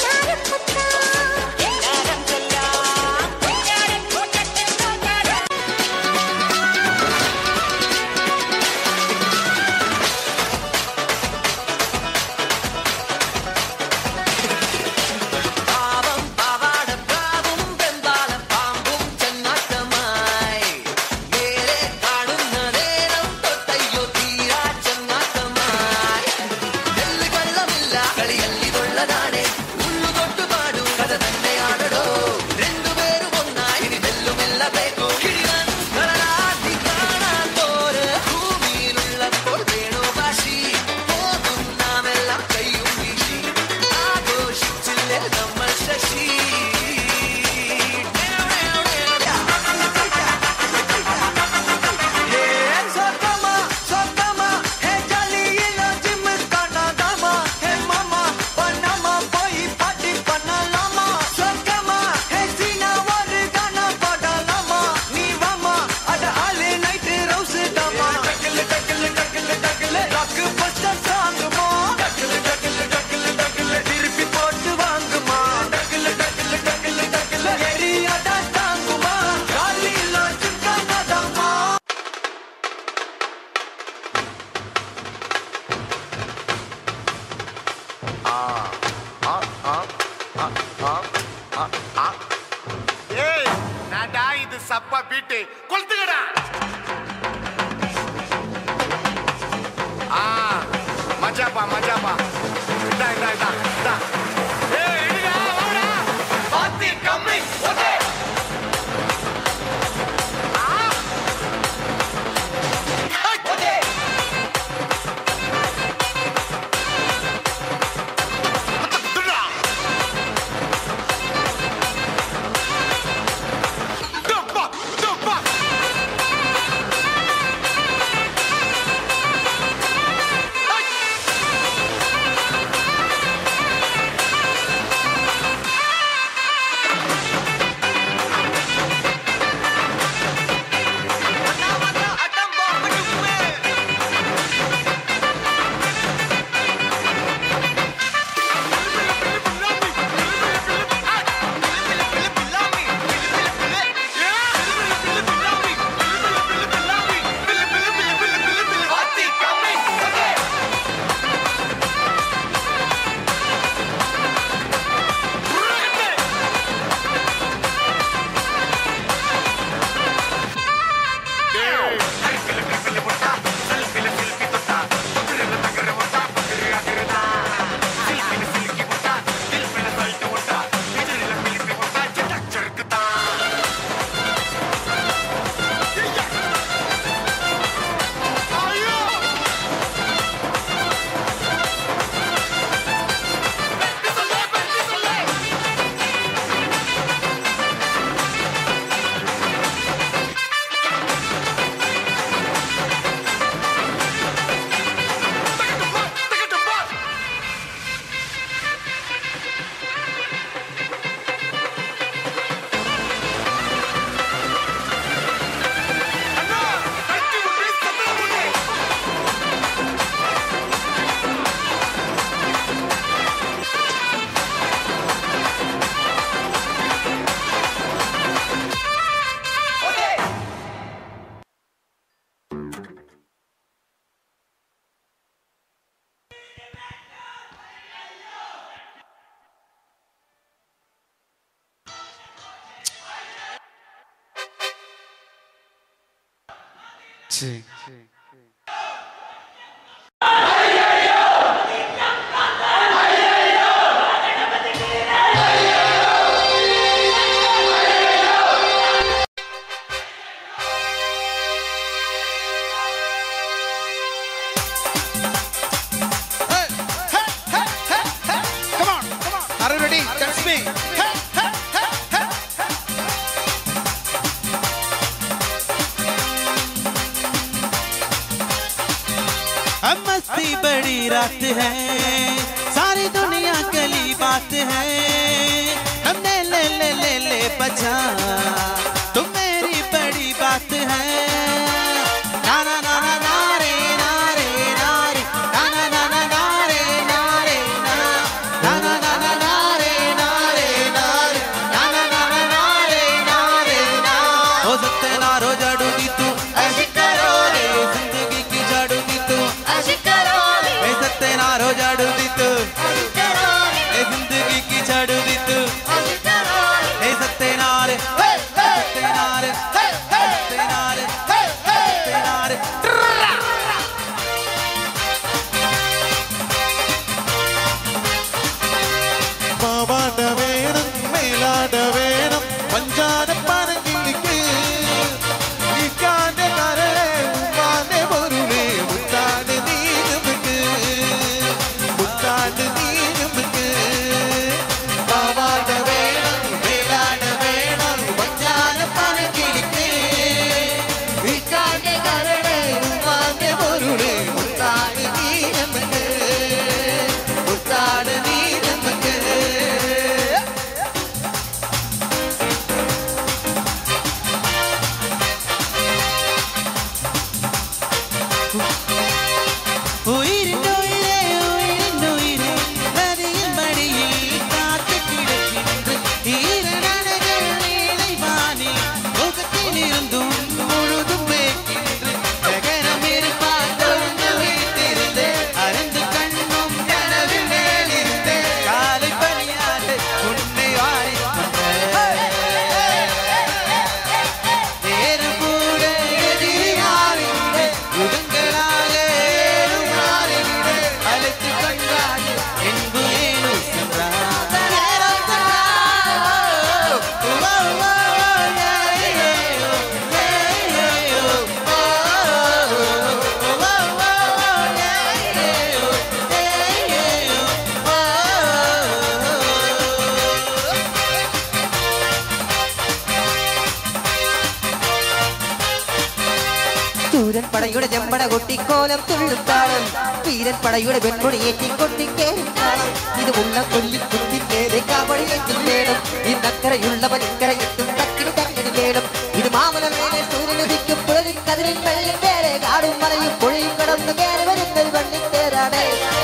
എന്നാരം ചൊല്ലാം കുഞ്ഞാടൻ കൂട്ടത്തിൽ നോക്കാടാം ും Come on, come on. Are you ready? That's me. अब मस्ती बड़ी रात है सारी दुनिया गली बात है हमने ले ले ले ले बचा तुम मेरी बड़ी बात है ना ना ना ना ना रे ना रे ना रे ना ना ना ना ना रे ना रे ना ना ना ना ना ना रे ना रे ना रे ना ना ना ना ना रे ना रे ना हो सकते ना रो जाडूगी तू ऐसी करो रे जिंदगी की जाडूगी तू ऐसी करो रे सकते ना रो जाडूगी तू ए जिंदगी की जाडूगी तू ए सकते ना रे सकते ना रे सकते ना रे सकते ना रे പാവാട വേണം മേലാട വേണം പഞ്ചാര പനകിളിക്ക് നീക്കാന്റെ കരളെ ഉമ്മാന്റെ പൊരുളെ മുത്താട് നീ നമുക്ക് മുത്താട് നീ നമുക്ക് പാവാട വേണം മേലാട വേണം പഞ്ചാര പനകിളിക്ക് നീക്കാന്റെ കരളെ ഉമ്മാന്റെ പൊരുളെ മുത്താട് നീ നമുക്ക് മുത്താട് നീ നമുക്ക് ഉയിരിന്റെ ഉയിരേ, ഉയിരിന്റെ ഉയിരേ, നദിயின் மடியில் காத்து கிடக்கின்ற ஈரநடைகள் நீலை வானில் முகத்தில் இருந்தும் முழுதும் வேக்கின்ற ககனம் இருப்பால் தொழுந்து வைத்திருந்து அறந்து கண்ணும் கனவில் மேலிருந்து காலை பணியாறு உன்னை வாரிக்கொண்ட நேரம் கூட எதிரி மாறிவிட யுகங்களாக ஏறும் மாறிவிட அழைத்து கண்டாய் என்பு ஏனும் சென்றார் நேரம் சென்றார். ஓ, ஓ, ஓ, ஏ, ஏ, ஓ, ஏ, ஏ, ஓ, ஓ, ஓ, ஓ, ஓ, ஏ, ஏ, ஓ, ஏ, ஏ, ஓ, ஓ. ചൂരൻ പടയുടെ ചെമ്പട കൊട്ടിക്കോലം തുള്ളുത്താളം വീരൻ പടയുടെ വെൺപൊടിയേറ്റി കൊട്ടിക്കേറും താളം ഇത് ഉള്ള കൊല്ലി കുത്തിക്കേറെ കാവടിയേറ്റി വേണം ഇന്നക്കരയുള്ളവൻ ഇക്കര എത്തും തക്കിന് തക്കിന് വേണം ഇത് മാമല മേലെ സൂര്യനുദിക്കും പുഴലിൻ കതിരിൻ വെള്ളിൻ പേരെ കാടും മലയും പുഴയും കടന്നു കയറി വരുന്നൊരു വണ്ണിൻ പേരാണ്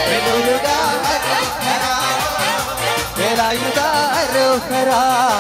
വേലായുധാരോഹരാ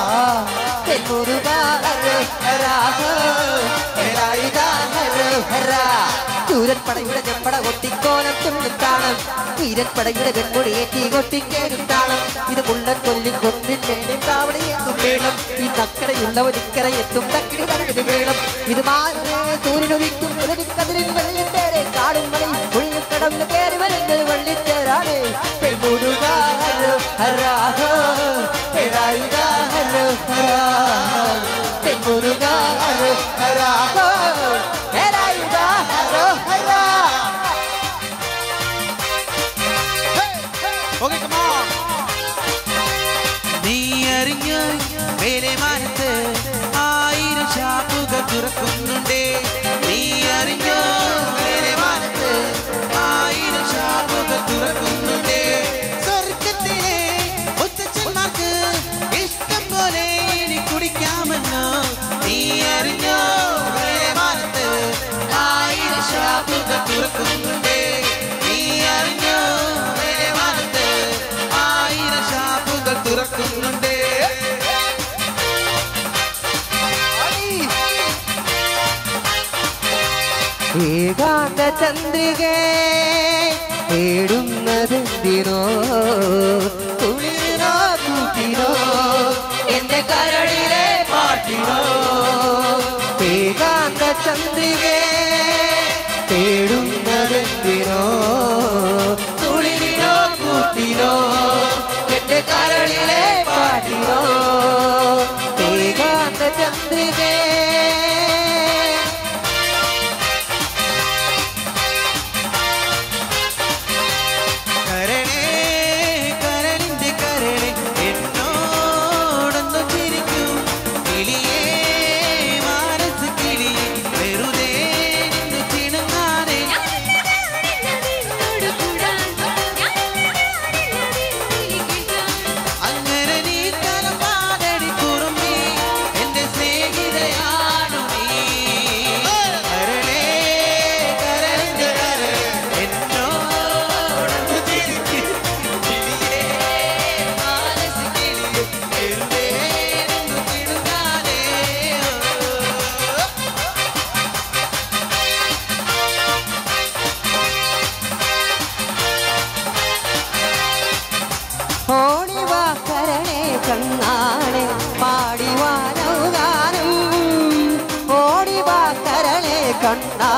ചൂരൻപടയുടെ ചെമ്പട കൊട്ടിക്കോലം തുള്ളിത്താളം വീരൻപടയുടെ വെൺമൊഴിയേറ്റി കൊട്ടിക്കേറും താളം ഇത് മുള്ളൻ കൊല്ലിൻ കൊന്നിൻ മേലെ കാവടിയെത്തും വേണം ഈ നക്കരയുള്ളവൻ ഇക്കര എത്തും തക്കിടി തടകിന് വേണം ഇത് മാനേ സൂര്യനൊരിക്കും കതിരിൻ വെള്ളിൻ പേരെ കാടും മലയും പുള്ളിൽ കടന്ന് കയറി വരുന്നത് വള്ളിത്തേരാണ് പെൺമുടുകാരോ ഹരാഹോ ഹരായുധാരോ ഹരാ പെൺമുടുകാരോ ഹരാഹോ ഹരായുധാരോ ഹരാ Okay, come on. നീ അറിഞ്ഞോ മേലെ മാനത്ത് ആയിരം ഷാപ്പുകൾ തുറക്കുന്നുണ്ടേ നീ അറിഞ്ഞോ മേലെ മാനത്ത് ആയിരം ഷാപ്പുകൾ തുറക്കുന്നുണ്ടേ സ്വർഗത്തിലെ മുത്തച്ഛന്മാർക്ക് ഇഷ്ടം പോലെ ഇനി കുടിക്കാമെന്നോ നീ അറിഞ്ഞോ മേലെ മാനത്ത് ആയിരം ഷാപ്പുകൾ തുറക്കുന്നുണ്ടേ നീ അറിഞ്ഞോ മേലെ മാനത്ത് ആയിരം ഷാപ്പുകൾ തുറക്കുന്നുണ്ടേ ഏകാന്ത ചന്ദ്രികേ തേടുന്നതെന്തിനോ കുളിരോ കൂട്ടിനോ എന്റെ കരളിലെ പാട്ടിനോ ഏകാന്ത ചന്ദ്രികേ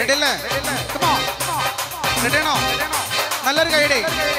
റെഡി അല്ലേ റെഡിയാണോ നല്ലൊരു കൈഡേ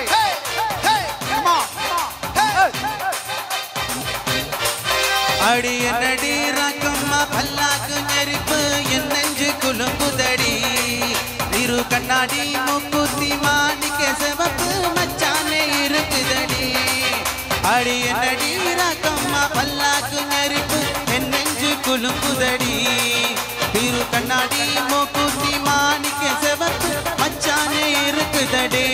അടി എന്നടി റക്കമ്മ പല്ലാക്കു ഞെരിപ്പ് എന്നെഞ്ചു കുലുമ്പുതടി ഇരു കണ്ണാടി മുക്കുത്തി മാണിക്ക സെവപ്പ് മച്ചാനെ இருக்குதடி അടി എന്നടി റക്കമ്മ പല്ലാക്കു ഞെരിപ്പ് എന്നെഞ്ചു കുലുമ്പുതടി ഇരു കണ്ണാടി മുക്കുത്തി മാണിക്ക സെവപ്പ് മച്ചാനെ இருக்குதடி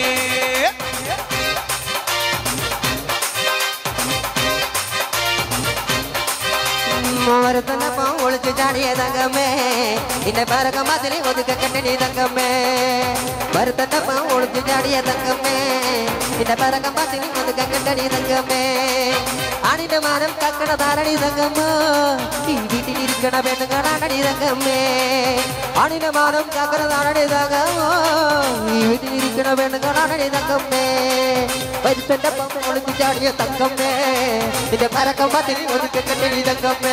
മരത്തനപ്പം ഒളിച്ചു ചാടിയ തങ്കമ്മേ നിന്റെ പറക്കം അതിൽ ഒതുക്ക കണ്ടടി തങ്കമ്മേ മരത്തനപ്പം ഒളിച്ചു ചാടിയ തങ്കമ്മേ നിന്റെ പറക്കം അതിൽ ഒതുക്ക കണ്ടടി തങ്കമ്മേ ആണിന്റെ മാനം കക്കട താരടി തങ്കമ്മ ഈ വീട്ടിലിരിക്കണ പെണ്ണുങ്ങളാണടി തങ്കമ്മേ ആണിന്റെ മാനം കക്കട താരടി തങ്കമ്മ ഈ വീട്ടിലിരിക്കണ പെണ്ണുങ്ങളാണടി തങ്കമ്മേ വരുത്തന്റെ പമ്പ ഒളിച്ചു ചാടിയ തങ്കമ്മേ നിന്റെ പറക്കം അതിൽ ഒതുക്ക കണ്ടടി തങ്കമ്മേ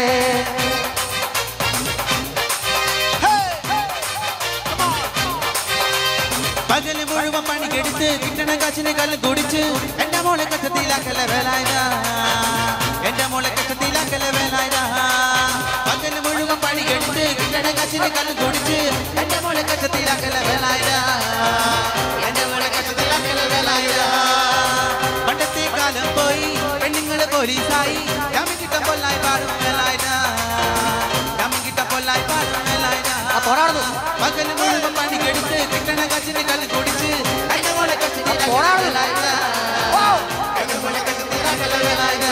പകല് മുഴുവൻ പണിക്കെടുത്ത് കിട്ടണ കാശിനെ കല്ല് കുടിച്ച് എന്റെ മോളെ കഷ്ടത്തിലാക്കല വേലായത എന്റെ മോളെ കഷ്ടത്തിലാക്കല വേലായത പകല് മുഴുവൻ പണിക്കെടുത്ത് കിട്ടണ കാശിനെ കല്ല് കുടിച്ച് എന്റെ മോളെ കഷ്ടത്തിലാക്കല വേലായത എന്റെ മോളെ കഷ്ടത്തിലാക്കല വേലായത പണ്ടത്തെ കാലം പോയി പെണ്ണുങ്ങള് പോലീസായി ജാമ്യം കിട്ടാൻ പൊല്ലായി പാടും വേലായത ജാമ്യം കിട്ടാൻ പൊല്ലായി പാടും വേലായത പകല് മുഴുവൻ പണിക്കെടുത്ത് കിട്ടണ കാശിനെ കല്ല് കുടിച്ച് എന്റെ മോളെ കഷ്ടത്തിലാക്കല വേലായത എന്റെ മോളെ കഷ്ടത്തിലാക്കല വേലായത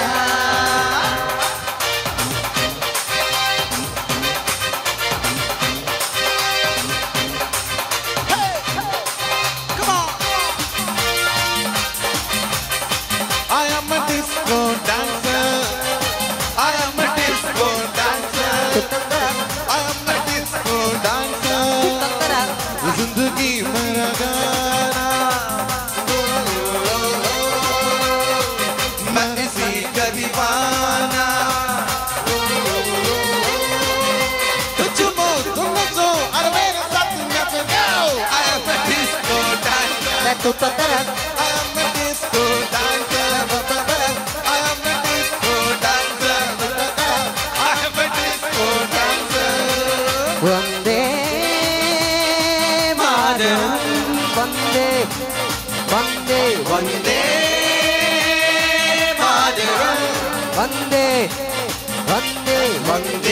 I am a disco dancer. I am a disco dancer. I am a disco dancer. जिंदगी मेरा गाना मैं इसी का दीवाना तुझ मो तुम सो अरे मेरे साथ नाच जाओ I am a disco dancer. I am a disco dancer. I am a disco dancer. I am a disco dancer. Vande Mataram Vande Vande Vande Mataram Vande Vande Vande